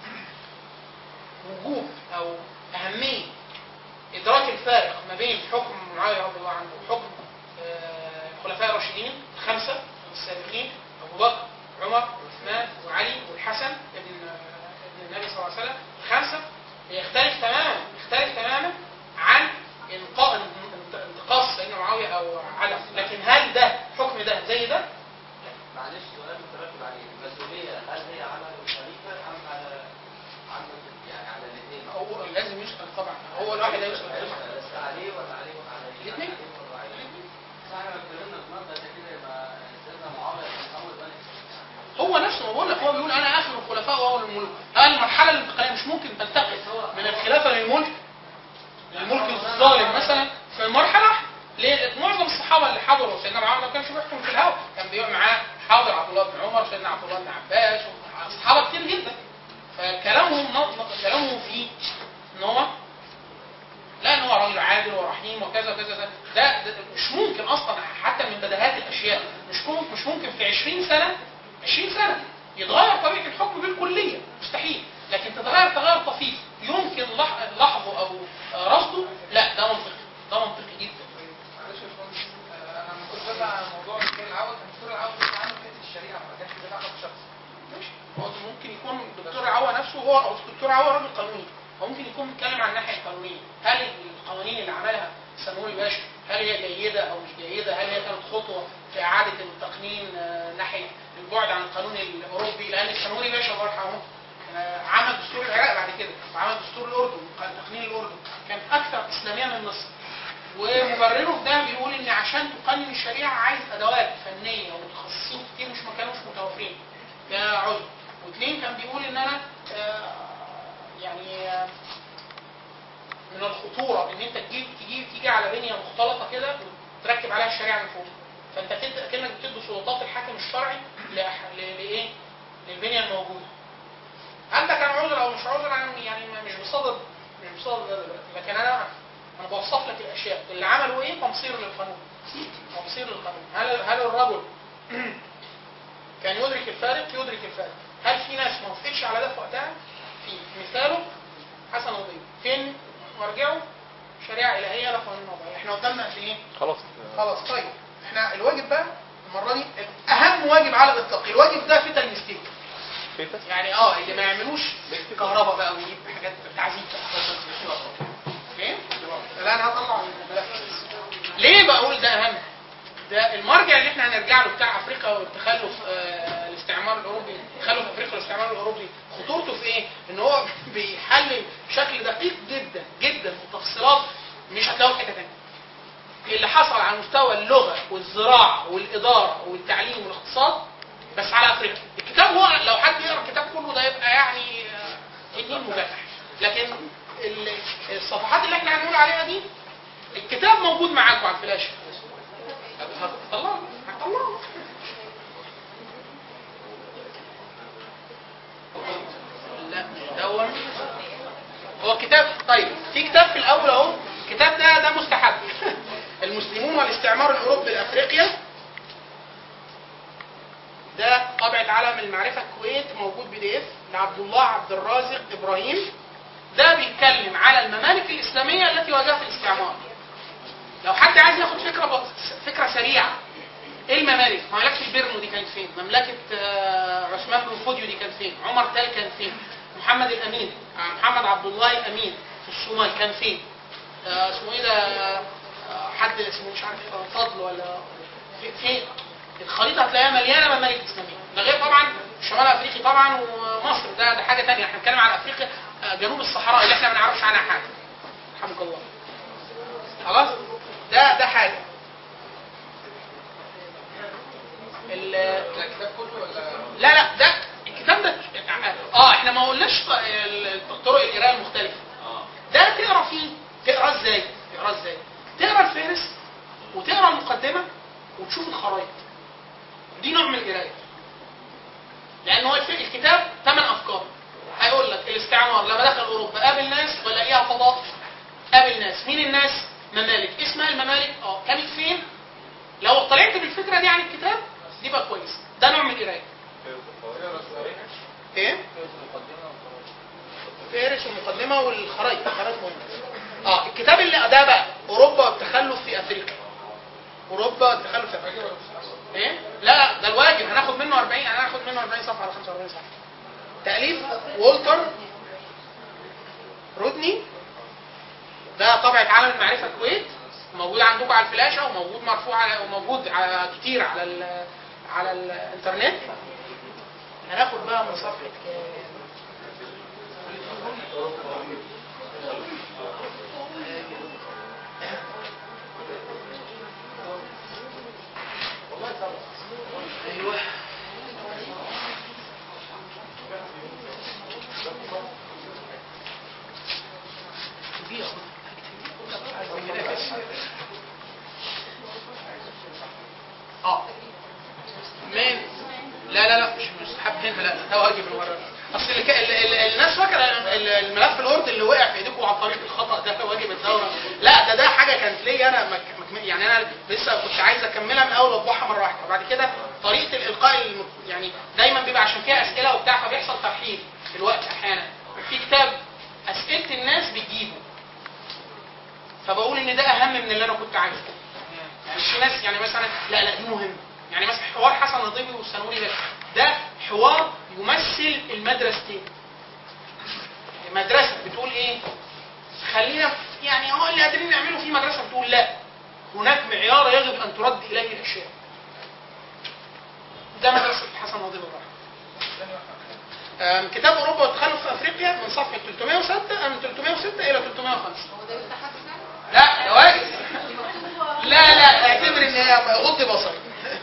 وجوب او اهميه ادراك الفارق ما بين حكم معاويه رضي الله عنه وحكم آه، الخلفاء الراشدين الخمسه السابقين ابو بكر عمر وعثمان وعلي والحسن ابن آه، ابن النبي صلى الله عليه وسلم الخمسه يختلف تماما يختلف تماما عن انقاء انت- انتقاص سيدنا معاويه او عدم لكن هل ده حكم ده زي ده؟ معلش سؤال مترتب عليه المسؤوليه هل هي على الخليفه ام على على يعني على الاثنين؟ هو لازم يسال طبعا هو الواحد لا يسال بس عليه ولا عليه ولا عليه؟ الاثنين. عليه ولا عليه؟ بس احنا لو اتكلمنا في مبدا زي كده يبقى سيدنا معاويه كان اول بني هو نفسه ما بقول لك هو بيقول انا اخر الخلفاء واول الملوك قال المرحله الانتقاليه مش ممكن تنتقل من الخلافه للملك للملك الظالم مثلا في مرحله واحدة. ليه؟ معظم الصحابه اللي حضروا سيدنا معاويه ما كانش بيحكم في الهوى كان بيقعد معاه حاضر عبد الله بن عمر سيدنا عبد الله بن عباس صحابه كتير جدا فكلامهم ن- كلامهم فيه ان هو لا ان هو راجل عادل ورحيم وكذا وكذا ده, ده, ده مش ممكن اصلا حتى من بديهيات الاشياء مش ممكن مش ممكن في 20 سنه 20 سنه يتغير طبيعه الحكم بالكليه مستحيل لكن تتغير تغير طفيف يمكن لح- لحظه او آه، رصده لا ده منطقي ده منطقي جدا معلش يا باشمهندس آه، انا لما كنت بسمع عن موضوع الدكتور العوض كان الدكتور العوض بيسمع عنه في الشريعه ما كانش بيتعامل شخص ماشي هو ممكن يكون الدكتور عوا نفسه هو او الدكتور عوا راجل قانوني هو ممكن يكون بيتكلم عن الناحيه القانونيه هل القوانين اللي عملها سموه باشا هل هي جيده او مش جيده هل هي كانت خطوه في اعاده التقنين آه، ناحيه البعد عن القانون الاوروبي لان السنوري باشا الله يرحمه آه، عمل دستور العراق بعد كده وعمل دستور الاردن تقنين الاردن كان اكثر اسلاميه من مصر ومبرره في ده بيقول ان عشان تقنن الشريعه عايز ادوات فنيه ومتخصصين كتير مش ما كانوش متوفرين ده عذر واثنين كان بيقول ان انا آه، يعني آه، من الخطوره ان انت تجيب تجيب تيجي على بنيه مختلطه كده وتركب عليها الشريعه من فوق فانت كده كانك بتدي سلطات الحاكم الشرعي لأح- ل- لايه؟ للبنيه الموجوده هل ده كان عذر او مش عذر انا يعني ما- مش بصدد مش بصدد ده دلوقتي لكن انا انا بوصف لك الاشياء اللي عملوا ايه تمصير للقانون تمصير للقانون هل هل الرجل كان يدرك الفارق يدرك الفارق هل في ناس ما وافقتش على ده في وقتها في مثاله حسن وضيف فين مرجعه شريعه الهيه لا قانون وضعي احنا قدامنا قد ايه خلاص خلاص طيب احنا الواجب بقى المره دي اهم واجب على الاطلاق الواجب ده في تلميذتين فيتا يعني اه اللي ما يعملوش كهرباء بقى ويجيب حاجات تعذيب بقى فاهم؟ لا انا هطلع الملف ليه بقول ده اهم؟ ده المرجع اللي احنا هنرجع له بتاع افريقيا والتخلف آه الاستعمار الاوروبي تخلف افريقيا والاستعمار الاوروبي خطورته في ايه؟ ان هو بيحلل بشكل دقيق جدا جدا وتفصيلات مش هتلاقوها في حته ثانيه. اللي حصل على مستوى اللغه والزراعه والاداره والتعليم والاقتصاد بس على افريقيا الكتاب هو لو حد يقرا الكتاب كله ده يبقى يعني آه، اتنين مجرح لكن ال- الصفحات اللي احنا هنقول عليها دي الكتاب موجود معاكم على الفلاشه هطلعه هطلعه لا مش دون هو كتاب طيب في كتاب في الاول اهو الكتاب ده ده مستحب المسلمون والاستعمار الاوروبي لافريقيا ده طبعة علم المعرفة الكويت موجود بي دي اف لعبد الله عبد الرازق ابراهيم ده بيتكلم على الممالك الاسلامية التي واجهت الاستعمار لو حد عايز ياخد فكرة بس فكرة سريعة ايه الممالك؟ مملكة البرنو دي كانت فين؟ مملكة آه، عثمان بن فوديو دي كانت فين؟ عمر تال كان فين؟ محمد الامين آه، محمد عبد الله الامين في الصومال كان فين؟ آه، اسمه ايه ده؟ آه، حد اسمه مش عارف آه، فضل ولا في- فين؟ الخريطة هتلاقيها مليانة ممالك اسلامية ده غير طبعا الشمال الافريقي طبعا ومصر ده ده حاجة تانية احنا بنتكلم على افريقيا آه، جنوب الصحراء اللي احنا ما نعرفش عنها حاجة رحمك الله خلاص ده ده حاجة ال- الكتاب كله ولا لا لا ده الكتاب ده اه احنا ما قلناش ط- ال- طرق القراءه المختلفه ده تقرا فيه تقرا ازاي تقرا ازاي الخرايط دي نوع من القرايه لان هو الف- الكتاب ثمان افكار هيقول لك الاستعمار لما دخل اوروبا قابل ناس ولاقيها فضاء قابل ناس مين الناس ممالك اسمها الممالك اه كانت فين لو طلعت بالفكره دي عن الكتاب دي بقى كويس ده نوع من القرايه ايه فهرس المقدمه والخرايط الخرايط مهمه اه الكتاب اللي ده بقى اوروبا والتخلف في افريقيا اوروبا والتخلف في افريقيا ايه لا ده الواجب هناخد منه 40 هناخد منه 40 صفحه على 45 صفحه تاليف والتر رودني ده طبعة عالم المعرفة الكويت موجود عندكم على الفلاشة وموجود مرفوع على وموجود على كتير على ال على الانترنت هناخد بقى من صفحة كام؟ ايوه دي اه من لا لا لا مش مستحب هنا لا ده واجب المره اصل اللي ك... ال... ال... الناس فاكره ال- الملف الورد اللي وقع في ايديكم عن طريق الخطا ده واجب الدوره لا ده ده حاجه كانت ليا انا مك... مك... يعني انا لسه كنت عايز اكملها من اول واطبعها مره واحده وبعد كده طريقه الالقاء الم... يعني دايما بيبقى عشان فيها اسئله وبتاع فبيحصل ترحيل في الوقت احيانا في كتاب اسئله الناس بتجيبه فبقول ان ده اهم من اللي انا كنت عايزه يعني في ناس يعني مثلا لا لا دي مهمه يعني مثلا حوار حسن نظيفي والسنوري ده ده حوار يمثل المدرستين مدرسه بتقول ايه خلينا في يعني هو اللي قادرين نعمله في مدرسه بتقول لا هناك معيار يجب ان ترد اليه الاشياء ده مدرسه حسن نظيف الرحمه آم، كتاب اوروبا والتخلف في افريقيا من صفحه 306 من 306 الى 305 هو ده يستحق فعلا؟ لا ده واجب لا لا اعتبر ان هي غض بصري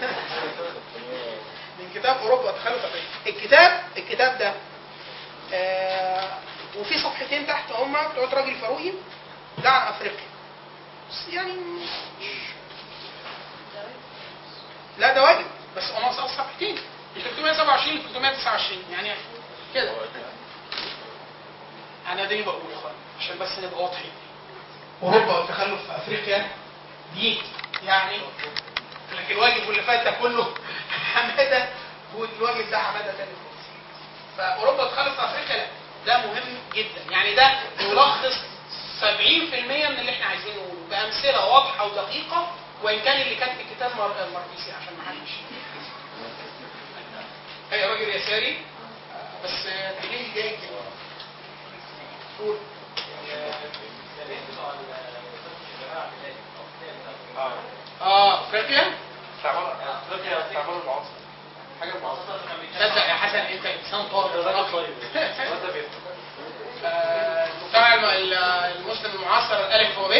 من كتاب اوروبا والتخلف في افريقيا الكتاب الكتاب ده آه وفي صفحتين تحت هما بتوع راجل فاروقي ده عن افريقيا بس يعني مش- لا ده واجب بس هما صف- صفحتين من 327 ل 329 يعني كده انا ده اللي بقوله يا اخوان عشان بس نبقى واضحين اوروبا والتخلف في افريقيا دي يعني لكن الواجب واللي فات ده كله حماده والواجب ده حماده تاني خالص فاوروبا والتخلف في افريقيا لا ده مهم جدا يعني ده يلخص 70% من اللي احنا عايزين نقوله بامثله واضحه ودقيقه وان كان اللي كاتب الكتاب مر... مرئيسي عشان ما حدش اي راجل يساري آه، بس آه، تحليل جيد جدا قول اه افريقيا استعمار افريقيا استعمار المعاصر حاجه معاصره تصدق يا حسن انت انسان طاهر راقي آه، المجتمع الم- ال- المسلم المعاصر الف وب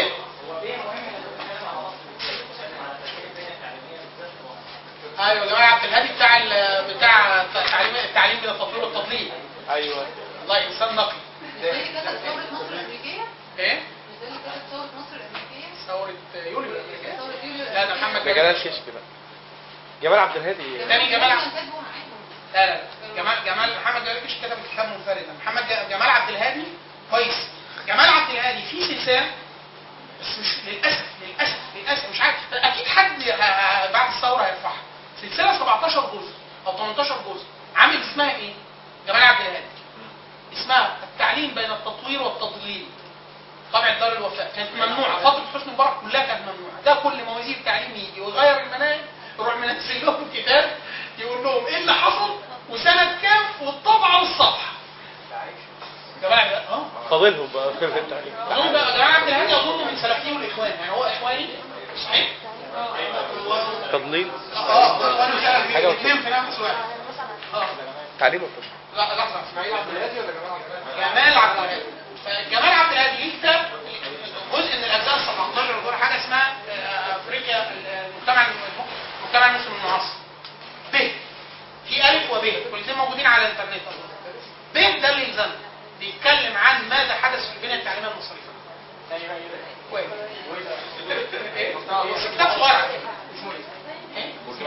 ايوه جمال عبد الهادي بتاع ال- بتاع التعليم التعليم بالتطوير والتضليل ايوه والله انسان نقي مش ده اللي كتب ثورة مصر الأمريكية؟ ايه مش ده اللي كتب ثورة مصر الأمريكية؟ ثوره يوليو الامريكيه ثورة يوليو لا ده محمد ده جلال كشك بقى جمال عبد الهادي تاني جمال عبد- كاتبه معاهم لا لا جمال جمال محمد جلال كشك كتب كتاب منفردا محمد ج- جمال عبد الهادي كويس جمال عبد الهادي في سلسله بس مش للاسف للاسف للاسف مش عارف اكيد حد ه- ه- بعد الثوره هيرفعها سلسله 17 جزء او 18 جزء عامل اسمها ايه؟ جمال عبد الهادي اسمها التعليم بين التطوير والتضليل طبعا دار الوفاء كانت ممنوعه فتره حسني مبارك كلها كانت ممنوعه ده كل ما وزير التعليم يجي ويغير المناهج يروح منزل لهم كتاب يقول لهم ايه اللي حصل وسنه كام والطبعه والصفحه جماعه اه فاضلهم بقى في التعليم اظن بقى جماعه عبد الهادي اظن من سلفيه الاخوان يعني هو اخواني صحيح؟ تضليل اه وانا سلفي حاجة الاثنين في نفس الوقت اه تعليم والتضليل لا لحظه اسماعيل عبد الهادي ولا جمال عبد الهادي؟ جمال عبد الهادي فجمال عبد الهادي ليه كتاب جزء من الاجزاء ال 17 دول حاجه اسمها آه، افريقيا المجتمع المجتمع المسلم المعاصر ب في الف وب والاثنين موجودين على الانترنت أظن. ب ده اللي يلزمنا بيتكلم عن ماذا حدث في البنيه التعليميه المصريه كويس إيه؟ بس كتاب صغير على فكرة. اسمه ايه؟ إيه؟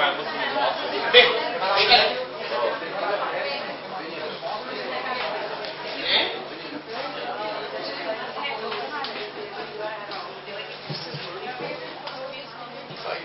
ب مش ألف إيه؟ طيب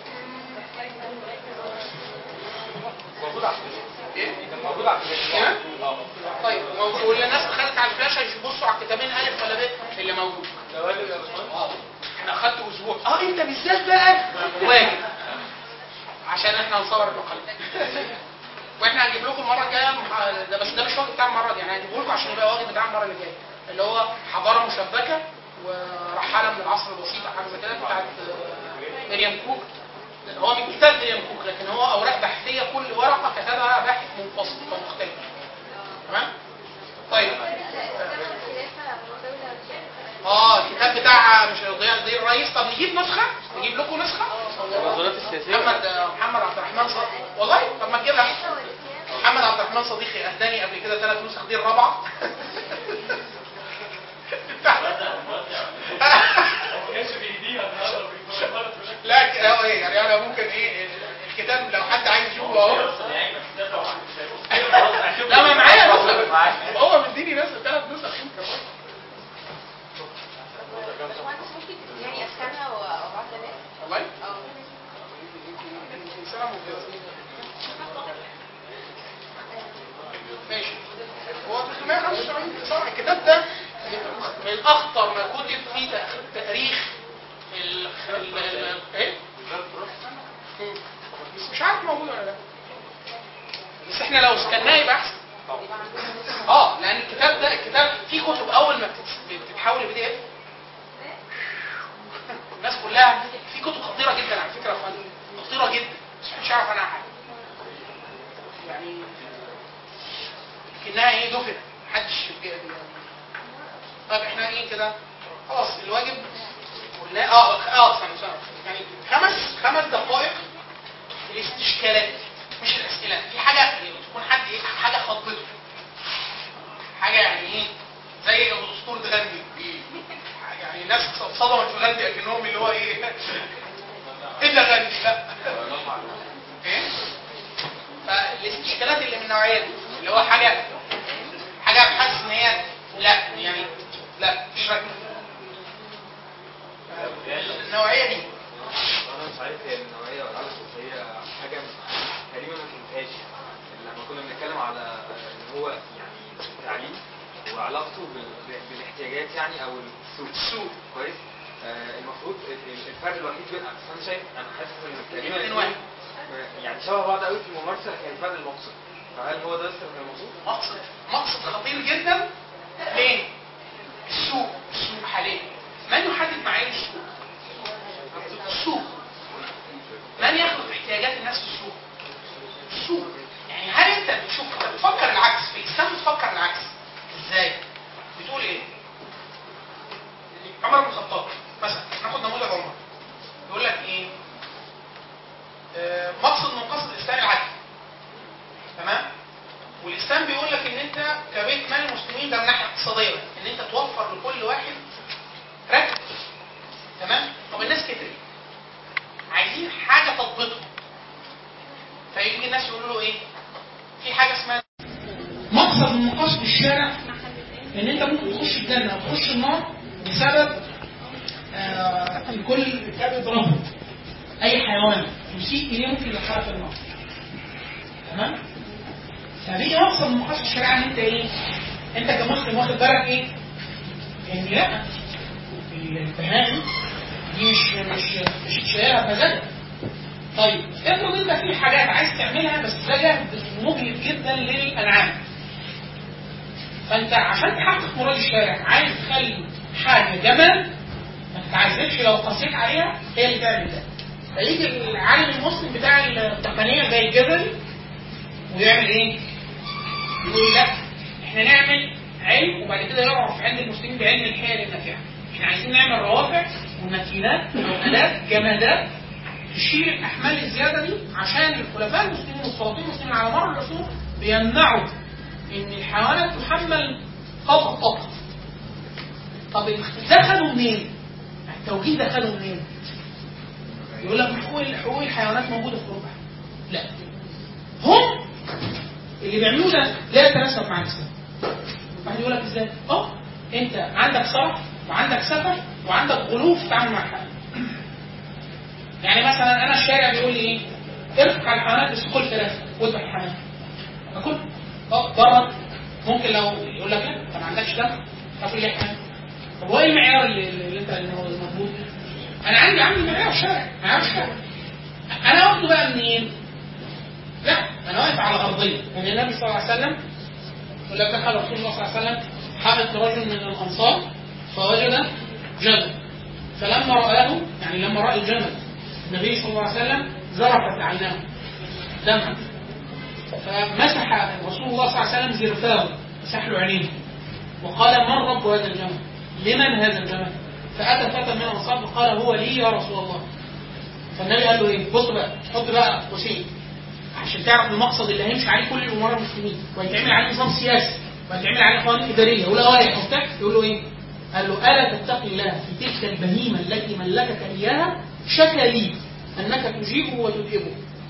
موجود على إيه؟ كان موجود على هنا؟ طيب موجود واللي الناس دخلت على الفلاشه يبصوا على الكتابين الف ولا ب اللي موجود ده واجب يا باشمهندس احنا اخدت اسبوع اه انت بالذات بقى واجب عشان احنا هنصور المقال واحنا هنجيب لكم المره الجايه مح- ده بس ده مش واجب بتاع المره دي يعني هنجيبه لكم عشان يبقى واجب بتاع المره اللي جايه اللي هو حضاره مشبكه ورحاله من العصر الوسيط أو حاجه زي كده بتاعت آه، مريم كوك هو من كتاب مريم كوك لكن هو اوراق بحثيه كل ورقه كتبها باحث منفصل فمختلف تمام طيب اه الكتاب بتاع مش ضياء ضياء الرئيس طب نجيب نسخه نجيب لكم نسخه النظريات السياسيه محمد محمد عبد الرحمن صديقي والله طب ما تجيبها محمد عبد الرحمن صديقي اهداني قبل كده ثلاث نسخ دي الرابعه لا ك- هو ايه يعني انا ممكن ايه الكتاب لو حد عايز يشوفه اهو لا ما معايا نسخه هو مديني نسخه ثلاث نسخ يمكن ممكن يعني اسكنها وابعتها لك والله اه سلام ممتاز ماشي هو 375 صفحه الكتاب ده من اخطر ما كتب في تأ- تاريخ ال ال- ال- ايه؟ مم. بس مش عارف موجود ولا لا بس احنا لو سكناه يبقى احسن اه لان الكتاب ده الكتاب فيه كتب اول ما بتت- بتتحول لبي دي اف الناس كلها في كتب خطيره جدا على فكره يا اخوان خطيره جدا بس محدش يعرف عنها حاجه يعني كانها ايه دفن محدش بي- بي- طب احنا ايه كده خلاص الواجب قلنا اه اه استنى استنى يعني خمس خمس دقائق الاستشكالات مش الاسئله في حاجه تكون حد ايه حاجه خضته حاجه يعني ايه زي اسطوره غاندي يعني الناس صدمت في غاندي اكنهم اللي هو ايه الا غاندي لا ايه فالاستشكالات اللي من النوعيه دي اللي هو حاجه حاجه حاسس ان هي لا يعني لا مش راكبه النوعيه دي انا مش عارف هي النوعيه ولا لا بس هي حاجه تقريبا ما فهمتهاش لما كنا بنتكلم على ان هو يعني التعليم وعلاقته بال- بالاحتياجات يعني او السوق السوق كويس آه المفروض ال- ال- الفرق الوحيد بين أصل انا شايف انا حاسس ان تقريبا اتنين واحد. آه، يعني شبه بعض قوي في الممارسه لكن الفرق المقصد فهل هو ده لسه كان المقصود؟ مقصد مقصد خطير جدا ليه؟ السوق السوق حاليا من يحدد معايير السوق؟ السوق من يخلق احتياجات الناس في السوق؟ السوق يعني هل انت بتشوف انت بتفكر العكس في الاسلام بتفكر العكس ازاي؟ بتقول ايه؟ عمر بن الخطاب مثلا ناخد نموذج عمر يقول لك ايه؟ آه، مقصد من مقاصد الاسلام العدل تمام؟ والاسلام بيقول لك ان انت كبيت مال المسلمين ده من ناحيه اقتصاديه بس، ان انت توفر لكل واحد راتب تمام طب الناس كترت عايزين حاجه تضبطهم فيجي الناس يقولوا له ايه في حاجه اسمها مقصد من مقاصد الشارع ان انت ممكن تخش الجنه وتخش النار بسبب آه الكل كبد رهب اي حيوان يسيء اليه ممكن يدخلك النار تمام فدي مقصد من مقاصد الشريعه ان انت ايه؟ انت كمسلم واخد بالك ايه؟ ان لا البهائم دي مش مش مش شايلها بمزاجك. طيب افرض انت في حاجات عايز تعملها بس ده جهد مجهد جدا للانعام. فانت عشان تحقق مراد الشارع عايز تخلي حاجه جمل ما تتعذبش لو قسيت عليها هي اللي تعمل ده. فيجي العالم المسلم بتاع التقنيه زي الجبل ويعمل ايه؟ يقول لا احنا نعمل علم وبعد كده يعرف عند المسلمين بعلم الحيل النافعه. احنا عايزين نعمل روافع وماكينات وآلات جمادات تشيل الاحمال الزياده دي عشان الخلفاء المسلمين والسلاطين المسلمين على مر العصور بيمنعوا ان الحيوانات تحمل فوق الطاقه. طب ده خدوا منين؟ التوجيه ده خدوا منين؟ يقول لك حقوق حقوق الحيوانات موجوده في اوروبا. لا هم اللي بيعملوه ده لا يتناسب مع الاسلام واحد يقول لك ازاي؟ اه انت عندك صرف وعندك سفر وعندك غلو في التعامل مع الحيوانات يعني مثلا انا الشارع بيقول لي ايه؟ ارفع الحيوانات بس كل فراخ واذبح الحيوانات اكل اه بره ممكن لو يقول لك لا انت ما عندكش دم تاكل ليه حيوان طب هو ايه المعيار اللي, اللي انت اللي هو المطلوب؟ انا عندي عندي معيار الشارع معيار الشارع انا واخده بقى منين؟ لا انا واقف على ارضيه يعني النبي صلى الله عليه وسلم يقول لك دخل رسول الله صلى الله عليه وسلم حائط رجل من الانصار فوجد جمل فلما رآه يعني لما رأى الجمل النبي صلى الله عليه وسلم زرفت عيناه دمعا فمسح رسول الله صلى الله عليه وسلم زرفاه مسح له عينيه وقال من رب هذا الجمل؟ لمن هذا الجمل؟ فأتى فتى من الأنصار فقال هو لي يا رسول الله فالنبي قال له ايه؟ بص بقى حط بقى قوسين عشان تعرف المقصد اللي هيمشي عليه كل الامراء المسلمين وهيتعمل عليه نظام سياسي وهيتعمل عليه قوانين اداريه ولوائح وبتاع يقول له ايه؟ قال له الا تتقي الله في تلك البهيمه التي ملكك اياها شكى لي انك تجيبه وتتعبه.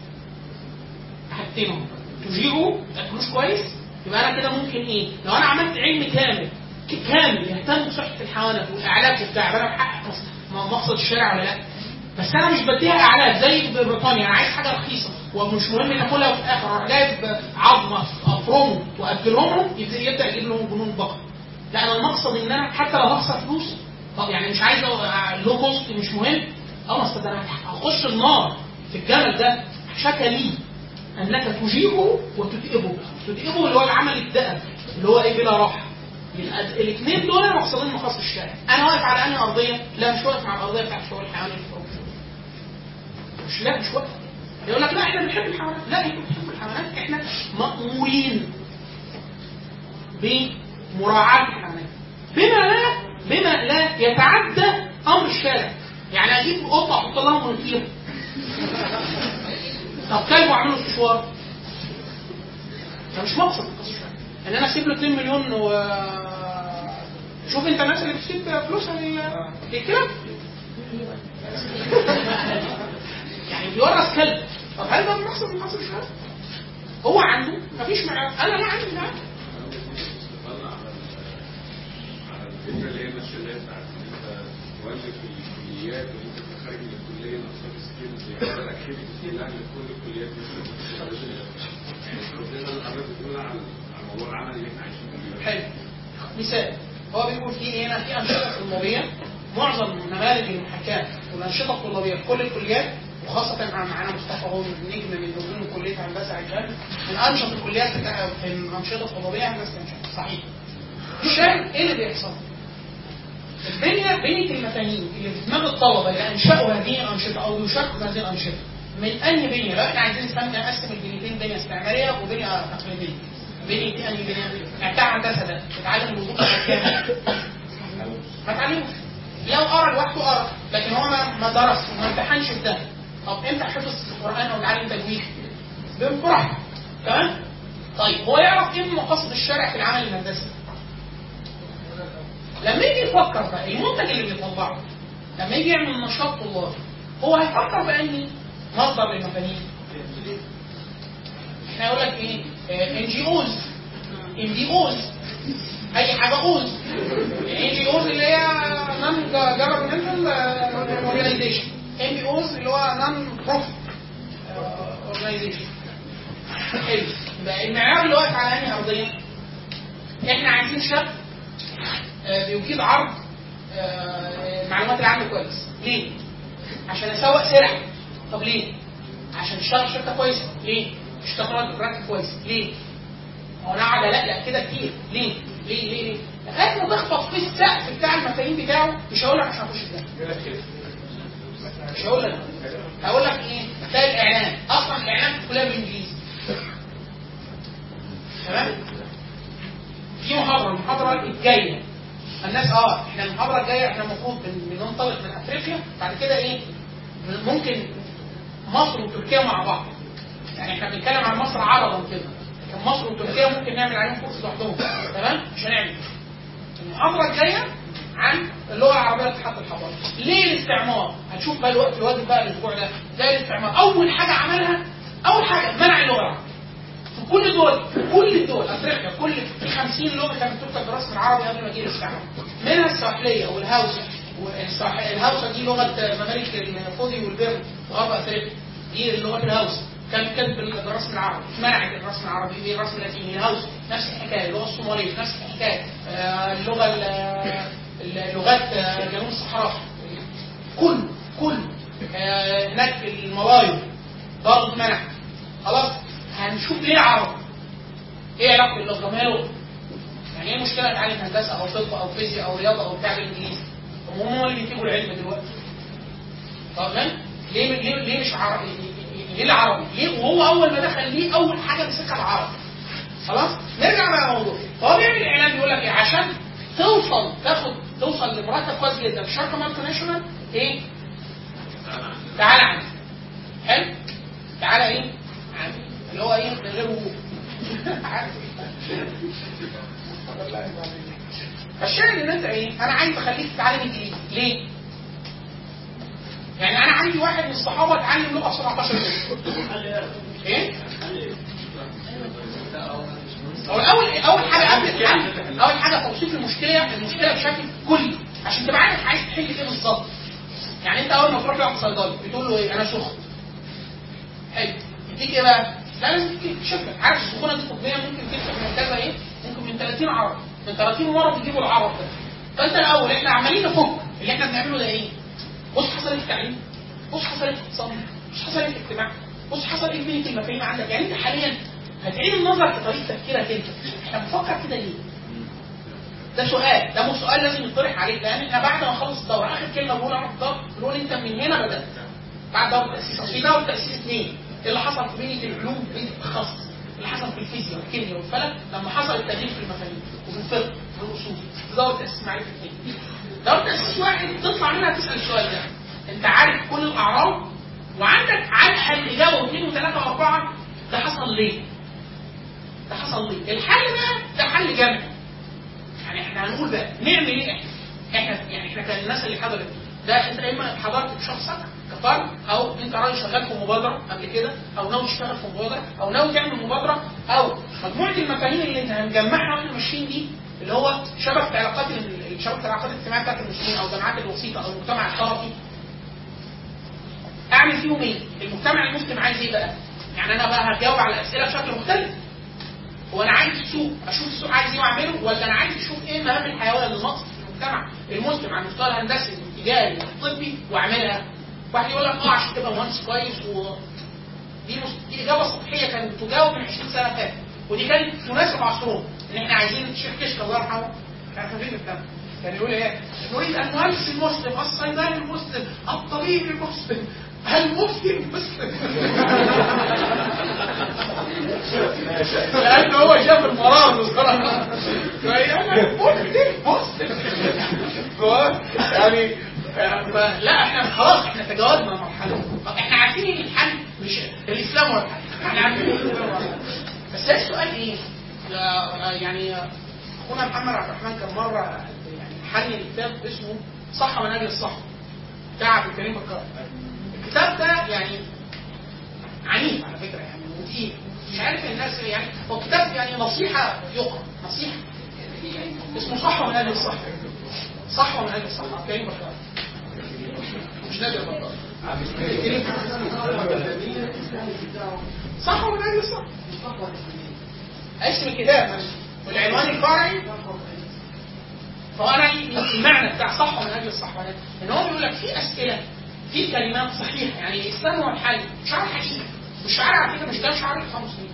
حاجتين اهو تجيبه تاكلوش كويس يبقى انا كده ممكن ايه؟ لو انا عملت علم كامل ك- كامل يهتم بصحه الحيوانات والاعلاف وبتاع يبقى انا بحقق مص- مقصد الشارع ولا لا؟ بس انا مش بديها اعلاف زي بريطانيا انا عايز حاجه رخيصه ومش مهم تاكلها في الاخر اروح جايب عظمه افرمه واكلهم يبدا يبدا يجيب لهم جنون بقر لا انا المقصد ان انا حتى لو هخسر فلوس طب يعني مش عايز لو كوست مش مهم اه اصل ده انا هخش النار في الجمل ده شكى لي انك تجيبه وتتئبه تتئبه اللي هو العمل الدأب اللي هو ايه بلا راحه الاثنين دول مقصدين مقاصد الشارع انا واقف على انهي ارضيه لا مش واقف مع الارضيه بتاعت شغل الحيوان الفروسي مش لا مش واقف يقول لك لا احنا بنحب الحيوانات لا انتوا بتحبوا الحيوانات احنا مأمورين بمراعاة الحيوانات بما لا بما لا يتعدى امر الشارع يعني اجيب قطه احط لها منكير طب كلب واعمله استشوار ده مش مقصد من قصة الشارع ان انا اسيب له 2 مليون و شوف انت الناس اللي بتسيب فلوسها لل- للكلاب يعني بيورث كلب طب هل ده مقصد من قصة الشارع؟ هو عنده مفيش معاه انا لا عندي معاه على الفكره اللي هي ماشيه اللي هي بتاعت ان انت تولف الكليات وانت في خارج من الكليه نفسها سكيلز يعني ده الاكتيفيتيز كلها اللي في كل الكليات مش يعني ربنا الحضرتك بتقول عن عن موضوع العمل اللي احنا عايشين فيه حلو مثال هو بيقول في هنا في انشطه طلابيه معظم نماذج المحاكاه والانشطه الطلابيه في كل الكليات وخاصة مع معانا مصطفى هو نجم من نجوم كلية هندسة عجال من أنشط الكليات بتاع- في الأنشطة الطلابية هندسة عجال صحيح. الشاهد إيه اللي بيحصل؟ البنية بنية المفاهيم اللي في دماغ الطلبة اللي أنشأوا هذه الأنشطة أو يشاركوا في هذه الأنشطة من أي بنية؟ لو إحنا عايزين نسمي نقسم البنيتين بنية استعمارية وبنية تقليدية. بنية دي أنهي بنية؟ يعني بتاع هندسة ده اتعلم الوضوء كام؟ ما اتعلمش لو قرا لوحده قرا لكن هو ما ما درس وما امتحنش في ده طب امتى حفظ القران او اتعلم تجويد؟ بانفراد تمام؟ طيب هو يعرف ايه من مقاصد الشرع في العمل الهندسي؟ لما يجي يفكر بقى المنتج اللي بيطلعه لما يجي يعمل نشاط طلابي هو هيفكر بأني مصدر للمفاهيم احنا يقول لك ايه ان جي اوز ان دي اوز اي حاجه اوز ان جي اوز اللي هي نون جفرمنتال اورجانيزيشن ان بي اوز اللي هو نون بروفيت اورجانيزيشن حلو يبقى المعيار اللي واقف على انهي ارضيه احنا عايزين شاب آه، بيجيد عرض آه، المعلومات العامه كويس ليه؟ عشان اسوق سلع طب ليه؟ عشان اشتغل في شركه كويسه ليه؟ اشتغل راتب كويس ليه؟ هو انا قاعد اقلق كده كتير ليه؟ ليه ليه ليه؟ لغايه ما تخبط في السقف بتاع المفاهيم بتاعه مش هقول لك عشان اخش الجنه مش هقول لك هقول لك ايه؟ تلاقي الاعلان اصلا الاعلان كلها بالانجليزي تمام؟ في محاضره المحاضره الجايه الناس اه احنا المحاضره الجايه احنا المفروض بن- بننطلق من افريقيا بعد كده ايه ممكن مصر وتركيا مع بعض يعني احنا بنتكلم عن مصر عرضا كده لكن مصر وتركيا ممكن نعمل عليهم كورس لوحدهم تمام مش هنعمل المحاضره الجايه عن اللغه العربيه لاتحاد الحضاره ليه الاستعمار هتشوف بقى الوقت الواجب بقى الاسبوع ده ده الاستعمار اول حاجه عملها اول حاجه منع اللغه العربيه في كل الدول كل الدول افريقيا كل في 50 لغه كانت تكتب بالرسم العربي قبل ما يجي الاستعمار منها السواحليه والهاوسه والسواح- الهاوسه دي لغه ممالك الفودي والبر في غرب افريقيا دي اللغات الهاوسه كان كتب بالرسم العربي منعت الرسم العربي دي الرسم اللاتيني الهاوسه نفس الحكايه اللغه الصوماليه نفس الحكايه آه، اللغه ال- اللغات آه، جنوب الصحراء كل كل آه، هناك الملايو برضه منع خلاص هنشوف ليه عرب ايه علاقه اللغه ما هي لغه يعني ايه مشكله اتعلم هندسه او طب او فيزياء او رياضه او بتاع بالانجليزي طب هم هم اللي بيكتبوا العلم دلوقتي تمام ليه ليه ليه مش عربي ليه العربي ليه وهو اول ما دخل ليه اول حاجه مسكها العرب خلاص نرجع بقى للموضوع هو بيعمل اعلان بيقول لك ايه عشان توصل تاخد توصل لمرتب كويس جدا في شركه مالتي ناشونال ايه تعالى عندي حلو تعالى ايه عندي اللي هو ايه من غير وجود عارف فالشاهد ان انت ايه انا عايز اخليك تتعلم انجليزي ليه يعني انا عندي واحد من الصحابه اتعلم لغه 17 سنه ايه هو الاول اول حاجه قبل الحل اول حاجه توصيف المشكله المشكله بشكل كلي عشان تبقى عارف عايز تحل ايه بالظبط يعني انت اول ما تروح لواحد صيدلي بتقول له ايه انا سخن حلو يديك ايه بقى؟ لا لازم تكشف لك عارف السخونه دي طبيا ممكن تكشف من كذا ايه؟ ممكن من 30 عرض من 30 مره بيجيبوا العرض ده فانت الاول احنا عمالين نفك اللي احنا بنعمله ده ايه؟ بص حصل ايه في التعليم بص حصل ايه في الاقتصاد بص حصل ايه في الاجتماع بص حصل ايه في بنية المفاهيم عندك يعني انت حاليا هتعيد النظر في طريقه تفكيرك انت احنا بنفكر كده ليه؟ ده سؤال ده مش سؤال لازم يطرح عليك لان احنا بعد ما نخلص الدوره اخر كلمه بقولها في الدوره بنقول انت من هنا بدات بعد دوره التاسيس اصل في دوره تاسيس اثنين ايه اللي حصل في بنيه العلوم وبنيه التخصص اللي حصل في الفيزياء والكيمياء والفلك لما حصل التغيير في المفاهيم وفي الفقه وفي الاصول في دوره تاسيس معرفه اثنين دوره تاسيس واحد تطلع منها تسال السؤال ده انت عارف كل الاعراض وعندك عارف الاجابه واثنين وثلاثه واربعه ده حصل ليه؟ ده حصل ليه؟ الحل بقى ده حل جمعي يعني احنا هنقول بقى نعمل ايه احنا؟ احنا يعني احنا كان الناس اللي حضرت ده انت اما حضرت بشخصك كفرد او انت راجل شغال في مبادره قبل كده او ناوي تشتغل في مبادره او ناوي تعمل مبادره او مجموعه المفاهيم اللي هنجمعها واحنا ماشيين دي اللي هو شبكه علاقات ال- شبكه العلاقات الاجتماعيه بتاعت المسلمين او الجماعات الوسيطه او المجتمع الطرفي اعمل فيهم ايه؟ المجتمع المسلم عايز ايه بقى؟ يعني انا بقى هجاوب على الاسئله بشكل مختلف هو انا عايز السوق اشوف السوق عايز ايه واعمله ولا انا عايز اشوف ايه مهام الحيويه اللي ناقصه في المجتمع المسلم على المستوى الهندسي والتجاري والطبي واعملها واحد يقول لك اه عشان تبقى مهندس كويس و دي مس... دي اجابه سطحيه كانت بتجاوب من 20 سنه فاتت ودي كانت تناسب عصرهم ان احنا عايزين الشيخ كشك الله يرحمه كان خفيف الدم كان يقول ايه؟ نريد المهندس المسلم الصيدلي المسلم الطبيب المسلم المفتي المسلم لان هو شاف المرض بصراحه فيعني مسلم مسلم هو يعني ف- لا احنا خلاص احنا تجاوزنا المرحله طب احنا عارفين ان الحل مش الاسلام هو الحل احنا عارفين ان الاسلام هو الحل بس هي السؤال ايه؟ لا- يعني اخونا محمد عبد الرحمن كان مره يعني حل كتاب اسمه صحه من اجل الصحه بتاع عبد الكريم بكار الكتاب ده يعني عنيف على فكره يعني وتقيل مش عارف الناس يعني هو كتاب يعني نصيحه يقرا نصيحه اسمه صحه من اجل الصحه صحه من اجل الصحه عبد الكريم بكار مش نادر بكار صحه من اجل الصحه اسم الكتاب والعنوان الفرعي فهو انا المعنى بتاع صح من اجل الصح ولا ان هو بيقول لك في اسئله في كلمات صحيحه يعني الاسلام هو الحل شعار حقيقي والشعار على فكره مش ده شعار الاخوان المسلمين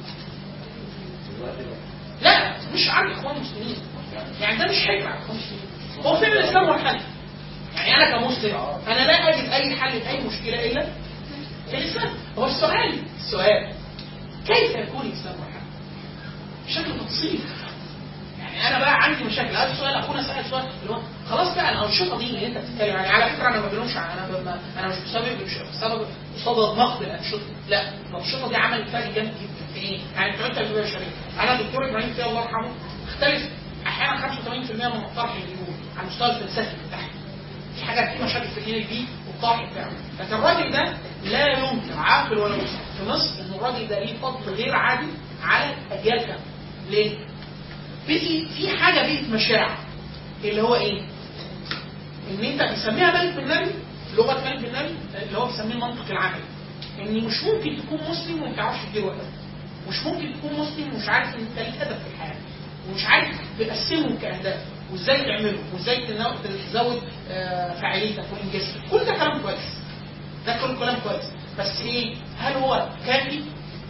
لا مش شعار الاخوان المسلمين يعني ده مش حكمه على الاخوان المسلمين هو فعلا الاسلام هو الحل يعني انا كمسلم انا لا اجد اي حل لاي مشكله الا في الاسلام هو السؤال السؤال كيف يكون الاسلام هو الحل؟ بشكل تفصيلي يعني انا بقى عندي مشاكل هذا السؤال اخونا سال سؤال اللي هو خلاص بقى الانشطه دي اللي انت بتتكلم عليها على فكره انا ما بلومش انا ب- انا مش بسبب مش بسبب بسبب نقد الانشطه لا الانشطه دي عملت فرق جامد جدا في ايه؟ يعني بتوع التربيه البشريه انا دكتور ابراهيم فيه الله يرحمه اختلف احيانا 85% من الطرح اللي بيقول على المستوى الفلسفي بتاعه في حاجات في مشاكل في الدين البي والطرح بتاعه لكن الراجل ده لا ينكر عاقل ولا مسلم في مصر ان الراجل ده ليه فضل غير عادي على اجيال كامله ليه؟ في في حاجه بيئه مشاعر اللي هو ايه؟ ان انت بيسميها مالك بن نبي لغه مالك بن نبي اللي هو بيسميه المنطق العملي ان مش ممكن تكون مسلم وما تعرفش تدير وقتك مش ممكن تكون مسلم ومش عارف ان انت ليك هدف في الحياه ومش عارف تقسمهم كاهداف وازاي تعمله وازاي تنو- تزود آه، فاعليتك وانجازك كل ده كلام كويس ده كل كلام كويس بس ايه هل هو كافي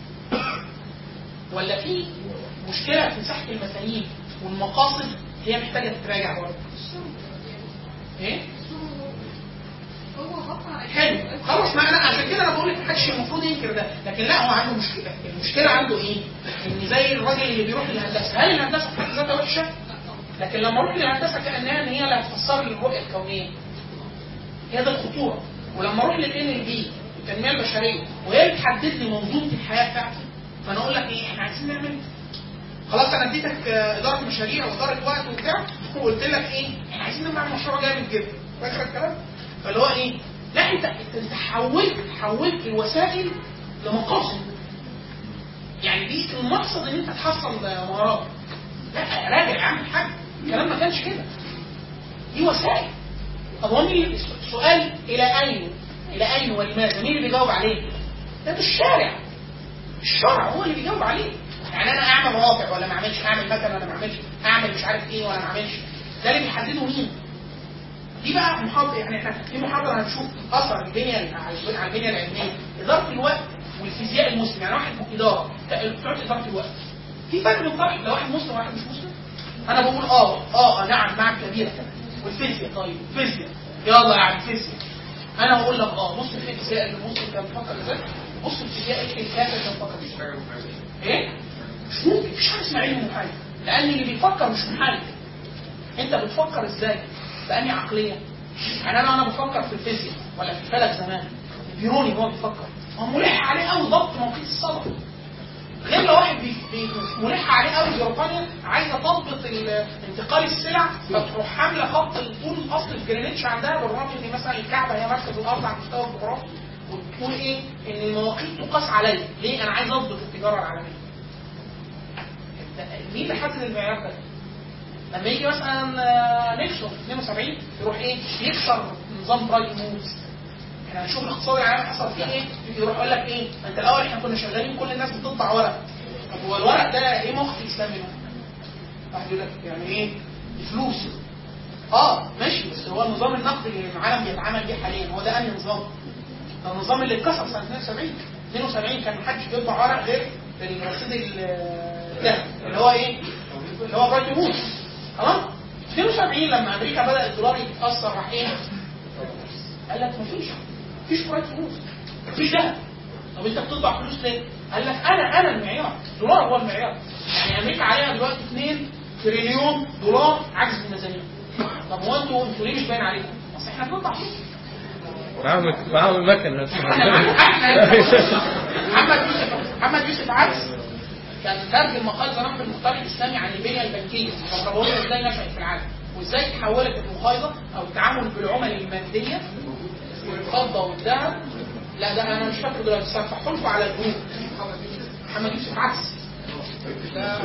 ولا في مشكله في مساحه المفاهيم والمقاصد هي محتاجه تتراجع برضه ايه هو غطى على حلو خلاص ما انا عشان كده انا بقول لك محدش المفروض ينكر ده لكن لا هو عنده مشكله المشكله عنده ايه؟ ان زي الراجل اللي بيروح للهندسه هل الهندسه في حد ذاتها وحشه؟ لكن لما اروح للهندسه كانها ان هي اللي هتفسر لي الرؤيه الكونيه هي ده الخطوره ولما اروح للان ال بي التنميه البشريه وهي اللي تحدد لي منظومه الحياه بتاعتي فانا اقول لك ايه احنا عايزين نعمل خلاص انا اديتك آه، اداره مشاريع واداره وقت وبتاع وقلت لك ايه احنا عايزين نعمل مشروع جامد جدا فاكر الكلام؟ فاللي هو ايه؟ لا انت انت حولت حولت الوسائل لمقاصد يعني دي المقصد ان انت تحصل مهارات لا راجع يا عم الحاج الكلام ما كانش كده دي وسائل طب هو مين اللي- السؤال الى اين الى اين ولماذا مين اللي بيجاوب عليه؟ ده مش الشارع الشرع هو اللي بيجاوب عليه يعني انا اعمل رافع ولا ما اعملش اعمل مكن ولا ما اعملش اعمل مش عارف ايه ولا ما اعملش ده اللي بيحدده مين دي بقى محاضره يعني احنا في محاضره هنشوف اثر البنيه على على البنيه العلميه اداره الوقت والفيزياء المسلم يعني واحد اداره بتوع اداره الوقت في فرق بين فرق لو واحد مسلم وواحد مش مسلم انا بقول اه اه آه، نعم نعم كبيره والفيزياء طيب فيزياء يلا يا عم فيزياء انا بقول لك اه بص في الفيزياء اللي المسلم كان بيفكر ازاي بص في الفيزياء اللي الكافر كان بيفكر ازاي ايه مش ممكن مفيش حاجه اسمها علم محايد لان اللي بيفكر مش محايد انت بتفكر ازاي بأني عقلية يعني انا انا بفكر في الفيزياء ولا في الفلك زمان البيروني هو بيفكر هو ملح عليه قوي ضبط موقيت الصدى غير لو واحد بي بي ملح عليه قوي بريطانيا عايزه تضبط ال- انتقال السلع فتروح حامله خط الطول الاصلي في جرينتش عندها بالرغم ان مثلا الكعبه هي مركز الارض على المستوى الجغرافي وتقول ايه ان المواقيت تقاس عليا ليه انا عايز اضبط التجاره العالميه مين اللي حدد المعيار ده؟ لما يجي مثلا آه، نيكسون 72 يروح ايه يكسر نظام برايت موفز احنا هنشوف الاقتصاد العالمي حصل فيه ايه يروح يقول لك ايه ما انت الاول احنا كنا شغالين كل الناس بتطبع ورق طب هو الورق ده ايه موقف الاسلام منه؟ واحد يقول لك يعني ايه فلوس اه ماشي بس هو النظام النقدي اللي العالم بيتعامل بيه حاليا هو ده انهي نظام؟ ده النظام اللي اتكسر سنه 72 72 كان محدش بيطبع ورق غير الرصيد الذهبي اللي هو ايه؟ اللي هو برايت موفز خلاص 72 لما امريكا بدا الدولار يتاثر راح ايه؟ قال لك مفيش مفيش برايت فلوس مفيش ذهب طب انت بتطبع فلوس ليه؟ قال لك انا انا المعيار الدولار هو المعيار يعني امريكا عليها دلوقتي 2 تريليون دولار عجز في الميزانيه طب هو انتوا انتوا ليه مش باين عليكم؟ اصل احنا بنطبع فلوس معاهم معاهم المكنه محمد يوسف محمد يوسف عبس كان ترجم مقال زمان في المختار الاسلامي عن البنيه البنكيه فبقول ازاي نشأت في العالم وازاي تحولت المقايضه او التعامل بالعمل الماديه والفضه والذهب لا ده انا مش فاكر دلوقتي بس هفتحه لكم على الجروب محمد يوسف عبس ده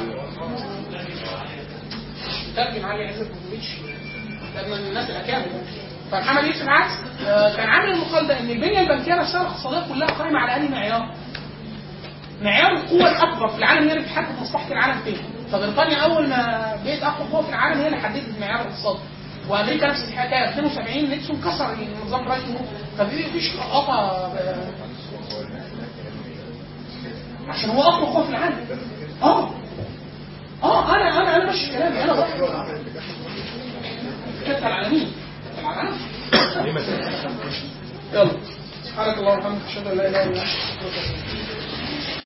ترجم علي عزت بوزويتش ده من الناس الاكابر فمحمد يوسف عبس آه، كان عامل المقال ده ان البنيه البنكيه نفسها الاقتصاديه كلها قائمه على انهي معيار؟ معيار القوة الأكبر في العالم هي اللي بتحدد مصلحة العالم فين. فبريطانيا أول ما بقت أقوى قوة في العالم هي اللي حددت معيار الاقتصاد. وأمريكا نفس الحكاية 72 نيكسون كسر النظام رايت موف فمفيش غطا عشان هو أقوى قوة في العالم. أه أه أنا أنا أنا ماشي كلامي أنا بقى كتب على مين؟ على العالم. يلا سبحانك اللهم وبحمدك اشهد ان لا اله الا انت استغفرك واتوب إليك.